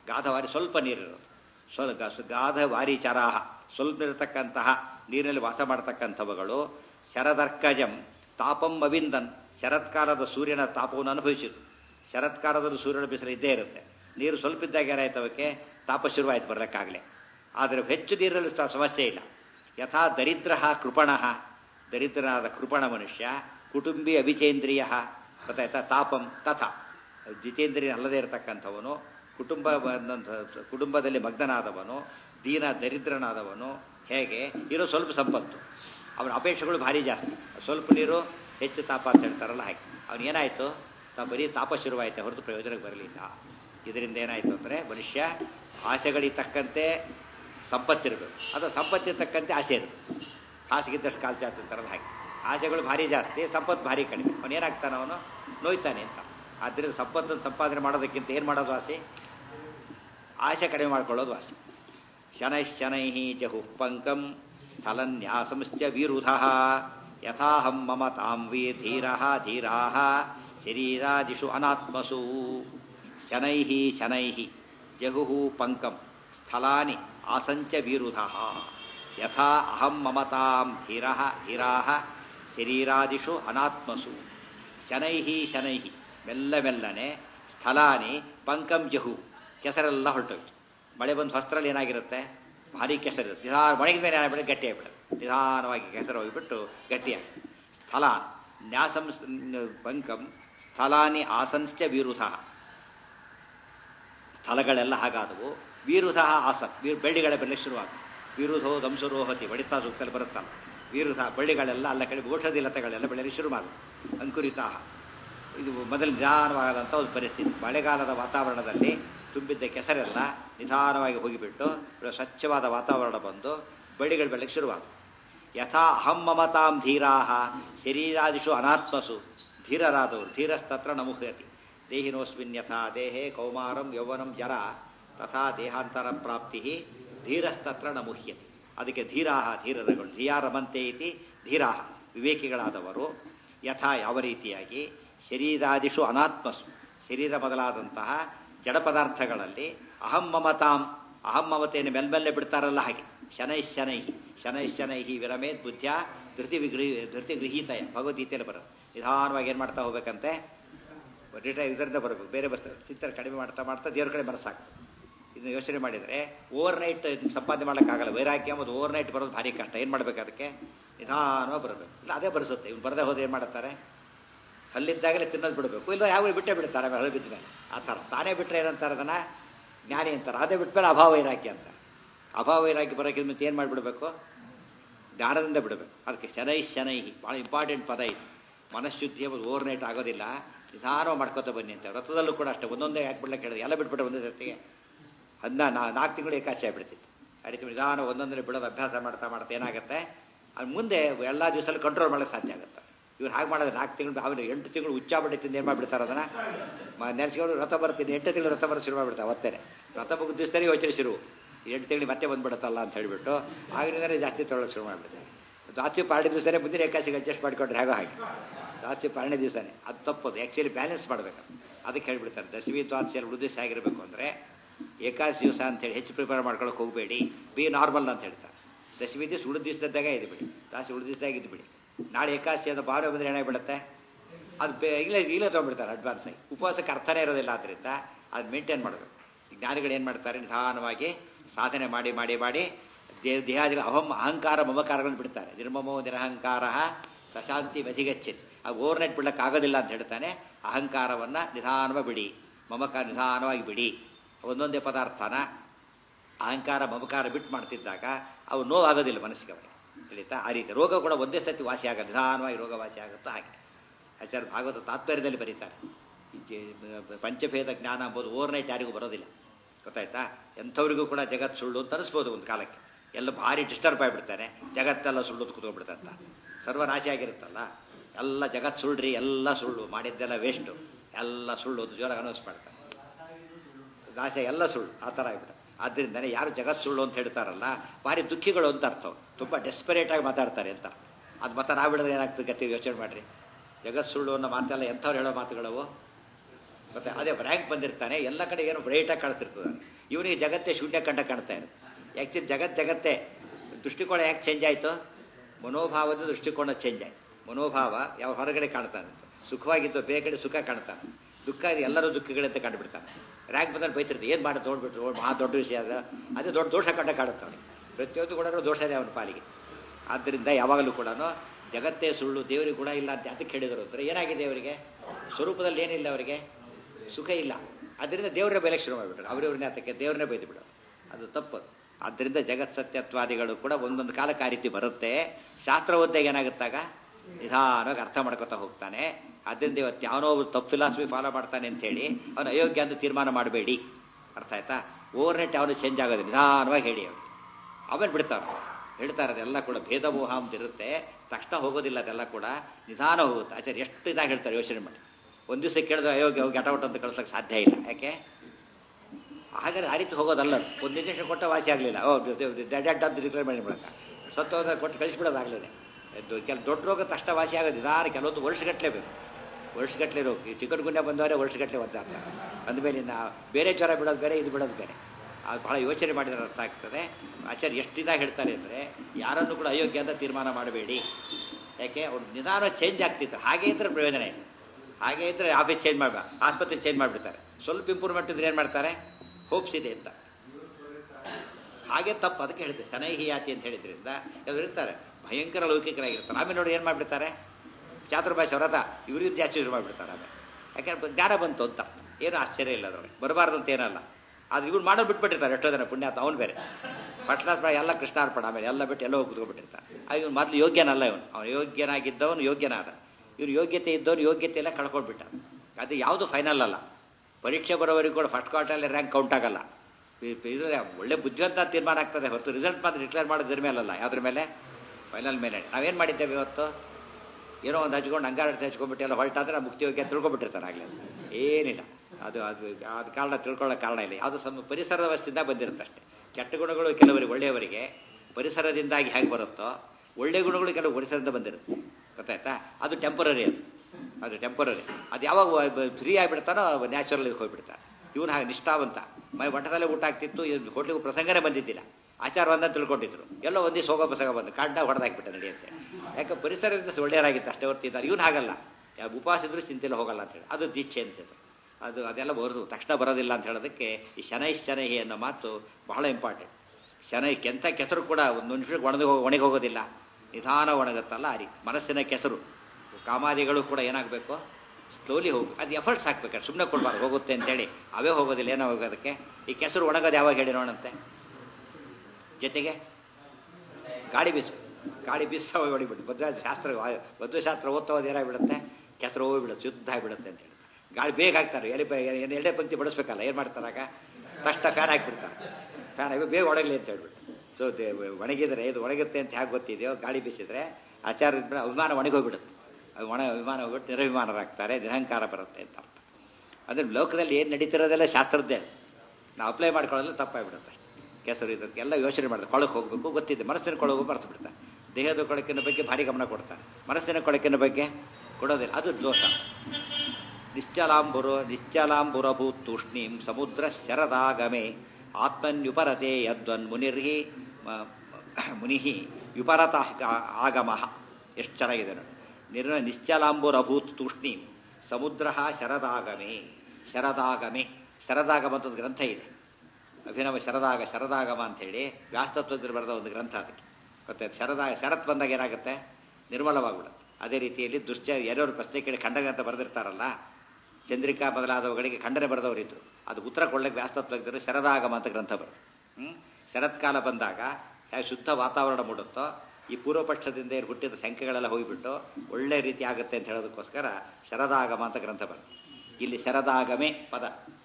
ಗಾಧವಾರಿ ಸ್ವಲ್ಪ ನೀರಿರೋದು ಸ್ವಲ್ಪ ಗಾಧವಾರಿ ಚರಾಹ ಸ್ವಲ್ಪ ಇರತಕ್ಕಂತಹ ನೀರಿನಲ್ಲಿ ವಾಸ ಮಾಡತಕ್ಕಂಥವುಗಳು ಶರದರ್ಕಜಂ ತಾಪಂ ಅವಿಂದನ್ ಶರತ್ಕಾಲದ ಸೂರ್ಯನ ತಾಪವನ್ನು ಅನುಭವಿಸಿದ್ರು ಶರತ್ಕಾಲದಲ್ಲಿ ಸೂರ್ಯನ ಬಿಸಿಲು ಇದ್ದೇ ಇರುತ್ತೆ ನೀರು ಸ್ವಲ್ಪ ಇದ್ದಾಗ ಏನಾಯ್ತು ಅವಕ್ಕೆ ತಾಪ ಶುರುವಾಯ್ತು ಬರಲಿಕ್ಕಾಗಲೇ ಆದರೆ ಹೆಚ್ಚು ನೀರಲ್ಲಿ ಸ- ಸಮಸ್ಯೆ ಇಲ್ಲ ಯಥಾ ದರಿದ್ರ ಕೃಪಣ ದರಿದ್ರನಾದ ಕೃಪಣ ಮನುಷ್ಯ ಕುಟುಂಬಿ ಅಭಿಚೇಂದ್ರಿಯ ಗೊತ್ತಾಯ್ತಾ ತಾಪಂ ತಥಾ ಜಿತೇಂದ್ರಿಯ ಅಲ್ಲದೇ ಇರತಕ್ಕಂಥವನು ಕುಟುಂಬ ಕುಟುಂಬದಲ್ಲಿ ಮಗ್ನನಾದವನು ದೀನ ದರಿದ್ರನಾದವನು ಹೇಗೆ ಇರೋ ಸ್ವಲ್ಪ ಸಂಪತ್ತು ಅವನ ಅಪೇಕ್ಷೆಗಳು ಭಾರಿ ಜಾಸ್ತಿ ಸ್ವಲ್ಪ ನೀರು ಹೆಚ್ಚು ತಾಪ ಅಂತ ಹೇಳ್ತಾರಲ್ಲ ಹಾಗೆ ಅವನು ಏನಾಯಿತು ತಾ ಬರೀ ತಾಪ ಶುರುವಾಯಿತು ಹೊರತು ಪ್ರಯೋಜನಕ್ಕೆ ಬರಲಿಲ್ಲ ಇದರಿಂದ ಏನಾಯಿತು ಅಂದರೆ ಮನುಷ್ಯ ಆಸೆಗಳಿಗೆ ತಕ್ಕಂತೆ ಸಂಪತ್ತಿರಬೇಕು ಅದು ಸಂಪತ್ತಿಗೆ ತಕ್ಕಂತೆ ಆಸೆ ಇರುತ್ತೆ ಹಾಸಿಗಿದ್ದಷ್ಟು ಕಾಲು ಚಾತಿರ್ತಾರಲ್ಲ ಹಾಗೆ ಆಸೆಗಳು ಭಾರಿ ಜಾಸ್ತಿ ಸಂಪತ್ತು ಭಾರಿ ಕಡಿಮೆ ಅವನು ಏನಾಗ್ತಾನೆ ಅವನು ನೋಯ್ತಾನೆ ಅಂತ ಆದ್ದರಿಂದ ಸಂಪತ್ತನ್ನು ಸಂಪಾದನೆ ಮಾಡೋದಕ್ಕಿಂತ ಏನು ಮಾಡೋದು ಆಸೆ ಆಸೆ ಕಡಿಮೆ ಮಾಡ್ಕೊಳ್ಳೋದು ಆಸೆ ಶನೈ ಶನೈ ಜಹು ಪಂಕಂ ಸ್ಥಳನ್ಯಾಸಂಶ್ಚ ವಿರುಧ ಯಥಾಹಂ ಮಮ ತಾಂ ವೀ ಧೀರ ಧೀರಾ ಶರೀರಾದಿಷು ಅನಾತ್ಮಸು ಶನೈ ಶನೈ ಜಹು ಪಂಕಂ ಸ್ಥಳಾನಿ ಆಸಂಚ ವಿರುಧ ಯಥಾ ಅಹಂ ಮಮತಾಂ ಧೀರ ಧೀರಾ ಶರೀರಾದಿಷು ಅನಾತ್ಮಸು ಶನೈ ಶನೈ ಮೆಲ್ಲ ಮೆಲ್ಲನೆ ಸ್ಥಳಾನಿ ಪಂಕಂ ಜಹು ಕೆಸರೆಲ್ಲ ಹೊರಟೋಯ್ತು ಮಳೆ ಬಂದು ಹೊಸ್ತರಲ್ಲಿ ಏನಾಗಿರುತ್ತೆ ಭಾರಿ ಕೆಸರಿರುತ್ತೆ ನಿಧಾನ ಒಣಗಿದ ಮೇಲೆ ಏನಾಗ್ಬಿಡುತ್ತೆ ಗಟ್ಟಿಯಾಗ್ಬಿಡುತ್ತೆ ನಿಧಾನವಾಗಿ ಕೆಸರು ಹೋಗಿಬಿಟ್ಟು ಗಟ್ಟಿಯಾಗಿ ಸ್ಥಳ ನ್ಯಾಸಂ ಪಂಕಂ ಸ್ಥಳಾನಿ ಆಸಂಶ್ಚ ವಿರುಧ ಸ್ಥಳಗಳೆಲ್ಲ ಹಾಗಾದವು ವಿರುಧ ಆಸನ್ ವೀರ್ ಬೆಳ್ಳಿಗಳ ಬೆಲೆ ಶುರುವಾದ ವಿರುಧೋ ದಂಸುರೋಹತಿ ಬಡಿತಾ ಸೂಕ್ತಲ್ಲಿ ಬರುತ್ತಲ್ಲ ವಿರುಧ ಬಳ್ಳಿಗಳೆಲ್ಲ ಅಲ್ಲ ಕಡೆ ಔಷಧಿ ಲತೆಗಳೆಲ್ಲ ಬೆಳೆಯಲು ಶುರು ಮಾಡು ಅಂಕುರಿತಾ ಇದು ಮೊದಲು ನಿಧಾನವಾದಂಥ ಒಂದು ಪರಿಸ್ಥಿತಿ ಮಳೆಗಾಲದ ವಾತಾವರಣದಲ್ಲಿ ತುಂಬಿದ್ದ ಕೆಸರೆಲ್ಲ ನಿಧಾನವಾಗಿ ಹೋಗಿಬಿಟ್ಟು ಒಂದು ಸ್ವಚ್ಛವಾದ ವಾತಾವರಣ ಬಂದು ಬಳ್ಳಿಗಳು ಬೆಳಗ್ಗೆ ಶುರುವಾದ ಯಥಾ ಅಹಂ ಮಮತಾಂ ಧೀರಾಹ ಶರೀರಾದಿಷು ಅನಾತ್ಮಸು ಧೀರರಾದವರು ಧೀರಸ್ತತ್ರ ನಮುಹ್ಯತಿ ದೇಹಿನೋಸ್ಮಿನ್ ಯಥಾ ದೇಹೇ ಕೌಮಾರಂ ಯೌವನಂ ಜರ ತಥಾ ದೇಹಾಂತರ ಪ್ರಾಪ್ತಿ ಧೀರಸ್ತತ್ರ ನಮುಹ್ಯತಿ ಅದಕ್ಕೆ ಧೀರಾಹ ಧೀರರಗಳು ಧಿಯಾ ರಮಂತೆ ಇತಿ ಧೀರಾಹ ವಿವೇಕಿಗಳಾದವರು ಯಥಾ ಯಾವ ರೀತಿಯಾಗಿ ಶರೀರಾದಿಷು ಅನಾತ್ಮಸು ಶರೀರ ಮೊದಲಾದಂತಹ ಜಡ ಪದಾರ್ಥಗಳಲ್ಲಿ ಅಹಂ ಮಮತಾಂ ಅಹಂ ಮಮತೆಯನ್ನು ಮೆಲ್ಮೆಲ್ಲೆ ಬಿಡ್ತಾರಲ್ಲ ಹಾಗೆ ಶನೈ ಶನೈ ಶನೈ ಶನೈ ವಿರಮೇತ್ ಬುದ್ಧ ಧೃತಿ ವಿಗೃಹಿ ಧೃತಿ ಗೃಹೀತಯ ಭಗವದ್ಗೀತೆಯಲ್ಲಿ ಬರೋದು ನಿಧಾನವಾಗಿ ಏನು ಮಾಡ್ತಾ ಹೋಗ್ಬೇಕಂತೆ ರಿಟೈರ್ ಇದರಿಂದ ಬರಬೇಕು ಬೇರೆ ಬರ್ತದೆ ಚಿತ್ರ ಕಡಿಮೆ ಮಾಡ್ತಾ ಮಾಡ್ತಾ ದೇವ್ರ ಕಡೆ ಮನಸ್ಸಾಗ್ತದೆ ಇದನ್ನ ಯೋಚನೆ ಮಾಡಿದರೆ ಓವರ್ ನೈಟ್ ಸಂಪಾದನೆ ಮಾಡೋಕ್ಕಾಗಲ್ಲ ವೈರಾಗ್ಯ ಮತ್ತು ಓವರ್ ನೈಟ್ ಬರೋದು ಭಾರಿ ಕಷ್ಟ ಏನು ಮಾಡ್ಬೇಕು ಅದಕ್ಕೆ ನಿಧಾನವಾಗಿ ಬರಬೇಕು ಇಲ್ಲ ಅದೇ ಬರೆಸುತ್ತೆ ಇವ್ನು ಬರದೇ ಹೋದ್ರೆ ಏನು ಮಾಡ್ತಾರೆ ಅಲ್ಲಿದ್ದಾಗಲೇ ತಿನ್ನೋದು ಬಿಡಬೇಕು ಇಲ್ಲ ಯಾವ ಬಿಟ್ಟೇ ಬಿಡ್ತಾರೆ ಆಮೇಲೆ ಹಳ್ಳಿ ಬಿದ್ದ ಮೇಲೆ ಆ ಥರ ತಾನೇ ಬಿಟ್ಟರೆ ಏನಂತಾರೆ ಅದನ್ನು ಜ್ಞಾನಿ ಅಂತಾರೆ ಅದೇ ಬಿಟ್ಮೇಲೆ ಅಭಾವ ವೈರಾಗ್ಯ ಅಂತ ಅಭಾವ ವೈರಾಗ್ಯ ಬರೋಕ್ಕಿಂತ ಮುಂಚೆ ಏನು ಮಾಡಿಬಿಡ್ಬೇಕು ಜ್ಞಾನದಿಂದ ಬಿಡಬೇಕು ಅದಕ್ಕೆ ಶನೈ ಶನೈಹಿ ಭಾಳ ಇಂಪಾರ್ಟೆಂಟ್ ಪದ ಇದು ಮನಃಶುದ್ಧಿ ಎಂಬುದು ಓವರ್ ನೈಟ್ ಆಗೋದಿಲ್ಲ ನಿಧಾನ ಮಾಡ್ಕೋತ ಬನ್ನಿ ಅಂತ ವ್ರತದಲ್ಲೂ ಕೂಡ ಅಷ್ಟೇ ಒಂದೊಂದೇ ಯಾಕೆ ಬಿಡ್ಲಿಕ್ಕೆ ಹೇಳಿದೆ ಎಲ್ಲ ಬಿಟ್ಬಿಟ್ಟು ಒಂದೇ ಜೊತೆಗೆ ಅದನ್ನ ನಾ ನಾಲ್ಕು ತಿಂಗಳು ಏಕಾಶಿ ಆಗಿಬಿಡ್ತಿತ್ತು ಆ ರೀತಿ ನಿಧಾನ ಒಂದೊಂದನೇ ಬಿಡೋದು ಅಭ್ಯಾಸ ಮಾಡ್ತಾ ಮಾಡ್ತಾ ಏನಾಗುತ್ತೆ ಅದು ಮುಂದೆ ಎಲ್ಲ ದಿವಸದಲ್ಲಿ ಕಂಟ್ರೋಲ್ ಮಾಡೋಕ್ಕೆ ಸಾಧ್ಯ ಆಗುತ್ತೆ ಇವ್ರು ಹಾಗೆ ಮಾಡೋದು ನಾಲ್ಕು ತಿಂಗಳು ಆಮೇಲೆ ಎಂಟು ತಿಂಗಳು ಉಚ್ಚಾಬಡಿ ತಿಂದು ಏನು ಮಾಡಿಬಿಡ್ತಾರೆ ಅದನ್ನು ನೆನೆಸ್ಕೊಂಡು ರಥ ಬರ್ತೀನಿ ಎಂಟು ತಿಂಗಳು ರಥ ಬರೋ ಶುರು ಮಾಡಿಬಿಡ್ತಾರೆ ಅವತ್ತೇ ರಥ ಮುಗಿದ ದಿವಸದಲ್ಲಿ ಯೋಚನೆ ಶುರು ಎಂಟು ತಿಂಗಳು ಮತ್ತೆ ಬಂದ್ಬಿಡುತ್ತಲ್ಲ ಅಂತ ಹೇಳಿಬಿಟ್ಟು ಆಗಿನಿಂದಲೇ ಜಾಸ್ತಿ ತೊಗೊಳಕ್ಕೆ ಶುರು ಮಾಡಿಬಿಡ್ತಾರೆ ಜಾಸ್ತಿ ಪಾರ್ಟಿ ದಿವಸನೇ ಮುಂದಿನ ಏಕಾಸಿಗೆ ಅಡ್ಜಸ್ಟ್ ಮಾಡಿಕೊಂಡ್ರೆ ಹೇಗೋ ಹಾಗೆ ಜಾಸ್ತಿ ಪಾಲನೆ ದಿವಸನೇ ಅದು ತಪ್ಪದು ಆ್ಯಕ್ಚುಲಿ ಬ್ಯಾಲೆನ್ಸ್ ಮಾಡಬೇಕು ಅದಕ್ಕೆ ಹೇಳ್ಬಿಡ್ತಾರೆ ದಶಮಿ ದ್ವಾದಶಿಯಲ್ಲಿ ಉಳಿದಿಸ ಆಗಿರಬೇಕು ಅಂದರೆ ಏಕಾದಶಿ ದಿವಸ ಅಂತೇಳಿ ಹೆಚ್ಚು ಪ್ರಿಪೇರ್ ಮಾಡ್ಕೊಳಕ್ಕೆ ಹೋಗಬೇಡಿ ಬಿ ನಾರ್ಮಲ್ ಅಂತ ಹೇಳ್ತಾರೆ ದಶಮಿ ದಿವಸ ಉಳಿದ ದಿವಸದಾಗ ಇದು ಬಿಡಿ ದಾಸಿ ಉಳಿದ ದಿವಸ ಇದು ಬಿಡಿ ನಾಳೆ ಏಕಾದಶಿ ಅಂತ ಭಾವ ಬಂದರೆ ಏನಾಗ್ಬಿಡುತ್ತೆ ಅದು ಬೇ ಈಗಲೇ ಈಗಲೇ ತೊಗೊಂಡ್ಬಿಡ್ತಾರೆ ಅಡ್ವಾನ್ಸ್ ಆಗಿ ಉಪವಾಸಕ್ಕೆ ಅರ್ಥನೇ ಇರೋದಿಲ್ಲ ಆದ್ದರಿಂದ ಅದು ಮೇಂಟೈನ್ ಮಾಡಬೇಕು ಜ್ಞಾನಿಗಳು ಏನು ಮಾಡ್ತಾರೆ ನಿಧಾನವಾಗಿ ಸಾಧನೆ ಮಾಡಿ ಮಾಡಿ ಮಾಡಿ ದೇ ದೇಹಾದಿಗಳ ಅಹಂ ಅಹಂಕಾರ ಮಮಕಾರಗಳನ್ನು ಬಿಡ್ತಾರೆ ನಿರ್ಮಮೋ ನಿರಹಂಕಾರ ಪ್ರಶಾಂತಿ ಮಧಿಗಚ್ಚಿತ್ ಆ ಓವರ್ ನೈಟ್ ಬಿಡಕ್ಕೆ ಆಗೋದಿಲ್ಲ ಅಂತ ಹೇಳ್ತಾನೆ ಅಹಂಕಾರವನ್ನು ನಿಧಾನವಾಗಿ ಬಿಡಿ ಮಮಕಾರ ನಿಧಾನವಾಗಿ ಬಿಡಿ ಒಂದೊಂದೇ ಪದಾರ್ಥನ ಅಹಂಕಾರ ಮಮಕಾರ ಬಿಟ್ಟು ಮಾಡ್ತಿದ್ದಾಗ ಅವು ನೋವಾಗೋದಿಲ್ಲ ಮನಸ್ಸಿಗೆ ಅವರಿಗೆ ತಿಳಿತಾ ಆ ರೀತಿ ರೋಗ ಕೂಡ ಒಂದೇ ಸತಿ ವಾಸಿ ಆಗ ನಿಧಾನವಾಗಿ ರೋಗ ವಾಸಿ ಆಗುತ್ತೋ ಹಾಗೆ ಆಚಾರ್ಯ ಭಾಗವತ ತಾತ್ಪರ್ಯದಲ್ಲಿ ಬರೀತಾರೆ ಈ ಜೆ- ಪಂಚಭೇದ ಜ್ಞಾನ ಅಂಬೋದು ಓವರ್ ನೈಟ್ ಯಾರಿಗೂ ಬರೋದಿಲ್ಲ ಗೊತ್ತಾಯ್ತಾ ಎಂಥವ್ರಿಗೂ ಕೂಡ ಜಗತ್ತು ಸುಳ್ಳು ಅಂತ ಅನಿಸ್ಬೋದು ಒಂದು ಕಾಲಕ್ಕೆ ಎಲ್ಲ ಭಾರಿ ಡಿಸ್ಟರ್ಬ್ ಆಗಿಬಿಡ್ತಾನೆ ಜಗತ್ತೆಲ್ಲ ಸುಳ್ಳು ಅಂತ ಕೂತ್ಕೊಂಡ್ಬಿಡ್ತಂತ ಸರ್ವನಾಶಿ ಆಗಿರುತ್ತಲ್ಲ ಎಲ್ಲ ಜಗತ್ತು ಸುಳ್ಳ್ರಿ ಎಲ್ಲ ಸುಳ್ಳು ಮಾಡಿದ್ದೆಲ್ಲ ವೇಸ್ಟು ಎಲ್ಲ ಸುಳ್ಳು ಅಂತ ಜೋರಾಗಿ ಅನೌನ್ಸ್ ಮಾಡ್ತಾರೆ ನಾಶ ಎಲ್ಲ ಸುಳ್ಳು ಆ ಥರ ಆಗ್ಬಿಟ್ಟು ಆದ್ದರಿಂದನೇ ಯಾರು ಜಗತ್ ಸುಳ್ಳು ಅಂತ ಹೇಳ್ತಾರಲ್ಲ ಭಾರಿ ದುಃಖಿಗಳು ಅಂತ ಅರ್ಥ ಅವ್ರು. ತುಂಬ ಡೆಸ್ಪರೇಟ್ ಆಗಿ ಮಾತಾಡ್ತಾರೆ ಅಂತ ಅದು ಮತ್ತೆ ನಾವು ಬಿಡೋದು ಏನಾಗ್ತದೆ ಗತಿ ಯೋಚನೆ ಮಾಡ್ರಿ ಜಗತ್ ಸುಳ್ಳು ಅನ್ನೋ ಮಾತೆಲ್ಲ ಎಂಥವ್ರು ಹೇಳೋ ಮಾತುಗಳವು ಮತ್ತೆ ಅದೇ ರ್ಯಾಂಕ್ ಬಂದಿರ್ತಾನೆ ಎಲ್ಲ ಕಡೆ ಏನೋ ಬ್ರೈಟಾಗಿ ಕಾಣಿಸ್ತಿರ್ತದೆ ಇವನಿಗೆ ಜಗತ್ತೇ ಶೂನ್ಯ ಕಂಡ ಕಾಣ್ತಾ ಇರುತ್ತೆ ಆ್ಯಕ್ಚುಲಿ ಜಗತ್ ಜಗತ್ತೇ ದೃಷ್ಟಿಕೋನ ಯಾಕೆ ಚೇಂಜ್ ಆಯಿತು ಮನೋಭಾವದ ದೃಷ್ಟಿಕೋನ ಚೇಂಜ್ ಆಯಿತು ಮನೋಭಾವ ಯಾವ ಹೊರಗಡೆ ಕಾಣ್ತಾನೆ ಸುಖವಾಗಿದ್ದು ಬೇರೆ ಕಡೆ ಸುಖ ಕಾಣ್ತಾನೆ ದುಃಖ ಇದೆ ಎಲ್ಲರೂ ದುಃಖಗಳಂತ ಕಂಡುಬಿಡ್ತಾನೆ ರ್ಯಾಂಕ್ ಬಂದಲ್ಲಿ ಬೈತಿರ್ತೀವಿ ಏನು ಮಾಡಿ ನೋಡ್ಬಿಟ್ರು ಮಹಾ ದೊಡ್ಡ ವಿಷಯ ಅದು ಅದೇ ದೊಡ್ಡ ದೋಷ ಕಂಡ ಕಾಣುತ್ತಾನೆ ಪ್ರತಿಯೊಂದು ಕೂಡ ದೋಷನೇ ಅವನ ಪಾಲಿಗೆ ಆದ್ದರಿಂದ ಯಾವಾಗಲೂ ಕೂಡ ಜಗತ್ತೇ ಸುಳ್ಳು ದೇವರಿಗೆ ಗುಣ ಇಲ್ಲ ಅಂತ ಅದಕ್ಕೆ ಹೇಳಿದರು ಅಂದರೆ ಏನಾಗಿದೆ ಅವರಿಗೆ ಸ್ವರೂಪದಲ್ಲಿ ಏನಿಲ್ಲ ಅವರಿಗೆ ಸುಖ ಇಲ್ಲ ಅದರಿಂದ ದೇವರೇ ಬೆಲೆ ಶುರು ಮಾಡಿಬಿಟ್ರು ಅವರವ್ರನ್ನೇ ಅದಕ್ಕೆ ದೇವ್ರನ್ನೇ ಬೈದು ಬಿಡೋರು ಅದು ತಪ್ಪು ಆದ್ದರಿಂದ ಜಗತ್ ಸತ್ಯತ್ವಾದಿಗಳು ಕೂಡ ಒಂದೊಂದು ಕಾಲಕ್ಕೆ ಆ ರೀತಿ ಬರುತ್ತೆ ಶಾಸ್ತ್ರ ಓದ್ದಾಗ ಏನಾಗುತ್ತಾಗ ನಿಧಾನವಾಗಿ ಅರ್ಥ ಮಾಡ್ಕೊತಾ ಹೋಗ್ತಾನೆ ಅದರಿಂದ ಇವತ್ತು ಯಾವನೋ ಒಬ್ಬ ತಪ್ಪು ಫಿಲಾಸಫಿ ಫಾಲೋ ಮಾಡ್ತಾನೆ ಅಂತ ಹೇಳಿ ಅವನು ಅಯೋಗ್ಯ ಅಂತ ತೀರ್ಮಾನ ಮಾಡಬೇಡಿ ಅರ್ಥ ಆಯ್ತಾ ಓವರ್ ನೆಟ್ ಅವನು ಚೇಂಜ್ ಆಗೋದು ನಿಧಾನವಾಗಿ ಹೇಳಿ ಅವನು ಆಮೇಲೆ ಬಿಡ್ತಾರೆ ಹೇಳ್ತಾರೆ ಅದೆಲ್ಲ ಕೂಡ ಭೇದ ಮೋಹ ಅಂತ ಇರುತ್ತೆ ತಕ್ಷಣ ಹೋಗೋದಿಲ್ಲ ಅದೆಲ್ಲ ಕೂಡ ನಿಧಾನ ಹೋಗುತ್ತೆ ಆಚಾರ್ಯ ಎಷ್ಟು ಇದಾಗಿ ಹೇಳ್ತಾರೆ ಯೋಚನೆ ಮಾಡಿ ಒಂದು ದಿವಸ ಕೇಳಿದ್ರೆ ಅಯೋಗ್ಯ ಹೋಗಿ ಔಟ್ ಅಂತ ಕಳ್ಸೋಕೆ ಸಾಧ್ಯ ಇಲ್ಲ ಯಾಕೆ ಹಾಗಾದ್ರೆ ಆ ರೀತಿ ಹೋಗೋದಲ್ಲ ಒಂದು ಇಂಜೆಕ್ಷನ್ ಕೊಟ್ಟ ವಾಸಿ ಆಗಲಿಲ್ಲ ಓ ಡೆಡ್ ಅಂತ ಡಿಕ್ಲೇರ್ ಮಾಡಿ ಬಿಡಕ್ಕ ಸತ್ತೋದ ಕೊಟ್ಟು ಕಳಿಸ್ಬಿಡೋದಾಗಲಿಲ್ಲ ಕೆಲ ದೊಡ್ಡ ರೋಗ ತಕ್ಷಣ ವಾಸಿ ಆಗೋದು ನಿಧಾನ ಕೆಲವೊಂದು ವರ್ಷಗಟ್ಟಲೆ ಬೇಕು ವರ್ಷಗಟ್ಟಲೆ ರೋಗ ಈ ಚಿಕನ್ ಗುಂಡೆ ಬಂದವರೇ ವರ್ಷಗಟ್ಟಲೆ ಒದ್ದಾಡ್ತಾರೆ ಅಂದಮೇಲೆ ನಾ ಬೇರೆ ಜ್ವರ ಬಿಡೋದು ಬೇರೆ ಇದು ಬಿಡೋದು ಬೇರೆ ಅದು ಬಹಳ ಯೋಚನೆ ಮಾಡಿದ್ರೆ ಅರ್ಥ ಆಗ್ತದೆ ಆಚಾರ್ಯ ಎಷ್ಟು ಇದಾಗಿ ಹೇಳ್ತಾರೆ ಅಂದರೆ ಯಾರನ್ನು ಕೂಡ ಅಯೋಗ್ಯ ಅಂತ ತೀರ್ಮಾನ ಮಾಡಬೇಡಿ ಯಾಕೆ ಅವ್ರು ನಿಧಾನ ಚೇಂಜ್ ಆಗ್ತಿತ್ತು ಹಾಗೆ ಇದ್ರೆ ಪ್ರಯೋಜನ ಇಲ್ಲ ಹಾಗೆ ಇದ್ರೆ ಆಫೀಸ್ ಚೇಂಜ್ ಮಾಡ್ಬಾ ಆಸ್ಪತ್ರೆ ಚೇಂಜ್ ಮಾಡಿಬಿಡ್ತಾರೆ ಸ್ವಲ್ಪ ಇಂಪ್ರೂವ್ಮೆಂಟ್ ಇದ್ರೆ ಏನು ಮಾಡ್ತಾರೆ ಹೋಪ್ಸ್ ಇದೆ ಅಂತ ಹಾಗೆ ತಪ್ಪು ಅದಕ್ಕೆ ಹೇಳಿದೆ ಸನೈಹಿಯಾತಿ ಅಂತ ಹೇಳಿದ್ರಿಂದ ಇವ್ರು ಇರ್ತಾರೆ ಭಯಂಕರ ಲೌಕಿಕರಾಗಿರ್ತಾರೆ ಆಮೇಲೆ ನೋಡಿ ಏನು ಮಾಡಿಬಿಡ್ತಾರೆ ಚಾತುರ್ಭಾಷೆ ವ್ರತ ಇವ್ರಿಗೆ ಜಾಸ್ತಿ ಶುರು ಮಾಡಿಬಿಡ್ತಾರೆ ಆಮೇಲೆ ಯಾಕಂದ್ರೆ ಜ್ಞಾನ ಬಂತು ಅಂತ ಏನು ಆಶ್ಚರ್ಯ ಇಲ್ಲ ಅದ್ರೊಳಗೆ ಬರಬಾರ್ದು ಅಂತ ಏನಲ್ಲ ಅದು ಇವ್ರು ಮಾಡೋದು ಬಿಟ್ಬಿಟ್ಟಿರ್ತಾರೆ ಎಷ್ಟೋ ಜನ ಪುಣ್ಯಾತ ಅವ್ನು ಬೇರೆ ಪಟ್ನಾಸ್ ಎಲ್ಲ ಕೃಷ್ಣಾರ್ಪಣ ಆಮೇಲೆ ಎಲ್ಲ ಬಿಟ್ಟು ಎಲ್ಲೋ ಕೂತ್ಕೊಬಿಟ್ಟಿರ್ತಾರೆ ಆ ಇವನು ಮೊದಲು ಯೋಗ್ಯನಲ್ಲ ಇವನು ಅವನು ಯೋಗ್ಯನಾಗಿದ್ದವನು ಯೋಗ್ಯನಾದ ಇವ್ರು ಯೋಗ್ಯತೆ ಇದ್ದವನು ಯೋಗ್ಯತೆ ಎಲ್ಲ ಕಳ್ಕೊಂಡ್ಬಿಟ್ಟ ಅದು ಯಾವುದು ಫೈನಲ್ ಅಲ್ಲ ಪರೀಕ್ಷೆ ಬರೋವರೆಗೂ ಕೂಡ ಫಸ್ಟ್ ಕ್ವಾರ್ಟರ್ಲಿ ರ್ಯಾಂಕ್ ಕೌಂಟ್ ಆಗಲ್ಲ ಇದು ಒಳ್ಳೆ ಬುದ್ಧಿವಂತ ತೀರ್ಮಾನ ಆಗ್ತದೆ ಹೊರತು ರಿಸಲ್ಟ್ ಮಾತ್ರ ಡಿಕ್ಲೇರ್ ಮಾಡೋದ್ರ ಮೇಲಲ್ಲ ಯಾವ್ದ್ರ ಮೇಲೆ ಫೈನಲ್ ಮೇಲೆ ನಾವೇನು ಮಾಡಿದ್ದೇವೆ ಇವತ್ತು ಏನೋ ಒಂದು ಹಚ್ಕೊಂಡು ಅಂಗಾರ ಹಚ್ಕೊಂಡ್ಬಿಟ್ಟು ಎಲ್ಲ ಹೊರಟಾದ್ರೆ ಮುಕ್ತಿ ಹೋಗಿ ತಿಳ್ಕೊಬಿಟ್ಟಿರ್ತಾರೆ ಆಗಲೇ ಏನಿಲ್ಲ ಅದು ಅದು ಅದು ಕಾರಣ ತಿಳ್ಕೊಳ್ಳೋ ಕಾರಣ ಇಲ್ಲ ಯಾವುದು ಸಮ ಪರಿಸರದ ವ್ಯವಸ್ಥೆಯಿಂದ ಬಂದಿರುತ್ತೆ ಅಷ್ಟೇ ಕೆಟ್ಟ ಗುಣಗಳು ಕೆಲವರಿಗೆ ಒಳ್ಳೆಯವರಿಗೆ ಪರಿಸರದಿಂದಾಗಿ ಹೇಗೆ ಬರುತ್ತೋ ಒಳ್ಳೆ ಗುಣಗಳು ಕೆಲವು ಪರಿಸರದಿಂದ ಬಂದಿರುತ್ತೆ ಗೊತ್ತಾಯ್ತಾ ಅದು ಟೆಂಪರರಿ ಅದು ಅದು ಟೆಂಪರರಿ ಅದು ಯಾವಾಗ ಫ್ರೀ ಆಗಿಬಿಡ್ತಾನೋ ನ್ಯಾಚುರಲ್ ಹೋಗ್ಬಿಡ್ತಾನೆ ಇವನು ಹಾಗೆ ನಿಷ್ಠಾವಂತ ಮೈ ಮಠದಲ್ಲೇ ಊಟ ಆಗ್ತಿತ್ತು ಹೋಟ್ಲಿಗೂ ಪ್ರಸಂಗನೇ ಬಂದಿದ್ದಿಲ್ಲ ಆಚಾರವನ್ನ ತಿಳ್ಕೊಂಡಿದ್ರು ಎಲ್ಲೋ ಒಂದಿವ್ಸ ಹೋಗೋ ಪ್ರಸಂಗ ಬಂದು ಕಾಡ್ಡ ಹೊಡೆದಾಕ್ಬಿಟ್ಟ ನಡೆಯುತ್ತೆ ಯಾಕೆ ಪರಿಸರದಿಂದ ಒಳ್ಳೆಯರಾಗಿತ್ತು ಅಷ್ಟೇ ಹೊರ್ತಿದ್ದಾರೆ ಇವನು ಹಾಗಲ್ಲ ಉಪವಾಸ ಇದ್ರೂ ಚಿಂತೆಲ್ಲ ಹೋಗಲ್ಲ ಅಂತೇಳಿ ಅದು ದೀಕ್ಷೆ ಅಂತ ಹೆಸರು ಅದು ಅದೆಲ್ಲ ಬರೋದು ತಕ್ಷಣ ಬರೋದಿಲ್ಲ ಅಂತ ಹೇಳೋದಕ್ಕೆ ಈ ಶನೈ ಶನಹಿ ಅನ್ನೋ ಮಾತು ಬಹಳ ಇಂಪಾರ್ಟೆಂಟ್ ಶನೈ ಕೆಂತ ಕೆಸರು ಕೂಡ ಒಂದು ನಿಮಿಷಕ್ಕೆ ಒಣಗಿ ಹೋಗಿ ಒಣಗಿ ಹೋಗೋದಿಲ್ಲ ನಿಧಾನ ಒಣಗುತ್ತಲ್ಲ ಆ ರೀತಿ ಮನಸ್ಸಿನ ಕೆಸರು ಕಾಮಾದಿಗಳು ಕೂಡ ಏನಾಗಬೇಕು ಸ್ಲೋಲಿ ಹೋಗು ಅದು ಎಫರ್ಟ್ಸ್ ಹಾಕ್ಬೇಕಾದ್ರೆ ಸುಮ್ಮನೆ ಕೊಡಬಾರ್ದು ಹೋಗುತ್ತೆ ಅಂತೇಳಿ ಅವೇ ಹೋಗೋದಿಲ್ಲ ಏನೋ ಹೋಗೋದಕ್ಕೆ ಈ ಕೆಸರು ಒಣಗೋದು ಯಾವಾಗ ಹೇಳಿ ನೋಡಂತೆ ಜೊತೆಗೆ ಗಾಳಿ ಬೀಸು ಗಾಳಿ ಬೀಸ ಹೊಡಿಬಿಟ್ಟು ಮದುವೆ ಶಾಸ್ತ್ರ ಮದುವೆ ಶಾಸ್ತ್ರ ಓದ್ತಾ ಹೋದ್ ಏನಾಗ್ಬಿಡುತ್ತೆ ಕೆಸರು ಹೋಗ್ಬಿಡುತ್ತೆ ಶುದ್ಧ ಆಗಿಬಿಡುತ್ತೆ ಅಂತ ಹೇಳಿ ಗಾಳಿ ಬೇಗ ಹಾಕ್ತಾರೆ ಎಲೆ ಏನು ಎರಡೇ ಪಂಕ್ತಿ ಬಡಿಸ್ಬೇಕಲ್ಲ ಏನು ಮಾಡ್ತಾರಾಗ ತಕ್ಷಣ ಫ್ಯಾನ್ ಹಾಕ್ಬಿಡ್ತಾರೆ ಫ್ಯಾನ್ ಆಗಿ ಬೇಗ ಒಣಗಲಿ ಅಂತ ಹೇಳ್ಬಿಟ್ಟು ಸೊ ಒಣಗಿದ್ರೆ ಇದು ಒಣಗುತ್ತೆ ಅಂತ ಹೇಗೆ ಗೊತ್ತಿದೆಯೋ ಗಾಳಿ ಬೀಸಿದ್ರೆ ಆಚಾರ ವಿಮಾನ ಒಣಗೋಗ್ಬಿಡುತ್ತೆ ಅದು ಒಣ ವಿಮಾನ ಹೋಗ್ಬಿಟ್ಟು ನಿರ್ವಿಮಾನರಾಗ್ತಾರೆ ನಿರಹಂಕಾರ ಬರುತ್ತೆ ಅಂತ ಅರ್ಥ ಅದ್ರ ಲೋಕದಲ್ಲಿ ಏನು ನಡೀತಿರೋದೆಲ್ಲ ಶಾಸ್ತ್ರದ್ದೇ ನಾವು ಅಪ್ಲೈ ಮಾಡ್ಕೊಳ್ಳೋಲ್ಲ ತಪ್ಪಾಗ್ಬಿಡುತ್ತೆ ಕೆಸರು ಇದಕ್ಕೆಲ್ಲ ಯೋಚನೆ ಮಾಡಿದ್ರೆ ಕೊಳಕ್ಕೆ ಹೋಗಬೇಕು ಗೊತ್ತಿದೆ ಮನಸ್ಸಿನ ಕೊಳಗು ಬರ್ತು ಬಿಡ್ತಾರೆ ದೇಹದ ಕೊಳಕಿನ ಬಗ್ಗೆ ಭಾರಿ ಗಮನ ಕೊಡ್ತಾರೆ ಮನಸ್ಸಿನ ಕೊಳಕಿನ ಬಗ್ಗೆ ಕೊಡೋದಿಲ್ಲ ಅದು ದೋಷ ನಿಶ್ಚಲಾಂಬುರು ನಿಶ್ಚಲಾಂಬುರಭೂ ತೂಷ್ಣೀಂ ಸಮುದ್ರ ಶರದಾಗಮೆ ಆತ್ಮನ್ಯುಪರತೆ ಯದ್ವನ್ ಮುನಿರ್ಹಿ ಮುನಿಹಿ ವಿಪರತ ಆಗಮ ಎಷ್ಟು ಚೆನ್ನಾಗಿದೆ ನೋಡಿ ನಿರ್ ನಿಶ್ಚಲಾಂಬುರಭೂತ್ ತೂಷ್ಣೀಂ ಸಮುದ್ರ ಶರದಾಗಮೆ ಶರದಾಗಮೆ ಶರದಾಗಮ ಅಂತ ಒಂದು ಗ್ರಂಥ ಇದೆ ಅಭಿನವ ಶರದಾಗ ಶರದಾಗಮ ಅಂಥೇಳಿ ವ್ಯಾಸ್ತತ್ವದಲ್ಲಿ ಬರೆದ ಒಂದು ಗ್ರಂಥ ಅದಕ್ಕೆ ಮತ್ತೆ ಶರದಾಗ ಶರತ್ ಬಂದಾಗ ಏನಾಗುತ್ತೆ ನಿರ್ಮಲವಾಗ್ಬಿಡುತ್ತೆ ಅದೇ ರೀತಿಯಲ್ಲಿ ದುಶ್ಚ ಯಾರ್ಯಾರು ಪ್ರಶ್ನೆ ಕೇಳಿ ಖಂಡನೆ ಅಂತ ಬರೆದಿರ್ತಾರಲ್ಲ ಚಂದ್ರಿಕಾ ಬದಲಾದವುಗಳಿಗೆ ಖಂಡನೆ ಬರೆದವರಿದ್ರು ಅದು ಉತ್ತರ ಕೊಳ್ಳಕ್ಕೆ ವ್ಯಾಸ್ತತ್ವ ಶರದಾಗಮ ಅಂತ ಗ್ರಂಥ ಬರೋದು ಹ್ಞೂ ಶರತ್ಕಾಲ ಬಂದಾಗ ಹೇಗೆ ಶುದ್ಧ ವಾತಾವರಣ ಮೂಡುತ್ತೋ ಈ ಪೂರ್ವ ಪಕ್ಷದಿಂದ ಏನು ಹುಟ್ಟಿದ ಸಂಖ್ಯೆಗಳೆಲ್ಲ ಹೋಗಿಬಿಟ್ಟು ಒಳ್ಳೆ ರೀತಿ ಆಗುತ್ತೆ ಅಂತ ಹೇಳೋದಕ್ಕೋಸ್ಕರ ಶರದಾಗಮ ಅಂತ ಗ್ರಂಥ ಬರುತ್ತೆ ಇಲ್ಲಿ ಶರದಾಗಮೆ ಪದ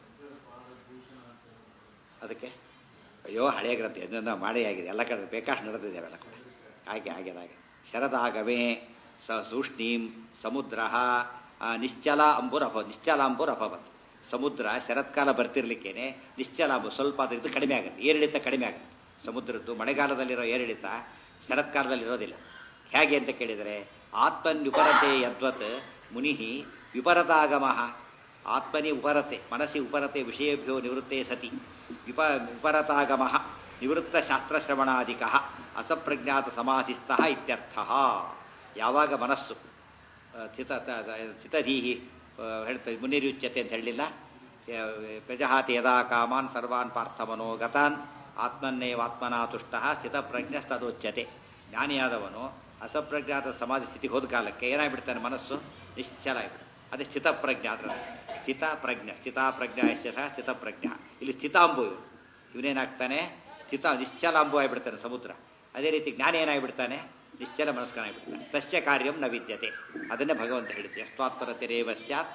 ಅದಕ್ಕೆ ಅಯ್ಯೋ ಹಳೆಯ ಗ್ರಂಥ ಇದನ್ನ ಮಾಡೇ ಆಗಿದೆ ಎಲ್ಲ ಕಡೆ ಬೇಕಾಷ್ಟು ನಡೆದಿದೆ ಅವೆಲ್ಲ ಕೂಡ ಹಾಗೆ ಹಾಗೆ ಹಾಗೆ ಶರದಾಗಮೆ ಸ ಸೂಷ್ಣೀಂ ಸಮುದ್ರ ನಿಶ್ಚಲ ಅಂಬುರ್ ಅಭವ ನಿಶ್ಚಲ ಅಂಬುರ್ ಅಭವತ್ ಸಮುದ್ರ ಶರತ್ಕಾಲ ಬರ್ತಿರ್ಲಿಕ್ಕೇನೆ ನಿಶ್ಚಲ ಅಂಬು ಸ್ವಲ್ಪ ಅದ್ರದ್ದು ಕಡಿಮೆ ಆಗುತ್ತೆ ಏರಿಳಿತ ಕಡಿಮೆ ಆಗುತ್ತೆ ಸಮುದ್ರದ್ದು ಮಳೆಗಾಲದಲ್ಲಿರೋ ಏರಿಳಿತ ಶರತ್ಕಾಲದಲ್ಲಿ ಇರೋದಿಲ್ಲ ಹೇಗೆ ಅಂತ ಕೇಳಿದರೆ ಆತ್ಮನ್ಯುಪರತೆ ಯದ್ವತ್ ಮುನಿ ವಿಪರತಾಗಮ ಆತ್ಮನಿ ಉಪರತೆ ಮನಸ್ಸಿ ಉಪರತೆ ವಿಷಯಭ್ಯೋ ನಿವೃತ್ತೇ ಸತಿ ವಿಪ ವಿಪರತಾಗಮ ನಿವೃತ್ತ ಶಾಸ್ತ್ರಶ್ರವಣಾಧಿಕ ಅಸಪ್ರಜ್ಞಾತ ಸಮಾಧಿಸ್ಥ ಇತ್ಯರ್ಥ ಯಾವಾಗ ಮನಸ್ಸು ಆ, ಚಿತ ತ- ತ- ಚಿತಧೀಹಿ ಆ, ಹೇಳ್ತಾರೆ ಮುನಿರುಚ್ಯತೆ ಅಂತ ಹೇಳಲಿಲ್ಲ ಪ್ರಜಹಾತಿ ಯದಾ ಕಾಮಾನ್ ಸರ್ವಾನ್ ಪಾರ್ಥಮನೋಗತಾನ್ ಆತ್ಮನ್ನೇವಾತ್ಮನಾ ತುಷ್ಟ ಸ್ಥಿತಪ್ರಜ್ಞಸ್ತದೋಚ್ಯತೆ ಜ್ಞಾನಿಯಾದವನು ಅಸಪ್ರಜ್ಞಾತ ಸಮಾಜ ಸ್ಥಿತಿಗೆ ಹೋದ ಕಾಲಕ್ಕೆ ಏನಾಗ್ಬಿಡ್ತಾನೆ ಮನಸ್ಸು ನಿಶ್ಚಲ ಆಗ್ಬಿಡುತ್ತೆ ಅದೇ ಸ್ಥಿತಪ್ರಜ್ಞ ಅದ್ರ ಸ್ಥಿತ ಪ್ರಜ್ಞ ಸ್ಥಿತಾಪ್ರಜ್ಞ ಯಶ್ಯ ಸಹ ಸ್ಥಿತಪ್ರಜ್ಞ ಇಲ್ಲಿ ಸ್ಥಿತಾಂಬು ಇವು ಇವನೇನಾಗ್ತಾನೆ ಸ್ಥಿತ ನಿಶ್ಚಲಾಂಬು ಆಗಿಬಿಡ್ತಾನೆ ಸಮುದ್ರ ಅದೇ ರೀತಿ ಜ್ಞಾನಿ ಏನಾಗ್ಬಿಡ್ತಾನೆ ನಿಶ್ಚಲ ಮನಸ್ಕನಾಗ್ಬಿಡ್ತಾನೆ ತಸ್ಯ ಕಾರ್ಯಂ ನ ವಿದ್ಯತೆ ಅದನ್ನೇ ಭಗವಂತ ಹೇಳಿದೆ ಯಸ್ವಾತ್ಪರತಿರೇವ ಸ್ಯಾತ್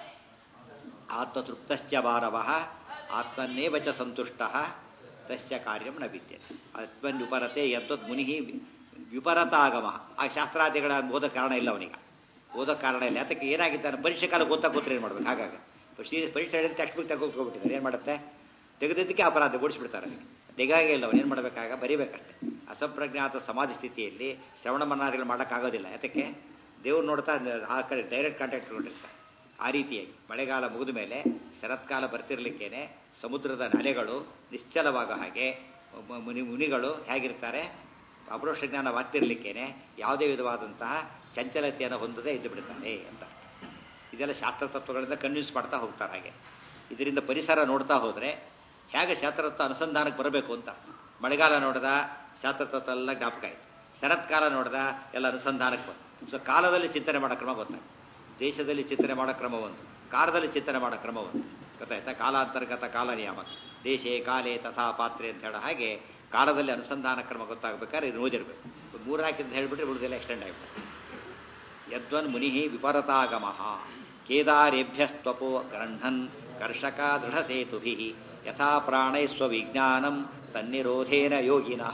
ಆತ್ಮತೃಪ್ತಶ್ಚ ಭಾರವ ಆತ್ಮನ್ನೇವ ಚ ಸಂತುಷ್ಟ ತಸ್ಯ ಕಾರ್ಯಂ ನ ವಿದ್ಯತೆ ಆತ್ಮನ್ಯುಪರತೆ ಯದ್ವದ್ ಮುನಿ ವಿಪರತಾಗಮ ಆ ಶಾಸ್ತ್ರಾದಿಗಳ ಓದೋ ಕಾರಣ ಇಲ್ಲ ಅವನಿಗೆ ಓದೋ ಕಾರಣ ಇಲ್ಲ ಅದಕ್ಕೆ ಏನಾಗಿದ್ದಾನೆ ಪರೀಕ್ಷೆ ಕಾಲ ಗೊತ್ತಾ ಕೂತ್ರೆ ಏನು ಮಾಡ್ಬೇಕು ಹಾಗಾಗಿ ಸೀರಿಯಸ್ ಪರೀಕ್ಷೆ ಹೇಳಿದ್ರೆ ಟೆಕ್ಸ್ಟ್ ಬುಕ್ ತೆಗೆದುಕೊಬಿಟ್ಟಿದ್ದಾರೆ ಏನು ಮಾಡುತ್ತೆ ತೆಗೆದಿದ್ದಕ್ಕೆ ಅಪರಾಧ ಓಡಿಸ್ಬಿಡ್ತಾರೆ ಅವನಿಗೆ ತೆಗಾಗೆ ಇಲ್ಲ ಅವನು ಏನು ಮಾಡಬೇಕಾಗ ಬರೀಬೇಕಷ್ಟೆ ಅಸಂಪ್ರಜ್ಞಾತ ಸಮಾಧಿ ಸ್ಥಿತಿಯಲ್ಲಿ ಶ್ರವಣ ಮನ್ನಾದಿಗಳು ಮಾಡೋಕ್ಕಾಗೋದಿಲ್ಲ ಯಾತಕ್ಕೆ ದೇವ್ರು ನೋಡ್ತಾ ಆ ಕಡೆ ಡೈರೆಕ್ಟ್ ಕಾಂಟ್ಯಾಕ್ಟ್ ಇಟ್ಕೊಂಡಿರ್ತಾರೆ ಆ ರೀತಿಯಾಗಿ ಮಳೆಗಾಲ ಮುಗಿದ ಮೇಲೆ ಶರತ್ಕಾಲ ಬರ್ತಿರ್ಲಿಕ್ಕೇನೆ ಸಮುದ್ರದ ಅಲೆಗಳು ನಿಶ್ಚಲವಾಗೋ ಹಾಗೆ ಮ- ಮುನಿ ಮುನಿಗಳು ಹೇಗಿರ್ತಾರೆ ಅಪರೋಕ್ಷ ಜ್ಞಾನ ವಾಗ್ತಿರ್ಲಿಕ್ಕೇನೆ ಯಾವುದೇ ವಿಧವಾದಂತಹ ಚಂಚಲತೆಯನ್ನು ಹೊಂದದೇ ಇದ್ದು ಬಿಡ್ತಾರೆ ಅಂತ ಇದೆಲ್ಲ ಶಾಸ್ತ್ರ ತತ್ವಗಳಿಂದ ಕನ್ವಿನ್ಸ್ ಮಾಡ್ತಾ ಹೋಗ್ತಾರೆ ಹಾಗೆ ಇದರಿಂದ ಪರಿಸರ ನೋಡ್ತಾ ಹೋದರೆ ಹೇಗೆ ಶಾಸ್ತ್ರತತ್ವ ಅನುಸಂಧಾನಕ್ಕೆ ಬರಬೇಕು ಅಂತ ಮಳೆಗಾಲ ನೋಡಿದ ಶಾಸ್ತ್ರತತ್ವ ಎಲ್ಲ ಜ್ಞಾಪಕ ಆಯಿತು ಶರತ್ಕಾಲ ನೋಡಿದ ಎಲ್ಲ ಅನುಸಂಧಾನಕ್ಕೆ ಬಂತು ಸೊ ಕಾಲದಲ್ಲಿ ಚಿಂತನೆ ಮಾಡೋ ಕ್ರಮ ಗೊತ್ತಾಯ್ತು ದೇಶದಲ್ಲಿ ಚಿಂತನೆ ಮಾಡೋ ಕ್ರಮ ಒಂದು ಕಾಲದಲ್ಲಿ ಚಿಂತನೆ ಮಾಡೋ ಕ್ರಮ ಒಂದು ಗೊತ್ತಾಯ್ತಾ ಕಾಲಾಂತರ್ಗತ ಕಾಲ ನಿಯಾಮಕ ದೇಶೇ ಕಾಲೇ ತಥಾ ಪಾತ್ರೆ ಅಂತ ಹೇಳೋ ಹಾಗೆ ಕಾಲದಲ್ಲಿ ಅನುಸಂಧಾನ ಕ್ರಮ ಗೊತ್ತಾಗಬೇಕಾದ್ರೆ ಇದು ಓದಿರ್ಬೇಕು ಮೂರು ಹಾಕಿದ್ದು ಹೇಳಿಬಿಟ್ರೆ ಉಳಿದೆಲ್ಲ ಎಕ್ಸ್ಟೆಂಡ್ ಆಗಿಬಿಡುತ್ತೆ ಯದ್ವನ್ ಮುನಿ ವಿಪರತಾಗಮ ಕೇದಾರೇಭ್ಯಸ್ತ್ವಪೋ ಗೃಹನ್ ಕರ್ಷಕ ದೃಢಸೇತುಭಿ ಯಥಾ ಪ್ರಾಣೈ ಸ್ವವಿಜ್ಞಾನಂ ತನ್ನಿರೋಧೇನ ಯೋಗಿನಃ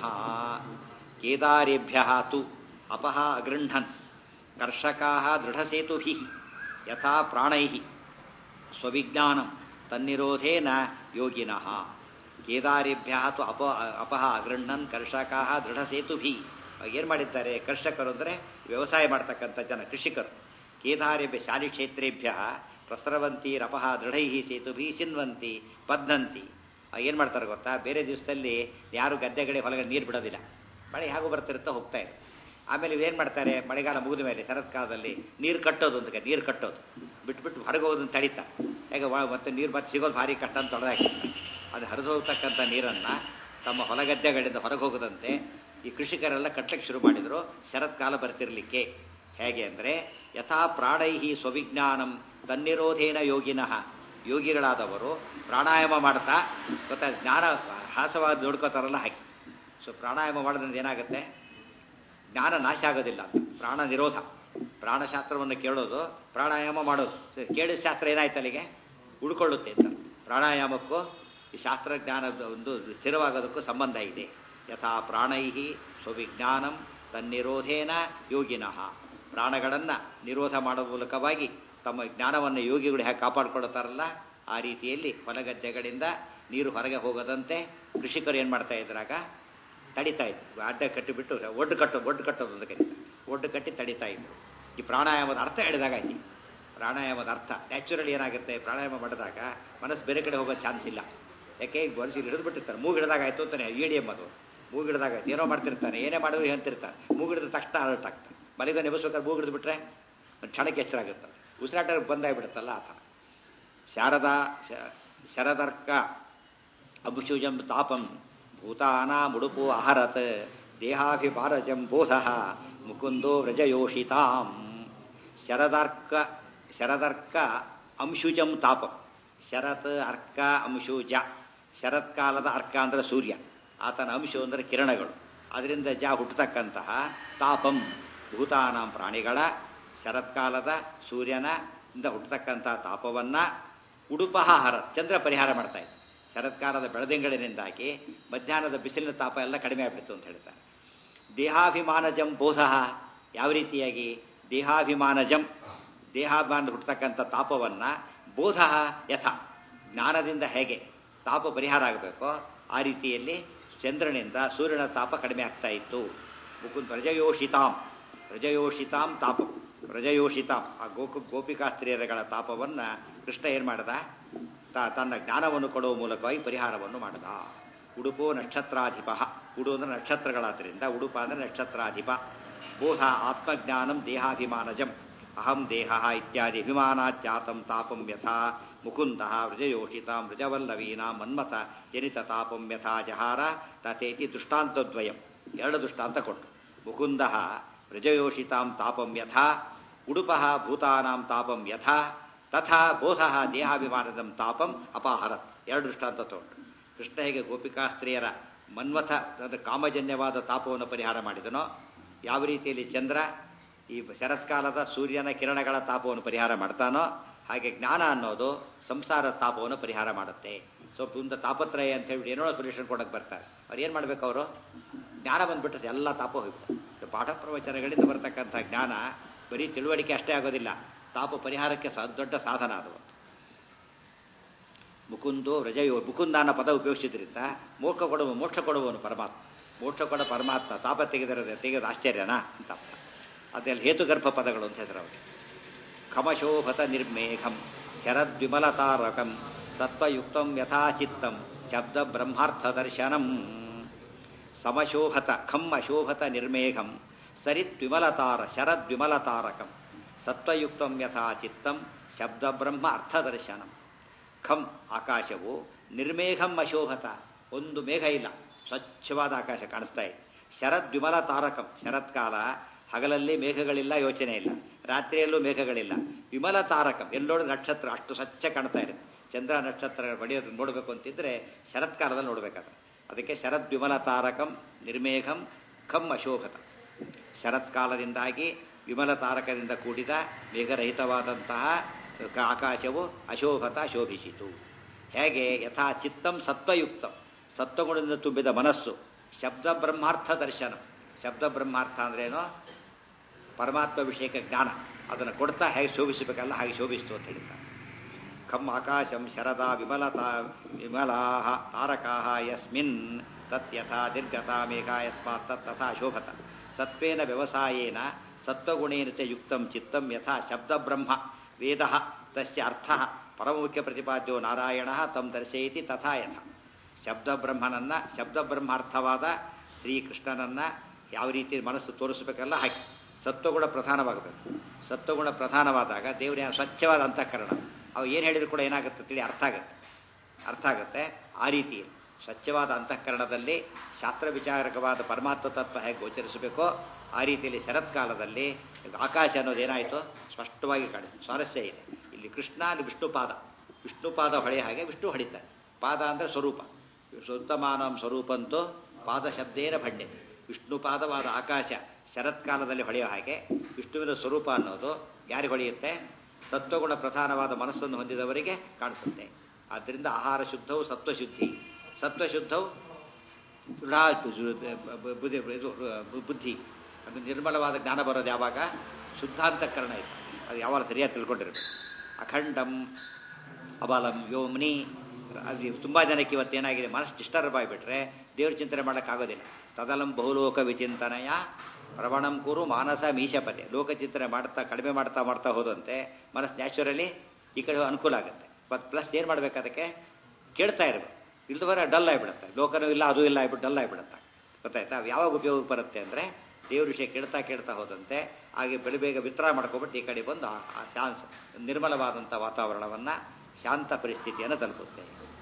ಕೇದಾರೇಭ್ಯ ತು ಅಪಹ ಅಗೃಹನ್ ಕರ್ಷಕಾ ದೃಢಸೇತುಭಿ ಯಥಾ ಪ್ರಾಣೈ ಸ್ವವಿಜ್ಞಾನಂ ತನ್ನಿರೋಧೇನ ಯೋಗಿನಃ ಕೇದಾರೇಭ್ಯ ತು ಅಪ ಅಪಹ ಅಗೃಹನ್ ಕರ್ಷಕಾ ದೃಢಸೇತುಭಿ ಏನು ಮಾಡಿದ್ದಾರೆ ಕರ್ಷಕರು ಅಂದರೆ ವ್ಯವಸಾಯ ಮಾಡ್ತಕ್ಕಂಥ ಜನ ಕೃಷಿಕರು ಕೇದಾರೇಭ್ಯ ಶಾಲಿ ಕ್ಷೇತ್ರೇಭ್ಯ ಪ್ರಸ್ರವಂತೀರಪಹ ದೃಢೈ ಸೇತುಭಿ ಚಿನ್ವಂತಿ ಪದ್ಧಂತಿ ಏನು ಮಾಡ್ತಾರೆ ಗೊತ್ತಾ ಬೇರೆ ದಿವಸದಲ್ಲಿ ಯಾರು ಗದ್ದೆಗಡೆ ಹೊಲಗೆ ನೀರು ಬಿಡೋದಿಲ್ಲ ಮಳೆ ಹೇಗೂ ಬರ್ತಿರುತ್ತೋ ಹೋಗ್ತಾ ಇದೆ ಆಮೇಲೆ ಇವೇನು ಮಾಡ್ತಾರೆ ಮಳೆಗಾಲ ಮುಗಿದ ಮೇಲೆ ಶರತ್ಕಾಲದಲ್ಲಿ ನೀರು ಕಟ್ಟೋದು ಅಂತ ನೀರು ಕಟ್ಟೋದು ಬಿಟ್ಬಿಟ್ಟು ಹೊರಗೆ ಹೋಗೋದನ್ನು ತಡೀತಾರೆ ಯಾಕೆ ವ- ಮತ್ತೆ ನೀರು ಮತ್ತೆ ಸಿಗೋದು ಭಾರಿ ಕಷ್ಟ ಅಂತ ತೊಡೆದಾಕಿರ್ತಾರೆ ಅದು ಹರಿದು ಹೋಗ್ತಕ್ಕಂಥ ನೀರನ್ನು ತಮ್ಮ ಹೊಲಗದ್ದೆಗಳಿಂದ ಹೊರಗೆ ಹೋಗದಂತೆ ಈ ಕೃಷಿಕರೆಲ್ಲ ಕಟ್ಟಕ್ಕೆ ಶುರು ಮಾಡಿದರು ಶರತ್ಕಾಲ ಬರ್ತಿರ್ಲಿಕ್ಕೆ ಹೇಗೆ ಅಂದರೆ ಯಥಾ ಪ್ರಾಣೈಹಿ ಸ್ವವಿಜ್ಞಾನಂ ತನ್ನಿರೋಧೇನ ಯೋಗಿನಃ ಯೋಗಿಗಳಾದವರು ಪ್ರಾಣಾಯಾಮ ಮಾಡ್ತಾ ಗೊತ್ತಾ ಜ್ಞಾನ ಹಾಸವಾಗಿ ನೋಡ್ಕೋತಾರಲ್ಲ ಹಾಗೆ ಸೊ ಪ್ರಾಣಾಯಾಮ ಮಾಡೋದ್ರಿಂದ ಏನಾಗುತ್ತೆ ಜ್ಞಾನ ನಾಶ ಆಗೋದಿಲ್ಲ ಅಂತ ಪ್ರಾಣ ನಿರೋಧ ಪ್ರಾಣಶಾಸ್ತ್ರವನ್ನು ಕೇಳೋದು ಪ್ರಾಣಾಯಾಮ ಮಾಡೋದು ಸೊ ಕೇಳಿದ ಶಾಸ್ತ್ರ ಏನಾಯ್ತು ಅಲ್ಲಿಗೆ ಉಳ್ಕೊಳ್ಳುತ್ತೆ ಅಂತ ಪ್ರಾಣಾಯಾಮಕ್ಕೂ ಈ ಶಾಸ್ತ್ರಜ್ಞಾನದ ಒಂದು ಸ್ಥಿರವಾಗೋದಕ್ಕೂ ಸಂಬಂಧ ಇದೆ ಯಥಾ ಪ್ರಾಣೈ ಸ್ವವಿಜ್ಞಾನಂ ತನ್ನಿರೋಧೇನ ಯೋಗಿನಃ ಪ್ರಾಣಗಳನ್ನು ನಿರೋಧ ಮಾಡೋ ಮೂಲಕವಾಗಿ ತಮ್ಮ ಜ್ಞಾನವನ್ನು ಯೋಗಿಗಳು ಹೇಗೆ ಕಾಪಾಡ್ಕೊಳ್ತಾರಲ್ಲ ಆ ರೀತಿಯಲ್ಲಿ ಹೊಲಗದ್ದೆಗಳಿಂದ ನೀರು ಹೊರಗೆ ಹೋಗದಂತೆ ಕೃಷಿಕರು ಏನು ಮಾಡ್ತಾ ಇದ್ರಾಗ ತಡಿತಾ ಇದ್ರು ಅಡ್ಡ ಕಟ್ಟಿಬಿಟ್ಟು ಒಡ್ಡು ಕಟ್ಟೋ ಒಡ್ಡು ಕಟ್ಟೋದು ಅಂತ ಕರೀತಾರೆ ಒಡ್ಡು ಕಟ್ಟಿ ತಡಿತಾ ಇದ್ರು ಈ ಪ್ರಾಣಾಯಾಮದ ಅರ್ಥ ಹೇಳಿದಾಗ ಆಯ್ತು ಪ್ರಾಣಾಯಾಮದ ಅರ್ಥ ನ್ಯಾಚುರಲಿ ಏನಾಗುತ್ತೆ ಪ್ರಾಣಾಯಾಮ ಮಾಡಿದಾಗ ಮನಸ್ಸು ಬೇರೆ ಕಡೆ ಹೋಗೋ ಚಾನ್ಸ್ ಇಲ್ಲ ಯಾಕೆ ಈಗ ಮನಸ್ಸಿಗೆ ಹಿಡಿದು ಬಿಟ್ಟಿರ್ತಾರೆ ಮೂಗು ಹಿಡಿದಾಗ ಆಯ್ತು ಅಂತಾನೆ ಇ ಡಿ ಎಮ್ ಅದು ಮೂಗು ಹಿಡಿದಾಗ ಆಯ್ತು ಏನೋ ಮಾಡ್ತಿರ್ತಾನೆ ಏನೇ ಮಾಡಿದ್ರು ಹೇಳ್ತಿರ್ತಾರೆ ಮೂಗು ಹಿಡಿದ ತಕ್ಷಣ ಅಲರ್ಟ್ ಆಗ್ತಾರೆ ಮನೆಗೆ ನೆಬಸ್ಬೇಕಾದ್ರೆ ಮೂಗು ಹಿಡಿದು ಬಿಟ್ರೆ ಒಂದು ಕ್ಷಣಕ್ಕೆ ಎಚ್ಚರಾಗುತ್ತೆ ಉಸಿರಾಟ ಬಂದಾಗ್ಬಿಡುತ್ತಲ್ಲ ಆ ಥರ ಶಾರದಾ ಶ- ಶರದರ್ಕ ಅಭುಷುಜಂ ತಾಪಂ ಭೂತಾನಾಮುಡುಪು ಅಹರತ್ ದೇಹಾಭಿಪಾರಜಂ ಬೋಧ ಮುಕುಂದೋ ವ್ರಜಯೋಷಿತಾಂ ಶರದರ್ಕ ಶರದರ್ಕ ಅಂಶುಜಂ ತಾಪಂ ಶರತ್ ಅರ್ಕ ಅಂಶುಜ ಶರತ್ಕಾಲದ ಅರ್ಕ ಅಂದರೆ ಸೂರ್ಯ ಆತನ ಅಂಶು ಅಂದರೆ ಕಿರಣಗಳು ಅದರಿಂದ ಜ ಹುಟ್ಟತಕ್ಕಂತಹ ತಾಪಂ ಭೂತಾನಾಂ ಪ್ರಾಣಿಗಳ ಶರತ್ಕಾಲದ ಸೂರ್ಯನ ಇಂದ ಹುಟ್ಟತಕ್ಕಂತಹ ತಾಪವನ್ನು ಉಡುಪಹಾರ ಚಂದ್ರ ಪರಿಹಾರ ಮಾಡ್ತಾ ಇತ್ತು ಶರತ್ಕಾಲದ ಬೆಳದಿಂಗಳಿನಿಂದಾಗಿ ಮಧ್ಯಾಹ್ನದ ಬಿಸಿಲಿನ ತಾಪ ಎಲ್ಲ ಕಡಿಮೆ ಆಗ್ಬಿಡ್ತು ಅಂತ ಹೇಳ್ತಾರೆ ದೇಹಾಭಿಮಾನಜಂ ಬೋಧ ಯಾವ ರೀತಿಯಾಗಿ ದೇಹಾಭಿಮಾನಜಂ ದೇಹಾಭಿಮಾನ ಹುಟ್ಟತಕ್ಕಂಥ ತಾಪವನ್ನು ಬೋಧ ಯಥ ಜ್ಞಾನದಿಂದ ಹೇಗೆ ತಾಪ ಪರಿಹಾರ ಆಗಬೇಕೋ ಆ ರೀತಿಯಲ್ಲಿ ಚಂದ್ರನಿಂದ ಸೂರ್ಯನ ತಾಪ ಕಡಿಮೆ ಆಗ್ತಾ ಇತ್ತು ಮುಕುಂದ್ ಪ್ರಜಯೋಷಿತಾಂ ಪ್ರಜಯೋಷಿತಾಂ ತಾಪ ವ್ರಜಯೋಷಿತ ಆ ಗೋಕು ಗೋಪಿಕಾ ಸ್ತ್ರೀಯರುಗಳ ತಾಪವನ್ನು ಕೃಷ್ಣ ಏನು ಮಾಡ್ದ ತ- ತನ್ನ ಜ್ಞಾನವನ್ನು ಕೊಡುವ ಮೂಲಕವಾಗಿ ಪರಿಹಾರವನ್ನು ಮಾಡ್ದ ಉಡುಪು ನಕ್ಷತ್ರಾಧಿಪ ಉಡು ಅಂದರೆ ನಕ್ಷತ್ರಗಳಾದ್ದರಿಂದ ಉಡುಪ ಅಂದರೆ ನಕ್ಷತ್ರಾಧಿಪ ಬೋಧ ಆತ್ಮಜ್ಞಾನಂ ದೇಹಾಭಿಮಾನಜಂ ಅಹಂ ದೇಹ ಇತ್ಯಾದಿ ಅಭಿಮಾನಾಜ್ಜಾತಂ ತಾಪಂ ಯಥಾ ಮುಕುಂದ ವೃಜಯೋಷಿತಾಂ ವೃಜವಲ್ಲವೀನಾಂ ಮನ್ಮಥ ಜನಿತ ತಾಪಂ ಯಥಾ ಜಹಾರ ತಥೇತಿ ದೃಷ್ಟಾಂತದ್ವಯಂ ಎರಡು ದೃಷ್ಟಾಂತ ಕೊಟ್ಟು ಮುಕುಂದ ವೃಜಯೋಷಿತಾಂ ತಾಪಂ ಯಥಾ ಉಡುಪ ಭೂತಾನಾಂ ತಾಪಂ ಯಥಾ ತಥಾ ಬೋಧ ದೇಹಾಭಿಮಾನದಂ ತಾಪಂ ಅಪಾಹರತ್ ಎರಡು ದೃಷ್ಟಾಂತ ತಗೊಂಡು ಕೃಷ್ಣ ಹೇಗೆ ಗೋಪಿಕಾಸ್ತ್ರೀಯರ ಮನ್ಮಥ ಅಂದರೆ ಕಾಮಜನ್ಯವಾದ ತಾಪವನ್ನು ಪರಿಹಾರ ಮಾಡಿದನೋ ಯಾವ ರೀತಿಯಲ್ಲಿ ಚಂದ್ರ ಈ ಶರತ್ಕಾಲದ ಸೂರ್ಯನ ಕಿರಣಗಳ ತಾಪವನ್ನು ಪರಿಹಾರ ಮಾಡ್ತಾನೋ ಹಾಗೆ ಜ್ಞಾನ ಅನ್ನೋದು ಸಂಸಾರದ ತಾಪವನ್ನು ಪರಿಹಾರ ಮಾಡುತ್ತೆ ಸೊ ಮುಂದೆ ತಾಪತ್ರಯ ಅಂತ ಹೇಳಿ ಏನೋ ಸೊಲ್ಯೂಷನ್ ಕೊಡಕ್ಕೆ ಬರ್ತಾರೆ ಅವ್ರು ಏನು ಮಾಡ್ಬೇಕು ಅವರು ಜ್ಞಾನ ಬಂದ್ಬಿಟ್ಟು ಎಲ್ಲ ತಾಪ ಹೋಗ್ತಾರೆ ಪಾಠ ಪ್ರವಚನಗಳಿಂದ ಬರ್ತಕ್ಕಂಥ ಜ್ಞಾನ ಬರೀ ತಿಳುವಳಿಕೆ ಅಷ್ಟೇ ಆಗೋದಿಲ್ಲ ತಾಪ ಪರಿಹಾರಕ್ಕೆ ಸ ದೊಡ್ಡ ಸಾಧನ ಅದು ಮುಕುಂದು ವ್ರಜಯೋ ಮುಕುಂದ ಅನ್ನೋ ಪದ ಉಪಯೋಗಿಸಿದ್ರಿಂದ ಮೋಕ್ಷ ಕೊಡುವ ಮೋಕ್ಷ ಕೊಡುವವನು ಪರಮಾತ್ಮ ಮೋಕ್ಷ ಕೊಡ ಪರಮಾತ್ಮ ತಾಪ ತೆಗೆದಿರೋದು ತೆಗೆದು ಆಶ್ಚರ್ಯನಾ ಅಂತ ಅರ್ಥ ಅದೆಲ್ಲ ಹೇತುಗರ್ಭ ಪದಗಳು ಅಂತ ಹೆಸರು ಅವರಿಗೆ ಖಮಶೋಭತ ನಿರ್ಮೇಘಂ ಶರದ್ವಿಮಲತಾರಕಂ ಸತ್ವಯುಕ್ತಂ ಯಥಾಚಿತ್ತಂ ಶಬ್ದ ಬ್ರಹ್ಮಾರ್ಥ ದರ್ಶನಂ ಸಮಶೋಭತ ಖಂ ಅಶೋಭತ ನಿರ್ಮೇಘಂ ಸರಿದ್ವಿಮಲತಾರ ಶರದ್ವಿಮಲತಾರಕಂ ಸತ್ವಯುಕ್ತಂ ಯಥಾಚಿತ್ತಂ ಶಬ್ದ ಬ್ರಹ್ಮ ಅರ್ಥದರ್ಶನಂ ಖಂ ಆಕಾಶವು ನಿರ್ಮೇಘಂ ಅಶೋಭತ ಒಂದು ಮೇಘ ಇಲ್ಲ ಸ್ವಚ್ಛವಾದ ಆಕಾಶ ಕಾಣಿಸ್ತಾ ಇದೆ ಶರದ್ ವಿಮಲ ತಾರಕಂ ಶರತ್ಕಾಲ ಹಗಲಲ್ಲಿ ಮೇಘಗಳಿಲ್ಲ ಯೋಚನೆ ಇಲ್ಲ ರಾತ್ರಿಯಲ್ಲೂ ಮೇಘಗಳಿಲ್ಲ ವಿಮಲ ತಾರಕಂ ಎಲ್ಲೋಡು ನಕ್ಷತ್ರ ಅಷ್ಟು ಸ್ವಚ್ಛ ಕಾಣ್ತಾ ಇದೆ ಚಂದ್ರ ನಕ್ಷತ್ರ ಬಡಿಯೋದು ನೋಡಬೇಕು ಅಂತಿದ್ರೆ ಶರತ್ಕಾಲದಲ್ಲಿ ನೋಡಬೇಕಾದ್ರೆ ಅದಕ್ಕೆ ಶರದ್ ವಿಮಲ ತಾರಕಂ ನಿರ್ಮೇಘಂ ಖಂ ಅಶೋಭತ ಶರತ್ಕಾಲದಿಂದಾಗಿ ವಿಮಲ ತಾರಕದಿಂದ ಕೂಡಿದ ಮೇಘರಹಿತವಾದಂತಹ ಆಕಾಶವು ಅಶೋಭತ ಶೋಭಿಸಿತು ಹೇಗೆ ಯಥಾ ಚಿತ್ತಂ ಸತ್ವಯುಕ್ತಂ ಸತ್ವಗುಣದಿಂದ ತುಂಬಿದ ಮನಸ್ಸು ಶಬ್ದ ಬ್ರಹ್ಮಾರ್ಥ ದರ್ಶನ ಶಬ್ದ ಬ್ರಹ್ಮಾರ್ಥ ಅಂದ್ರೇನೋ ಪರಮಾತ್ಮ ವಿಷಯಕ ಜ್ಞಾನ ಅದನ್ನು ಕೊಡ್ತಾ ಹೇಗೆ ಶೋಭಿಸಬೇಕಲ್ಲ ಹಾಗೆ ಶೋಭಿಸ್ತು ಅಂತ ಹೇಳಿದ್ದಾರೆ ಖಂ ಆಕಾಶಂ ಶರದಾ ವಿಮಲತಾ ವಿಮಲಾ ತಾರಕಾ ಯಸ್ಮಿನ್ ತತ್ಯಥಾ ದೀರ್ಘತಾ ಮೇಘ ಯಸ್ಮಾತ್ ತತ್ ತಥಾ ಶೋಭತ ಸತ್ವೇನ ವ್ಯವಸಾಯೇನ ಸತ್ವಗುಣೇನ ಚ ಯುಕ್ತಂ ಚಿತ್ತಂ ಯಥಾ ಶಬ್ದಬ್ರಹ್ಮ ವೇದ ತಸ್ಯ ಅರ್ಥ ಪರಮುಖ್ಯ ಪ್ರತಿಪಾದ್ಯೋ ನಾರಾಯಣ ತಂ ದರ್ಶಯತಿ ತಥಾ ಯಥ ಶಬ್ದಬ್ರಹ್ಮನನ್ನ ಶಬ್ದಬ್ರಹ್ಮಾರ್ಥವಾದ ಶ್ರೀಕೃಷ್ಣನನ್ನ ಯಾವ ರೀತಿ ಮನಸ್ಸು ತೋರಿಸಬೇಕಲ್ಲ ಹಾಗೆ ಸತ್ವಗುಣ ಪ್ರಧಾನವಾಗಬೇಕು ಸತ್ವಗುಣ ಪ್ರಧಾನವಾದಾಗ ದೇವರ ಸ್ವಚ್ಛವಾದ ಅಂತಃಕರಣ ಅವು ಏನು ಹೇಳಿದ್ರು ಕೂಡ ಏನಾಗುತ್ತೆ ತಿಳಿ ಅರ್ಥ ಆಗುತ್ತೆ ಅರ್ಥ ಆಗುತ್ತೆ ಆ ರೀತಿ ಸ್ವಚ್ಛವಾದ ಅಂತಃಕರಣದಲ್ಲಿ ಶಾಸ್ತ್ರ ವಿಚಾರಕವಾದ ಪರಮಾತ್ಮ ತತ್ವ ಹೇಗೆ ಗೋಚರಿಸಬೇಕೋ ಆ ರೀತಿಯಲ್ಲಿ ಶರತ್ಕಾಲದಲ್ಲಿ ಆಕಾಶ ಅನ್ನೋದು ಏನಾಯಿತು ಸ್ಪಷ್ಟವಾಗಿ ಕಾಣಿಸ್ತು ಸ್ವಾರಸ್ಯ ಇದೆ ಇಲ್ಲಿ ಕೃಷ್ಣ ಅಲ್ಲಿ ವಿಷ್ಣುಪಾದ ವಿಷ್ಣುಪಾದ ಹೊಳೆಯ ಹಾಗೆ ವಿಷ್ಣು ಹೊಡಿತಾರೆ ಪಾದ ಅಂದರೆ ಸ್ವರೂಪ ಸುತ್ತಮಾನಂ ಸ್ವರೂಪಂತೂ ಪಾದ ಶಬ್ದೇನ ಭಂಡೆ ವಿಷ್ಣುಪಾದವಾದ ಆಕಾಶ ಶರತ್ಕಾಲದಲ್ಲಿ ಹೊಳೆಯೋ ಹಾಗೆ ವಿಷ್ಣುವಿನ ಸ್ವರೂಪ ಅನ್ನೋದು ಯಾರಿಗೆ ಹೊಳೆಯುತ್ತೆ ಸತ್ವಗುಣ ಪ್ರಧಾನವಾದ ಮನಸ್ಸನ್ನು ಹೊಂದಿದವರಿಗೆ ಕಾಣಿಸುತ್ತೆ ಆದ್ದರಿಂದ ಆಹಾರ ಶುದ್ಧವು ಸತ್ವಶುದ್ಧಿ ಸತ್ವಶುದ್ಧವು ದೃಢ ಬುದ್ಧಿ ಇದು ಬುದ್ಧಿ ಅದು ನಿರ್ಮಲವಾದ ಜ್ಞಾನ ಬರೋದು ಯಾವಾಗ ಶುದ್ಧಾಂತಕರಣ ಇದೆ ಅದು ಯಾವಾಗ ಸರಿಯಾಗಿ ತಿಳ್ಕೊಂಡಿರ್ಬೇಕು ಅಖಂಡಂ ಅಬಲಂ ವ್ಯೋಮ್ನಿ ಅದು ತುಂಬ ಜನಕ್ಕೆ ಇವತ್ತೇನಾಗಿದೆ ಮನಸ್ಸು ಡಿಸ್ಟರ್ಬ್ ಆಗಿಬಿಟ್ರೆ ದೇವ್ರ ಚಿಂತನೆ ಮಾಡೋಕ್ಕಾಗೋದಿಲ್ಲ ತದಲಂ ಬಹುಲೋಕ ವಿಚಿಂತನೆಯ ಪ್ರವಣಂ ಕುರು ಮಾನಸ ಮೀಶಪದೆ ಲೋಕಚಿಂತನೆ ಮಾಡ್ತಾ ಕಡಿಮೆ ಮಾಡ್ತಾ ಮಾಡ್ತಾ ಹೋದಂತೆ ಮನಸ್ಸು ನ್ಯಾಚುರಲಿ ಈ ಕಡೆ ಅನುಕೂಲ ಆಗುತ್ತೆ ಮತ್ತು ಪ್ಲಸ್ ಏನು ಮಾಡ್ಬೇಕು ಅದಕ್ಕೆ ಕೇಳ್ತಾ ಇರಬೇಕು ಇಲ್ದವರೆ ಡಲ್ ಆಗಿಬಿಡುತ್ತೆ ಲೋಕನೂ ಇಲ್ಲ ಅದು ಇಲ್ಲ ಆಗ್ಬಿಟ್ಟು ಡಲ್ ಆಗಿಬಿಡುತ್ತೆ ಗೊತ್ತಾಯ್ತಾ ಅವು ಯಾವಾಗ ಉಪಯೋಗಕ್ಕೆ ಬರುತ್ತೆ ಅಂದರೆ ದೇವ್ರ ವಿಷಯ ಕೇಳ್ತಾ ಕೇಳ್ತಾ ಹೋದಂತೆ ಹಾಗೆ ಬೆಳಿ ಬೇಗ ವಿತ್ರ ಮಾಡ್ಕೊಬಿಟ್ಟು ಈ ಕಡೆ ಬಂದು ಆ- ಆ ಶಾಂತ ನಿರ್ಮಲವಾದಂಥ ವಾತಾವರಣವನ್ನು ಶಾಂತ ಪರಿಸ್ಥಿತಿಯನ್ನು ತಲುಪುತ್ತೆ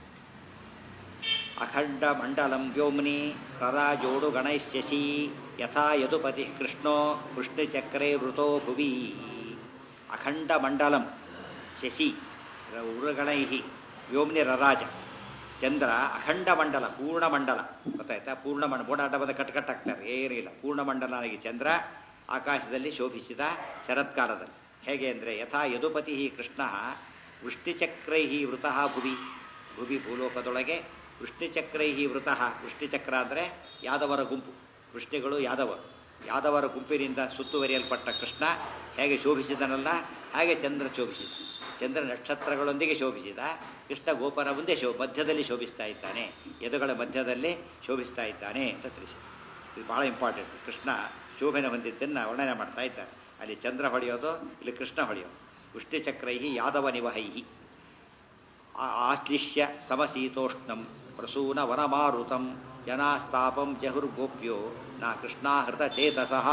ಅಖಂಡ ಮಂಡಲಂ ವ್ಯೋಮ್ನಿ ಪ್ರರಾಜೋಡು ಗಣೈಶ್ಯಸಿ ಯಥಾ ಯದುಪತಿ ಕೃಷ್ಣೋ ಕೃಷ್ಣಚಕ್ರೇ ವೃತೋ ಭುವಿ ಅಖಂಡ ಮಂಡಲಂ ಶಶಿ ಉರುಗಣೈ ವ್ಯೋಮ್ನಿ ರರಾಜ ಚಂದ್ರ ಅಖಂಡ ಮಂಡಲ ಪೂರ್ಣ ಮಂಡಲ ಗೊತ್ತಾಯ್ತಾ ಪೂರ್ಣ ಮಂಡ ಓಡಾಟ ಬಂದ ಕಟ್ಕಟ್ಟಾಗ್ತಾರೆ ಏನಿಲ್ಲ ಪೂರ್ಣ ಮಂಡಲನಾಗಿ ಚಂದ್ರ ಆಕಾಶದಲ್ಲಿ ಶೋಭಿಸಿದ ಶರತ್ಕಾಲದಲ್ಲಿ ಹೇಗೆ ಅಂದರೆ ಯಥಾ ಯದುಪತಿ ಕೃಷ್ಣ ವೃಷ್ಟಿಚಕ್ರೈ ವೃತಃ ಭುವಿ ಭುವಿ ಭೂಲೋಕದೊಳಗೆ ವೃಷ್ಟಿಚಕ್ರೈ ವೃತಃ ವೃಷ್ಟಿಚಕ್ರ ಅಂದರೆ ಯಾದವರ ಗುಂಪು ವೃಷ್ಟಿಗಳು ಯಾದವರು ಯಾದವರ ಗುಂಪಿನಿಂದ ಸುತ್ತುವರಿಯಲ್ಪಟ್ಟ ಕೃಷ್ಣ ಹೇಗೆ ಶೋಭಿಸಿದನಲ್ಲ ಹಾಗೆ ಚಂದ್ರ ಶೋಭಿಸಿದ ಚಂದ್ರ ನಕ್ಷತ್ರಗಳೊಂದಿಗೆ ಶೋಭಿಸಿದ ಕೃಷ್ಣ ಗೋಪನ ಮುಂದೆ ಶೋ ಮಧ್ಯದಲ್ಲಿ ಶೋಭಿಸ್ತಾ ಇದ್ದಾನೆ ಎದುಗಳ ಮಧ್ಯದಲ್ಲಿ ಶೋಭಿಸ್ತಾ ಇದ್ದಾನೆ ಅಂತ ತಿಳಿಸಿ ಇದು ಭಾಳ ಇಂಪಾರ್ಟೆಂಟ್ ಕೃಷ್ಣ ಶೋಭನೆ ಹೊಂದಿದ್ದನ್ನು ವರ್ಣನೆ ಮಾಡ್ತಾ ಇದ್ದಾರೆ ಅಲ್ಲಿ ಚಂದ್ರ ಹೊಡೆಯೋದು ಇಲ್ಲಿ ಕೃಷ್ಣ ಹೊಡೆಯೋದು ಉಷ್ಟಿಚಕ್ರೈ ಯಾದವ ನಿವಹೈಹಿ ಆ- ಆಶ್ಲಿಷ್ಯ ಸಮಶೀತೋಷ್ಣಂ ಪ್ರಸೂನ ವನಮಾರುತಂ ಜನಾಸ್ತಾಪಂ ಜಹುರ್ಗೋಪ್ಯೋ ನ ಕೃಷ್ಣಾಹೃತ ಚೇತಸಃ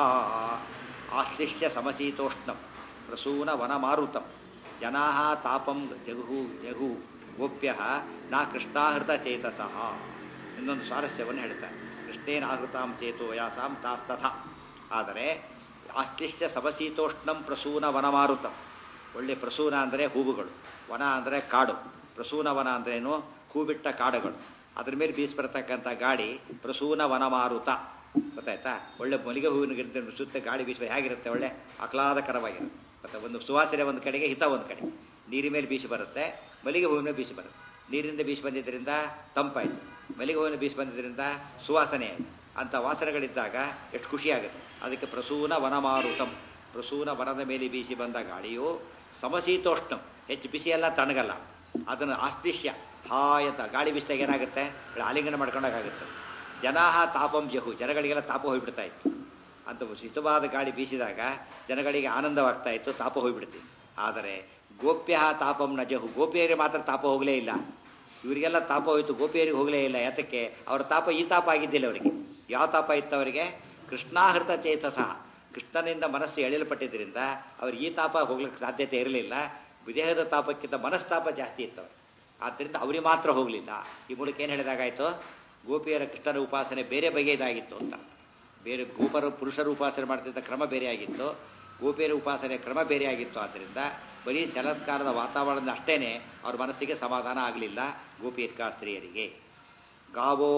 ಆಶ್ಲಿಷ್ಯ ಸಮಶೀತೋಷ್ಣಂ ಪ್ರಸೂನ ವನಮಾರುತಂ ಜನಾ ತಾಪಂ ಜಗು ಜಗು ಗೋಪ್ಯ ನ ಕೃಷ್ಣಾಹೃತ ಚೇತಸಃ ಇನ್ನೊಂದು ಸ್ವಾರಸ್ಯವನ್ನು ಹೇಳ್ತಾರೆ ಕೃಷ್ಣೇನ ಆಹೃತಾಂ ಚೇತೋ ಯಾಸಾಂ ತಾಸ್ತಥ ಆದರೆ ಆಶ್ಲಿಷ್ಯ ಸಮಶೀತೋಷ್ಣಂ ಪ್ರಸೂನ ವನಮಾರುತಂ ಒಳ್ಳೆ ಪ್ರಸೂನ ಅಂದರೆ ಹೂವುಗಳು ವನ ಅಂದರೆ ಕಾಡು ಪ್ರಸೂನ ವನ ಅಂದ್ರೇನು ಹೂಬಿಟ್ಟ ಕಾಡುಗಳು ಅದ್ರ ಮೇಲೆ ಬೀಸಿ ಬರತಕ್ಕಂಥ ಗಾಡಿ ಪ್ರಸೂನ ವನಮಾರುತ ಗೊತ್ತಾಯ್ತಾ ಒಳ್ಳೆ ಮಲ್ಲಿಗೆ ಹೂವಿನ ಗಿಡದ ಸುತ್ತ ಗಾಳಿ ಬೀಸಿ ಹೇಗಿರುತ್ತೆ ಒಳ್ಳೆ ಆಹ್ಲಾದಕರವಾಗಿರುತ್ತೆ ಮತ್ತೆ ಒಂದು ಸುವಾಸನೆ ಒಂದು ಕಡೆಗೆ ಹಿತ ಒಂದು ಕಡೆ ನೀರಿನ ಮೇಲೆ ಬೀಸಿ ಬರುತ್ತೆ ಮಲ್ಲಿಗೆ ಹೂವಿನ ಮೇಲೆ ಬೀಸಿ ಬರುತ್ತೆ ನೀರಿಂದ ಬೀಸಿ ಬಂದಿದ್ದರಿಂದ ತಂಪಾಯಿತು ಮಲ್ಲಿಗೆ ಹೂವಿನ ಬೀಸಿ ಬಂದಿದ್ದರಿಂದ ಸುವಾಸನೆ ಆಯಿತು ಅಂಥ ವಾಸನೆಗಳಿದ್ದಾಗ ಎಷ್ಟು ಖುಷಿಯಾಗುತ್ತೆ ಅದಕ್ಕೆ ಪ್ರಸೂನ ವನಮಾರುತಂ ಪ್ರಸೂನ ವನದ ಮೇಲೆ ಬೀಸಿ ಬಂದ ಗಾಳಿಯು ಸಮಶೀತೋಷ್ಣಂ ಹೆಚ್ಚು ಬಿಸಿ ಎಲ್ಲ ತಣ್ಣಗಲ್ಲ ಅದನ್ನು ಆಸ್ತಿಷ್ಯ ಹಾಯತ ಗಾಳಿ ಬೀಸಿದಾಗ ಏನಾಗುತ್ತೆ ಒಳ್ಳೆ ಆಲಿಂಗನ ಮಾಡ್ಕೊಂಡಾಗುತ್ತೆ ಜನಾಹ ತಾಪಂ ಜಹು ಜನಗಳಿಗೆಲ್ಲ ತಾಪ ಹೋಗ್ಬಿಡ್ತಾ ಇತ್ತು ಅಂತ ಹಿತವಾದ ಗಾಳಿ ಬೀಸಿದಾಗ ಜನಗಳಿಗೆ ಆನಂದವಾಗ್ತಾ ಇತ್ತು ತಾಪ ಹೋಗ್ಬಿಡ್ತಿತ್ತು ಆದರೆ ಗೋಪ್ಯ ತಾಪಂ ನ ಜಹು ಗೋಪಿಯರಿಗೆ ಮಾತ್ರ ತಾಪ ಹೋಗಲೇ ಇಲ್ಲ ಇವರಿಗೆಲ್ಲ ತಾಪ ಹೋಯ್ತು ಗೋಪಿಯರಿಗೆ ಹೋಗಲೇ ಇಲ್ಲ ಯಾತಕ್ಕೆ ಅವರ ತಾಪ ಈ ತಾಪ ಆಗಿದ್ದಿಲ್ಲ ಅವರಿಗೆ ಯಾವ ತಾಪ ಇತ್ತು ಅವರಿಗೆ ಕೃಷ್ಣಾಹೃತ ಚೇತಸ ಕೃಷ್ಣನಿಂದ ಮನಸ್ಸು ಎಳೆಯಲ್ಪಟ್ಟಿದ್ದರಿಂದ ಅವ್ರಿಗೆ ಈ ತಾಪ ಹೋಗ್ಲಿಕ್ಕೆ ಸಾಧ್ಯತೆ ಇರಲಿಲ್ಲ ವಿದೇಹದ ತಾಪಕ್ಕಿಂತ ಮನಸ್ತಾಪ ಜಾಸ್ತಿ ಇತ್ತು ಅವ್ರಿಗೆ ಆದ್ದರಿಂದ ಅವರಿಗೆ ಮಾತ್ರ ಹೋಗಲಿಲ್ಲ ಈ ಮೂಲಕ ಏನು ಹೇಳಿದಾಗಾಯಿತು ಗೋಪಿಯರ ಕೃಷ್ಣನ ಉಪಾಸನೆ ಬೇರೆ ಬಗೆಯದಾಗಿತ್ತು ಅಂತ ಬೇರೆ ಗೋಪರ ಪುರುಷರ ಉಪಾಸನೆ ಮಾಡ್ತಿದ್ದ ಕ್ರಮ ಬೇರೆಯಾಗಿತ್ತು ಗೋಪಿಯರ ಉಪಾಸನೆ ಕ್ರಮ ಬೇರೆಯಾಗಿತ್ತು ಆದ್ದರಿಂದ ಬರೀ ಶರತ್ಕಾಲದ ವಾತಾವರಣದ ಅಷ್ಟೇನೆ ಅವ್ರ ಮನಸ್ಸಿಗೆ ಸಮಾಧಾನ ಆಗಲಿಲ್ಲ ಗೋಪಿಯರ್ಕಾ ಸ್ತ್ರೀಯರಿಗೆ ಗಾವೋ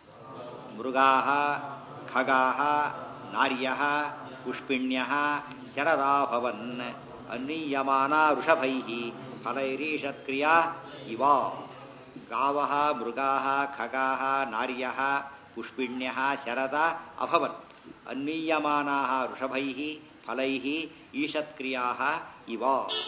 ಮೃಗಾ ಖಗಾ ನಾರ್ಯ ಪುಷ್ಪಿಣ್ಯ ಶರದಾಭವನ್ ಅನ್ವೀಯಮಾನ ವೃಷಭೈ ಫಲೈರೀಷತ್ಕ್ರಿಯಾ ಇವ ಗಾವ ಮೃಗಾ ಖಗಾ ನಾರ್ಯ ಪುಷ್ಪಿಣ್ಯ ಶರದ ಅಭವನ್ ಅನ್ವೀಯಮಾನಾ ವೃಷಭೈ ಫಲೈ ಈಷತ್ಕ್ರಿಯಾ ಇವ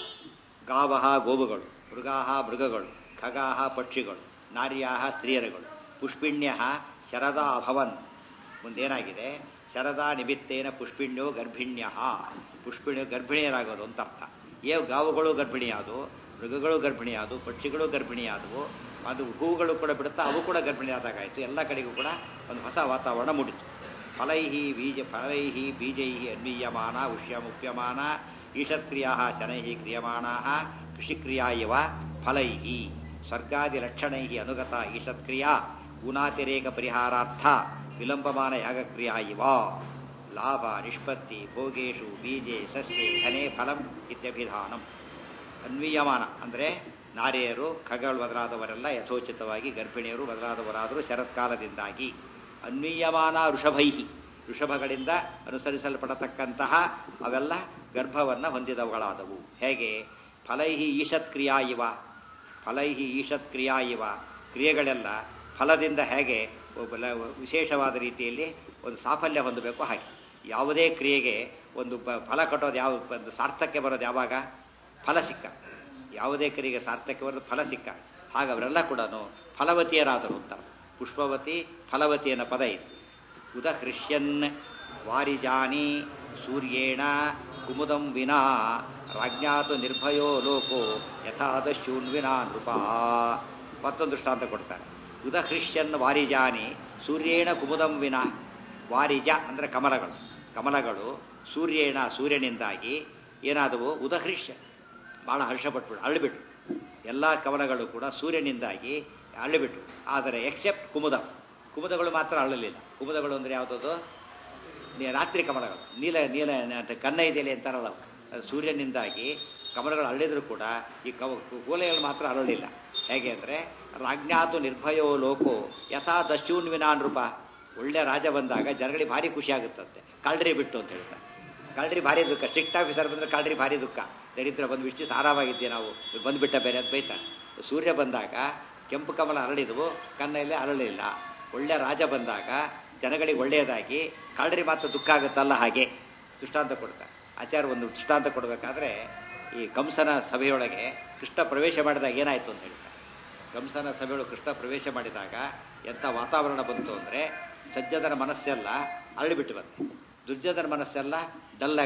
ಗಾವ ಗೋವುಗಳು ಮೃಗಾ ಮೃಗಗಳು ಖಗಾ ಪಕ್ಷಿಗಳು ನಾರ್ಯಾ ಸ್ತ್ರೀಯರುಗಳು ಪುಷ್ಪಿಣ್ಯ ಶರದ ಅಭವನ್ ಮುಂದೇನಾಗಿದೆ ಶರದ ನಿಮಿತ್ತೇನ ಪುಷ್ಪಿಣ್ಯೋ ಗರ್ಭಿಣ್ಯ ಪುಷ್ಪಿಣ್ಯ ಗರ್ಭಿಣಿಯರಾಗೋದು ಅಂತ ಅರ್ಥ ಏ ಗಾವುಗಳು ಗರ್ಭಿಣಿಯಾದವು ಮೃಗಗಳು ಗರ್ಭಿಣಿಯಾದವು ಪಕ್ಷಿಗಳು ಗರ್ಭಿಣಿಯಾದವು ಅದು ಹೂವುಗಳು ಕೂಡ ಬಿಡುತ್ತಾ ಅವು ಕೂಡ ಗರ್ಭಿಣಿಯಾದಾಗಾಯಿತು ಎಲ್ಲ ಕಡೆಗೂ ಕೂಡ ಒಂದು ಹೊಸ ವಾತಾವರಣ ಮೂಡಿತು ಫಲೈಹಿ ಬೀಜ ಫಲೈಹಿ ಬೀಜೈ ಅನ್ವೀಯಮಾನ ಉಷ್ಯಮುಪ್ಯಮಾನ ಈಷತ್ಕ್ರಿಯಾ ಶನೈ ಕ್ರಿಯಮಾಣಾ ಕೃಷಿಕ್ರಿಯಾ ಇವ ಫಲೈ ಸ್ವರ್ಗಾದಿಲಕ್ಷಣೈ ಅನುಗತ ಈಷತ್ಕ್ರಿಯಾ ಗುಣಾತಿರೇಕ ಪರಿಹಾರಾರ್ಥ ವಿಲಂಬಮಾನ ಯಾಗಕ್ರಿಯಾ ಇವ ಲಾಭ ನಿಷ್ಪತ್ತಿ ಭೋಗೇಶು ಬೀಜೆ ಸಸ್ಯೆ ಧನೆ ಫಲಂ ಇತ್ಯಭಿಧಾನಂ ಅನ್ವೀಯಮಾನ ಅಂದರೆ ನಾರಿಯರು ಖಗಳು ಬದಲಾದವರೆಲ್ಲ ಯಥೋಚಿತವಾಗಿ ಗರ್ಭಿಣಿಯರು ಬದಲಾದವರಾದರೂ ಶರತ್ಕಾಲದಿಂದಾಗಿ ಅನ್ವೀಯಮಾನ ಋಷಭೈಹಿ ಋಷಭಗಳಿಂದ ಅನುಸರಿಸಲ್ಪಡತಕ್ಕಂತಹ ಅವೆಲ್ಲ ಗರ್ಭವನ್ನು ಹೊಂದಿದವುಗಳಾದವು ಹೇಗೆ ಫಲೈಹಿ ಈಷತ್ಕ್ರಿಯಾ ಇವ ಫಲೈಹಿ ಈಷತ್ಕ್ರಿಯಾ ಇವ ಕ್ರಿಯೆಗಳೆಲ್ಲ ಫಲದಿಂದ ಹೇಗೆ ಒಬ್ಬ ಲ- ವಿಶೇಷವಾದ ರೀತಿಯಲ್ಲಿ ಒಂದು ಸಾಫಲ್ಯ ಹೊಂದಬೇಕು ಹಾಗೆ ಯಾವುದೇ ಕ್ರಿಯೆಗೆ ಒಂದು ಬ- ಫಲ ಕಟ್ಟೋದು ಯಾವ ಒಂದು ಸಾರ್ಥಕ್ಯ ಬರೋದು ಯಾವಾಗ ಫಲ ಸಿಕ್ಕ ಯಾವುದೇ ಕ್ರಿಯೆಗೆ ಸಾರ್ಥಕ್ಯ ಬರೋದು ಫಲ ಸಿಕ್ಕ ಹಾಗೆ ಅವರೆಲ್ಲ ಕೂಡ ಫಲವತಿಯರಾದರು ಅಂತ ಪುಷ್ಪವತಿ ಫಲವತಿ ಅನ್ನೋ ಪದ ಇದೆ ಉದಹೃಷ್ಯನ್ ವಾರಿಜಾನಿ ಸೂರ್ಯೇಣ ಕುಮುದಂ ವಿನಾ ರಾಜ್ಞಾತು ನಿರ್ಭಯೋ ಲೋಕೋ ಯಥಾದಶೂನ್ವಿನಾ ನೃಪ ಮತ್ತೊಂದು ದೃಷ್ಟಾಂತ ಕೊಡ್ತಾರೆ ಉದಹೃಷ್ಯನ್ ವಾರಿಜಾನಿ ಸೂರ್ಯೇಣ ಕುಮುದಂ ವಿನಾ ವಾರಿಜ ಅಂದರೆ ಕಮಲಗಳು ಕಮಲಗಳು ಸೂರ್ಯೇಣ ಸೂರ್ಯನಿಂದಾಗಿ ಏನಾದವು ಉದಹೃಷ್ಯ ಭಾಳ ಹರ್ಷಪಟ್ಬಿಡು ಅಳ್ಳಿಬಿಟ್ಟು ಎಲ್ಲ ಕಮಲಗಳು ಕೂಡ ಸೂರ್ಯನಿಂದಾಗಿ ಅಳ್ಳಿಬಿಟ್ಟು ಆದರೆ ಎಕ್ಸೆಪ್ಟ್ ಕುಮುದ ಕುಮುದಗಳು ಮಾತ್ರ ಅಳ್ಳಲಿಲ್ಲ ಕುಮುದಗಳು ಅಂದರೆ ಯಾವುದದು ನೀ- ರಾತ್ರಿ ಕಮಲಗಳು ನೀಲ ನೀಲ ನ- ಕನ್ನ ಇದೆಯಲ್ಲ ಅಂತಾರಲ್ಲ ಅವು. ಅದು ಸೂರ್ಯನಿಂದಾಗಿ ಕಮಲಗಳು ಅರಳಿದ್ರು ಕೂಡ ಈ ಕವ ಕೂಲೆಗಳು ಮಾತ್ರ ಅರಳಿಲ್ಲ ಹೇಗೆ ಅಂದರೆ ರಾಜ್ಞಾತು ನಿರ್ಭಯೋ ಲೋಕೋ ಯಥಾ ದಶೂನ್ವಿನಾ ನೃಪ ಒಳ್ಳೆ ರಾಜ ಬಂದಾಗ ಜನಗಳಿಗೆ ಭಾರಿ ಖುಷಿ ಆಗುತ್ತಂತೆ ಕಳ್ರಿ ಬಿಟ್ಟು ಅಂತ ಹೇಳ್ತಾರೆ ಕಳ್ರಿ ಭಾರಿ ದುಃಖ ಸ್ಟ್ರಿಕ್ಟ್ ಆಫೀಸರ್ ಬಂದರೆ ಕಳ್ರಿ ಭಾರಿ ದುಃಖ ದರಿದ್ರ ಬಂದು ಇಷ್ಟು ಆರಾಮಾಗಿದ್ದೆ ನಾವು ಬಂದುಬಿಟ್ಟ ಬೇರೆ ಅಂತ ಬೈತಾರೆ ಸೂರ್ಯ ಬಂದಾಗ ಕೆಂಪು ಕಮಲ ಅರಳಿದವು ಕಣ್ಣಲ್ಲೇ ಅರಳಿಲ್ಲ ಒಳ್ಳೆ ರಾಜ ಬಂದಾಗ ಜನಗಳಿಗೆ ಒಳ್ಳೆಯದಾಗಿ ಕಳ್ಳರಿ ಮಾತ್ರ ದುಃಖ ಆಗುತ್ತಲ್ಲ ಹಾಗೆ ದೃಷ್ಟಾಂತ ಕೊಡ್ತಾರೆ ಆಚಾರ್ಯ ಒಂದು ದೃಷ್ಟಾಂತ ಕೊಡಬೇಕಾದ್ರೆ ಈ ಕಂಸನ ಸಭೆಯೊಳಗೆ ಕೃಷ್ಣ ಪ್ರವೇಶ ಮಾಡಿದಾಗ ಏನಾಯಿತು ಅಂತ ಹೇಳ್ತಾರೆ ಕಂಸನ ಸಭೆಯೊಳಗೆ ಕೃಷ್ಣ ಪ್ರವೇಶ ಮಾಡಿದಾಗ ಎಂಥ ವಾತಾವರಣ ಬಂತು ಅಂದರೆ ಸಜ್ಜದರ ಮನಸ್ಸೆಲ್ಲ ಅರಳಿಬಿಟ್ಟು ಬಂತು ದುರ್ಜದರ ಮನಸ್ಸೆಲ್ಲ ಡಲ್ ಆಗಿಬಿಟ್ಟು ಬಂತು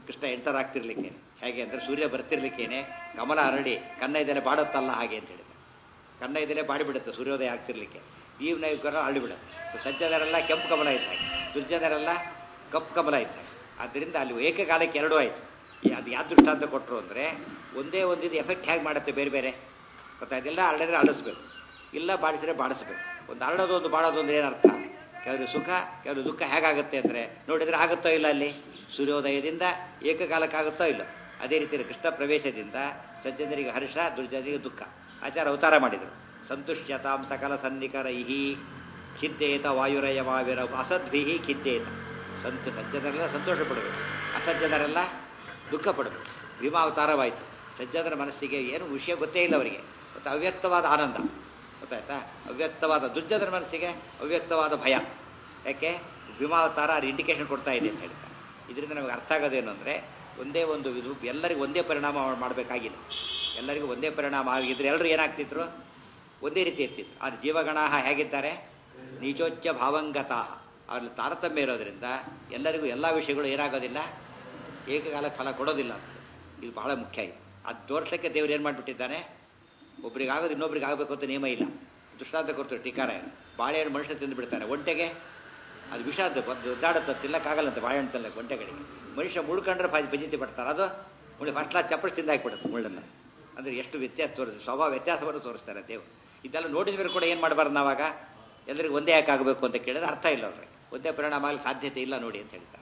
ಕೃಷ್ಣ ಎಂಟರ್ ಆಗ್ತಿರ್ಲಿಕ್ಕೆ ಹೇಗೆ ಅಂದರೆ ಸೂರ್ಯ ಬರ್ತಿರ್ಲಿಕ್ಕೇನೆ ಕಮಲ ಹರಡಿ ಕನ್ನ ಇದೆಲೆ ಬಾಡುತ್ತಲ್ಲ ಹಾಗೆ ಅಂತ ಹೇಳಿದ ಕನ್ನ ಇದೆಲೆ ಬಾಡಿಬಿಡುತ್ತೆ ಸೂರ್ಯೋದಯ ಆಗ್ತಿರ್ಲಿಕ್ಕೆ ಈ ನೈಕರ ಅಳ್ಳಿಬಿಡುತ್ತೆ ಸೊ ಸಜ್ಜನರೆಲ್ಲ ಕೆಂಪು ಕಮಲ ಇದ್ದಾಗ ದುರ್ಜನರೆಲ್ಲ ಕಪ್ಪು ಕಮಲ ಇದ್ದಾಗ ಆದ್ದರಿಂದ ಅಲ್ಲಿ ಏಕಕಾಲಕ್ಕೆ ಎರಡೂ ಆಯಿತು ಅದು ಯಾವ ದೃಷ್ಟಾಂತ ಕೊಟ್ಟರು ಅಂದರೆ ಒಂದೇ ಒಂದಿದು ಎಫೆಕ್ಟ್ ಹೇಗೆ ಮಾಡುತ್ತೆ ಬೇರೆ ಬೇರೆ ಗೊತ್ತಾಯ್ತಿಲ್ಲ ಹರಡಿದ್ರೆ ಅಳಿಸ್ಬೇಕು ಇಲ್ಲ ಬಾಡಿಸಿದ್ರೆ ಬಾಡಿಸ್ಬೇಕು ಒಂದು ಹರಡೋದು ಒಂದು ಬಾಡೋದು ಅಂದ್ರೆ ಏನರ್ಥ ಕೆಲವರು ಸುಖ ಕೆಲವರು ದುಃಖ ಹೇಗಾಗುತ್ತೆ ಅಂದರೆ ನೋಡಿದರೆ ಆಗುತ್ತೋ ಇಲ್ಲ ಅಲ್ಲಿ ಸೂರ್ಯೋದಯದಿಂದ ಏಕಕಾಲಕ್ಕಾಗುತ್ತೋ ಇಲ್ಲ ಅದೇ ರೀತಿ ಕೃಷ್ಣ ಪ್ರವೇಶದಿಂದ ಸಜ್ಜನರಿಗೆ ಹರ್ಷ ದುರ್ಜನರಿಗೆ ದುಃಖ ಆಚಾರ ಅವತಾರ ಮಾಡಿದರು ಸಂತುಷ್ಟ್ಯತಾಂ ಸಕಲ ಸನ್ನಿಕರೈಹಿ ಖಿದ್ದೇತ ವಾಯುರಯವಾವಿರ ಅಸದ್ಭಿಹಿ ಖಿದ್ದೇತ ಸಂತು ಸಜ್ಜನರೆಲ್ಲ ಸಂತೋಷ ಪಡಬೇಕು ಅಸಜ್ಜನರೆಲ್ಲ ದುಃಖ ಪಡಬೇಕು ಭೀಮಾವತಾರವಾಯಿತು ಸಜ್ಜನರ ಮನಸ್ಸಿಗೆ ಏನು ವಿಷಯ ಗೊತ್ತೇ ಇಲ್ಲ ಅವರಿಗೆ ಮತ್ತು ಅವ್ಯಕ್ತವಾದ ಆನಂದ ಗೊತ್ತಾಯ್ತಾ ಅವ್ಯಕ್ತವಾದ ದುರ್ಜನರ ಮನಸ್ಸಿಗೆ ಅವ್ಯಕ್ತವಾದ ಭಯ ಯಾಕೆ ಭೀಮಾವತಾರ ಅದು ಇಂಡಿಕೇಶನ್ ಕೊಡ್ತಾ ಇದೆ ಅಂತ ಹೇಳ್ತಾರೆ ಇದರಿಂದ ನಮಗೆ ಅರ್ಥ ಆಗೋದೇನು ಅಂದರೆ ಒಂದೇ ಒಂದು ಇದು ಎಲ್ಲರಿಗೂ ಒಂದೇ ಪರಿಣಾಮ ಮಾಡಬೇಕಾಗಿಲ್ಲ ಎಲ್ಲರಿಗೂ ಒಂದೇ ಪರಿಣಾಮ ಆಗಿದ್ರೆ ಎಲ್ಲರೂ ಏನಾಗ್ತಿದ್ರು ಒಂದೇ ರೀತಿ ಇರ್ತಿದ್ರು ಆದರೆ ಜೀವಗಣ ಹೇಗಿದ್ದಾರೆ ನೀಚೋಚ್ಚ ಭಾವಂಗತ ಅವ್ರಲ್ಲಿ ತಾರತಮ್ಯ ಇರೋದ್ರಿಂದ ಎಲ್ಲರಿಗೂ ಎಲ್ಲ ವಿಷಯಗಳು ಏನಾಗೋದಿಲ್ಲ ಏಕಕಾಲ ಫಲ ಕೊಡೋದಿಲ್ಲ ಅಂತ ಇದು ಬಹಳ ಮುಖ್ಯ ಇದೆ ಅದು ತೋರಿಸಲಿಕ್ಕೆ ದೇವ್ರು ಏನು ಮಾಡಿಬಿಟ್ಟಿದ್ದಾನೆ ಒಬ್ರಿಗೆ ಆಗೋದು ಇನ್ನೊಬ್ರಿಗೆ ಆಗಬೇಕು ಅಂತ ನಿಯಮ ಇಲ್ಲ ದೃಷ್ಟಾಂತ ಕೊಡ್ತಾರೆ ಟೀಕಾರ ಬಾಳೆಹಣ್ಣು ಮನುಷ್ಯ ತಿಂದು ಬಿಡ್ತಾನೆ ಒಂಟೆಗೆ ಅದು ವಿಷ ಅದು ಒದ್ದಾಡುತ್ತೆ ತಿನ್ನಕ್ಕಾಗಲ್ಲಂತೆ ಬಾಳೆಹಣ್ಣು ತಿನ್ನಕ್ಕೆ ಒಂಟೆಗಳಿಗೆ ಮನುಷ್ಯ ಮುಳ್ಕೊಂಡ್ರೆ ಫಾಜಿ ಬಜಿತಿ ಪಡ್ತಾರೆ ಅದು ಮುಳ್ಳಿ ಫಸ್ಟ್ ಕ್ಲಾಸ್ ಚಪ್ಪಡಿ ತಿಂದು ಹಾಕ್ಬಿಡುತ್ತೆ ಮುಳ್ಳನ್ನು ಅಂದರೆ ಎಷ್ಟು ವ್ಯತ್ಯಾಸ ತೋರಿಸ್ತದೆ ಸ್ವಭಾವ ವ್ಯತ್ಯಾಸವನ್ನು ತೋರಿಸ್ತಾರೆ ದೇವರು ಇದೆಲ್ಲ ನೋಡಿದ ಮೇಲೆ ಕೂಡ ಏನು ಮಾಡಬಾರ್ದು ನಾವಾಗ ಎಲ್ಲರಿಗೂ ಒಂದೇ ಯಾಕೆ ಆಗಬೇಕು ಅಂತ ಕೇಳಿದ್ರೆ ಅರ್ಥ ಇಲ್ಲ ಅವ್ರಿಗೆ ಒಂದೇ ಪರಿಣಾಮ ಆಗಲಿ ಸಾಧ್ಯತೆ ಇಲ್ಲ ನೋಡಿ ಅಂತ ಹೇಳ್ತಾರೆ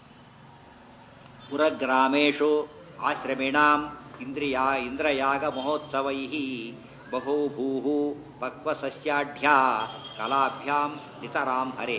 ಪುರಗ್ರಾಮೇಶು ಆಶ್ರಮಿಣಾಂ ಇಂದ್ರಿಯ ಇಂದ್ರಯಾಗ ಮಹೋತ್ಸವೈ ಬಹೂಭೂ ಪಕ್ವಸಸ್ಯಾಢ್ಯಾ ಕಲಾಭ್ಯಾಂ ನಿತರಾಂ ಹರೇ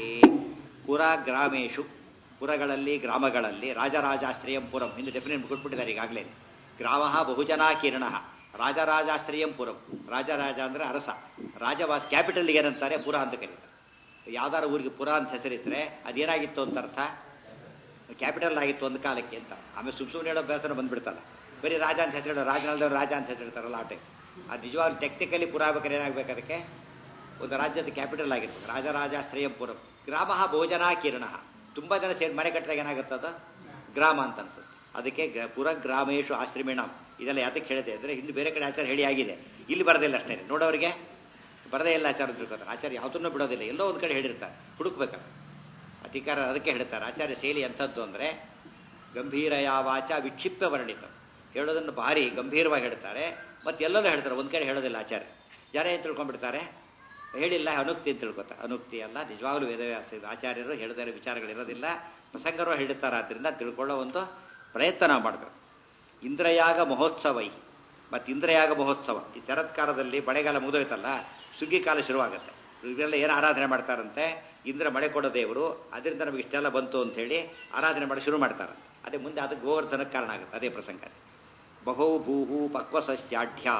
ಪುರಗ್ರಾಮೇಶು ಪುರಗಳಲ್ಲಿ ಗ್ರಾಮಗಳಲ್ಲಿ ರಾಜರಾಜಾಶ್ರಯಂ ಪುರಂ ಇನ್ನು ಡೆಫಿನೆಟ್ ಕೊಟ್ಬಿಟ್ಟಿದ್ದಾರೆ ಈಗಾಗಲೇ ಗ್ರಾಮ ಬಹುಜನಾಕೀರ್ಣ ರಾಜರಾಜಾಶ್ರಯಂ ಪುರಂ ರಾಜರಾಜ ಅಂದರೆ ಅರಸ ರಾಜವಾಸ ಕ್ಯಾಪಿಟಲ್ಗೆ ಏನಂತಾರೆ ಪುರ ಅಂತ ಕರೀತಾರೆ ಯಾವ್ದಾರ ಊರಿಗೆ ಪುರ ಅಂತ ಹೆಸರಿದ್ರೆ ಅದೇನಾಗಿತ್ತು ಅಂತ ಅರ್ಥ ಕ್ಯಾಪಿಟಲ್ ಆಗಿತ್ತು ಒಂದು ಕಾಲಕ್ಕೆ ಅಂತ ಆಮೇಲೆ ಸುಮ್ ಸುಮ್ಮನೆ ಹೇಳೋ ಬೇಸರ ಬಂದ್ಬಿಡ್ತಲ್ಲ ಬರೀ ರಾಜ ಅಂತ ಹೆಸರು ರಾಜನಲ್ದವ್ರು ರಾಜ ಅಂತ ಹೆಸರಿರ್ತಾರಲ್ಲ ಆಟೆ ಅದು ನಿಜವಾಗ್ಲೂ ಟೆಕ್ನಿಕಲಿ ಪುರ ಆಗ್ಬೇಕಾದ್ರೆ ಏನಾಗಬೇಕು ಅದಕ್ಕೆ ಒಂದು ರಾಜ್ಯದ ಕ್ಯಾಪಿಟಲ್ ಆಗಿತ್ತು ರಾಜರಾಜಾಶ್ರಯಂ ಪುರಂ ಗ್ರಾಮ ಭೋಜನಾಕೀರ್ಣ ತುಂಬ ಜನ ಸೇರಿ ಮನೆ ಕಟ್ಟಿದಾಗ ಏನಾಗುತ್ತದ ಗ್ರಾಮ ಅಂತ ಅನ್ಸುತ್ತೆ ಅದಕ್ಕೆ ಗ್ರ- ಪುರ ಗ್ರಾಮೇಶು ಆಶ್ರಮಿಣ ಇದೆಲ್ಲ ಯಾತಕ್ಕೆ ಹೇಳಿದೆ ಅಂದರೆ ಇಲ್ಲಿ ಬೇರೆ ಕಡೆ ಆಚಾರ ಹೇಳಿ ಆಗಿದೆ ಇಲ್ಲಿ ಬರೋದಿಲ್ಲ ಅಷ್ಟೇ ನೋಡೋರಿಗೆ ಬರದೇ ಇಲ್ಲ ಆಚಾರ ತಿಳ್ಕೊತಾರೆ ಆಚಾರ್ಯ ಯಾವುದನ್ನು ಬಿಡೋದಿಲ್ಲ ಎಲ್ಲೋ ಒಂದು ಕಡೆ ಹೇಳಿರ್ತಾರೆ ಹುಡುಕ್ಬೇಕಲ್ಲ ಅಧಿಕಾರ ಅದಕ್ಕೆ ಹೇಳ್ತಾರೆ ಆಚಾರ್ಯ ಶೈಲಿ ಎಂಥದ್ದು ಅಂದರೆ ಗಂಭೀರ ಯಾವಾಚ ವಿಕ್ಷಿಪ್ತ ವರ್ಣಿತ ಹೇಳೋದನ್ನು ಭಾರಿ ಗಂಭೀರವಾಗಿ ಹೇಳ್ತಾರೆ ಮತ್ತೆ ಎಲ್ಲರೂ ಹೇಳ್ತಾರೆ ಒಂದು ಕಡೆ ಹೇಳೋದಿಲ್ಲ ಆಚಾರ್ಯ ಜನ ಏನು ತಿಳ್ಕೊಂಡ್ಬಿಡ್ತಾರೆ ಹೇಳಿಲ್ಲ ಅನುಕ್ತಿ ಅಂತ ತಿಳ್ಕೊತಾರೆ ಅನುಕ್ತಿ ಅಲ್ಲ ನಿಜವಾಗ್ಲೂ ವೇದವ್ಯಾಸ ಇದು ಆಚಾರ್ಯರು ಹೇಳಿದ ವಿಚಾರಗಳಿರೋದಿಲ್ಲ ಪ್ರಸಂಗರು ಹೇಳ್ತಾರೆ ಆದ್ದರಿಂದ ತಿಳ್ಕೊಳ್ಳೋ ಒಂದು ಪ್ರಯತ್ನ ನಾವು ಮಾಡಬೇಕು ಇಂದ್ರಯಾಗ ಮಹೋತ್ಸವೈ ಮತ್ತು ಇಂದ್ರಯಾಗ ಮಹೋತ್ಸವ ಈ ಶರತ್ಕಾಲದಲ್ಲಿ ಮಳೆಗಾಲ ಮುಗಿದೋಯ್ತಲ್ಲ ಸುಗ್ಗಿ ಕಾಲ ಶುರುವಾಗುತ್ತೆ ಇವರೆಲ್ಲ ಏನು ಆರಾಧನೆ ಮಾಡ್ತಾರಂತೆ ಇಂದ್ರ ಮಳೆ ಕೊಡೋ ದೇವರು ಅದರಿಂದ ನಮಗೆ ಇಷ್ಟೆಲ್ಲ ಬಂತು ಅಂತ ಹೇಳಿ ಆರಾಧನೆ ಮಾಡಿ ಶುರು ಮಾಡ್ತಾರೆ ಅದೇ ಮುಂದೆ ಅದು ಗೋವರ್ಧನಕ್ಕೆ ಕಾರಣ ಆಗುತ್ತೆ ಅದೇ ಪ್ರಸಂಗ ಬಹೋ ಭೂಹು ಪಕ್ವಸಸ್ಯಾಢ್ಯ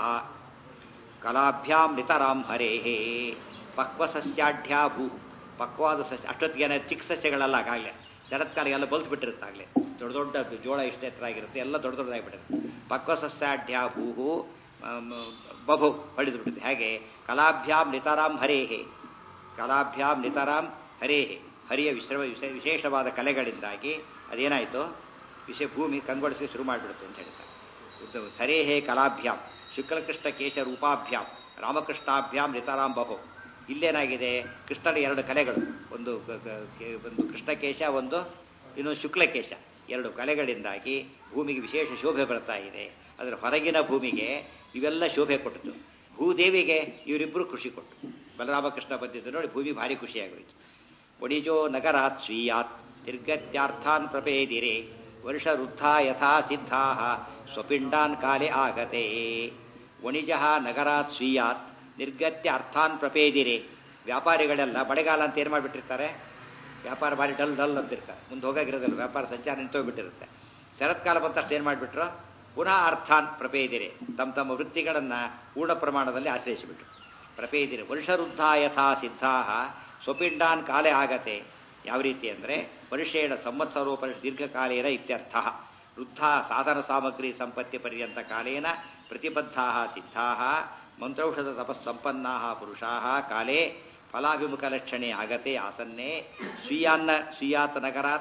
ಕಲಾಭ್ಯಾಂ ನಿತರಾಂ ಹರೇಹೇ ಪಕ್ವಸಸ್ಯಾಢ್ಯ ಭೂ ಪಕ್ವಾದ ಸಸ್ಯ ಅಷ್ಟೊತ್ತಿಗೆ ಏನಾಯ್ತು ಚಿಕ್ಕ ಸಸ್ಯಗಳೆಲ್ಲ ಆಗಲೇ ಶರತ್ಕಾಲಿಗೆಲ್ಲ ಬಲ್ತು ಬಿಟ್ಟಿರುತ್ತೆ ಆಗಲೇ ದೊಡ್ಡ ದೊಡ್ಡ ಜೋಳ ಇಷ್ಟ ಎತ್ತರ ಆಗಿರುತ್ತೆ ಎಲ್ಲ ದೊಡ್ಡ ದೊಡ್ಡದಾಗಿಬಿಟ್ಟಿರುತ್ತೆ ಪಕ್ವಸಸ್ಯಾಢ್ಯ ಭೂಹು ಆಮ್, ಬಭು ಹೊಡೆದು ಬಿಟ್ಟಿದೆ ಹಾಗೆ ಕಲಾಭ್ಯಾಂ ನಿತರಾಂ ಹರೇಹೇ ಕಲಾಭ್ಯಾಂ ನಿತರಾಂ ಹರೇಹೇ ಹರಿಯ ವಿಶ್ರಮ ವಿಶೇ- ವಿಶೇಷವಾದ ಕಲೆಗಳಿಂದಾಗಿ ಅದೇನಾಯಿತು ವಿಷಯ ಭೂಮಿ ಕಂಗೊಳಿಸಿ ಶುರು ಮಾಡಿಬಿಡುತ್ತೆ ಅಂತ ಹೇಳ್ತಾರೆ ಉದ್ದ ಹರೇಹೇ ಕಲಾಭ್ಯಾಂ ಶುಕ್ಲಕೃಷ್ಣ ಕೇಶ ರೂಪಾಭ್ಯಾಂ ರಾಮಕೃಷ್ಣಾಭ್ಯಾಂ ನಿತರಾಂ ಬಹು ಇಲ್ಲೇನಾಗಿದೆ ಕೃಷ್ಣನ ಎರಡು ಕಲೆಗಳು ಒಂದು ಗ- ಗ- ಕೆ- ಒಂದು ಕೃಷ್ಣಕೇಶ ಒಂದು ಇನ್ನೊಂದು ಶುಕ್ಲಕೇಶ ಎರಡು ಕಲೆಗಳಿಂದಾಗಿ ಭೂಮಿಗೆ ವಿಶೇಷ ಶೋಭೆ ಬರ್ತಾ ಇದೆ ಅದರ ಹೊರಗಿನ ಭೂಮಿಗೆ ಇವೆಲ್ಲ ಶೋಭೆ ಕೊಟ್ಟಿತು ಭೂದೇವಿಗೆ ಇವರಿಬ್ಬರು ಖುಷಿ ಕೊಟ್ಟು ಬಲರಾಮಕೃಷ್ಣ ಬಂದಿದ್ದು ನೋಡಿ ಭೂಮಿ ಭಾರಿ ಖುಷಿಯಾಗೋಯ್ತು ಒಡಿಜೋ ನಗರಾತ್ ಸ್ವೀಯಾತ್ ನಿರ್ಗತ್ಯಾರ್ಥಾನ್ ಪ್ರಪೇದಿರೆ ವರ್ಷ ವೃದ್ಧಾ ಯಥಾ ಸಿದ್ಧಾ ಸ್ವಪಿಂಡಾನ್ ಕಾಲೆ ಆಗತೆ ವಣಿಜ ನಗರಾತ್ ಸ್ವೀಯಾತ್ ನಿರ್ಗತ್ಯ ಅರ್ಥಾನ್ ಪ್ರಪೇದಿರೆ ವ್ಯಾಪಾರಿಗಳೆಲ್ಲ ಬಳೆಗಾಲ ಅಂತ ಏನು ಮಾಡಿಬಿಟ್ಟಿರ್ತಾರೆ ವ್ಯಾಪಾರ ಭಾರಿ ಡಲ್ ಡಲ್ ಅಂತಿರ್ತಾರೆ ಮುಂದೆ ಹೋಗಾಗಿರೋದಿಲ್ಲ ವ್ಯಾಪಾರ ಸಂಚಾರ ನಿಂತೋಗ್ಬಿಟ್ಟಿರುತ್ತೆ ಶರತ್ಕಾಲ ಬಂತಷ್ಟು ಏನು ಮಾಡಿಬಿಟ್ರು ಪುನಃ ಅರ್ಥಾನ್ ಪ್ರಪೇದಿರೆ ತಮ್ಮ ತಮ್ಮ ವೃತ್ತಿಗಳನ್ನು ಪೂರ್ಣ ಪ್ರಮಾಣದಲ್ಲಿ ಆಶ್ರಯಿಸಿಬಿಟ್ರು ಪ್ರಪೇದಿರೆ ವರ್ಷವೃದ್ಧ ಯಥಾ ಸಿದ್ಧಾ ಸ್ವಪಿಂಡಾನ್ ಕಾಲೇ ಆಗತೆ ಯಾವ ರೀತಿ ಅಂದರೆ ವರ್ಷೇಣ ಸಂವತ್ಸರೋಪರಿ ದೀರ್ಘಕಾಲೇನ ಇತ್ಯರ್ಥ ವೃದ್ಧ ಸಾಧನ ಸಾಮಗ್ರಿ ಸಂಪತ್ತಿ ಪರ್ಯಂತ ಕಾಲೇನ ಪ್ರತಿಬದ್ಧಾ ಸಿದ್ಧಾ ಮಂತ್ರೌಷಧ ತಪಸ್ಸಂಪನ್ನಾ ಪುರುಷಾ ಕಾಲೇ ಫಲಾಭಿಮುಖಲಕ್ಷಣೆ ಆಗತೆ ಆಸನ್ನೇ ಸ್ವೀಯಾನ್ನ ಸ್ವೀಯಾತ್ ನಗರಾತ್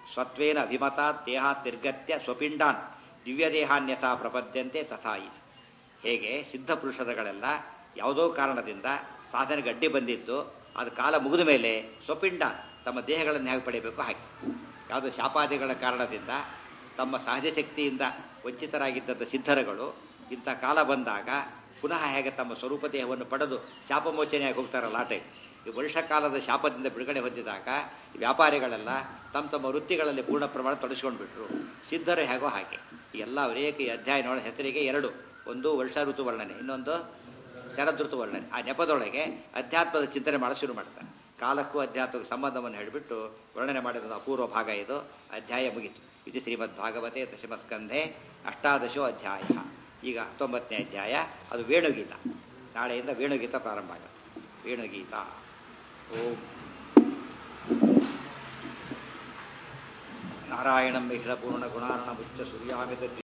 ಸ್ವತ್ವೇನ ಅಭಿಮತಾತ್ ದೇಹಾತ್ ನಿರ್ಗತ್ಯ ಸ್ವಪಿಂಡಾನ್ ದಿವ್ಯದೇಹಾನ್ಯಥಾ ಪ್ರಪದ್ಯಂತೆ ತಥಾ ಇದು ಹೇಗೆ ಸಿದ್ಧ ಪುರುಷರುಗಳೆಲ್ಲ ಯಾವುದೋ ಕಾರಣದಿಂದ ಸಾಧನೆಗೆ ಅಡ್ಡಿ ಬಂದಿದ್ದು ಅದು ಕಾಲ ಮುಗಿದ ಮೇಲೆ ಸ್ವಪಿಂಡ ತಮ್ಮ ದೇಹಗಳನ್ನು ಹೇಗೆ ಪಡೆಯಬೇಕು ಹಾಗೆ ಯಾವುದೋ ಶಾಪಾದಿಗಳ ಕಾರಣದಿಂದ ತಮ್ಮ ಸಹಜ ಶಕ್ತಿಯಿಂದ ವಂಚಿತರಾಗಿದ್ದಂಥ ಸಿದ್ಧರುಗಳು ಇಂಥ ಕಾಲ ಬಂದಾಗ ಪುನಃ ಹೇಗೆ ತಮ್ಮ ಸ್ವರೂಪ ದೇಹವನ್ನು ಪಡೆದು ಶಾಪಮೋಚನೆಯಾಗಿ ಹೋಗ್ತಾರಲ್ಲ ಆಟೆ ಈ ವರ್ಷ ಕಾಲದ ಶಾಪದಿಂದ ಬಿಡುಗಡೆ ಹೊಂದಿದಾಗ ಈ ವ್ಯಾಪಾರಿಗಳೆಲ್ಲ ತಮ್ಮ ತಮ್ಮ ವೃತ್ತಿಗಳಲ್ಲಿ ಪೂರ್ಣ ಪ್ರಮಾಣ ತೊಡಗಿಸ್ಕೊಂಡ್ಬಿಟ್ರು ಸಿದ್ಧರು ಹೇಗೋ ಹಾಗೆ ಈ ಎಲ್ಲ ಅನೇಕ ಈ ಅಧ್ಯಾಯ ನೋಡ ಹೆಸರಿಗೆ ಎರಡು ಒಂದು ವರ್ಷ ಋತು ವರ್ಣನೆ ಇನ್ನೊಂದು ಶರದೃತು ವರ್ಣನೆ ಆ ನೆಪದೊಳಗೆ ಅಧ್ಯಾತ್ಮದ ಚಿಂತನೆ ಮಾಡಕ್ಕೆ ಶುರು ಮಾಡ್ತಾರೆ ಕಾಲಕ್ಕೂ ಅಧ್ಯಾತ್ಮಕ್ಕೆ ಸಂಬಂಧವನ್ನು ಹೇಳಿಬಿಟ್ಟು ವರ್ಣನೆ ಮಾಡಿದ ಅಪೂರ್ವ ಭಾಗ ಇದು ಅಧ್ಯಾಯ ಮುಗಿತು ಇದು ಶ್ರೀಮದ್ ಭಾಗವತೆ ದಶಮಸ್ಕಂಧೆ ಅಷ್ಟಾದಶೋ ಅಧ್ಯಾಯ ಈಗ ಹತ್ತೊಂಬತ್ತನೇ ಅಧ್ಯಾಯ ಅದು ವೇಣುಗೀತ ನಾಳೆಯಿಂದ ವೇಣುಗೀತ ಪ್ರಾರಂಭ ಆಗುತ್ತೆ ವೇಣುಗೀತ ಓಂ ನಾರಾಯಣಂ ಮಿಹಿಳ ಪೂರ್ಣ ಗುಣಾರ್ಣ ಮುಚ್ಚ ಸೂರ್ಯಾಮಿತ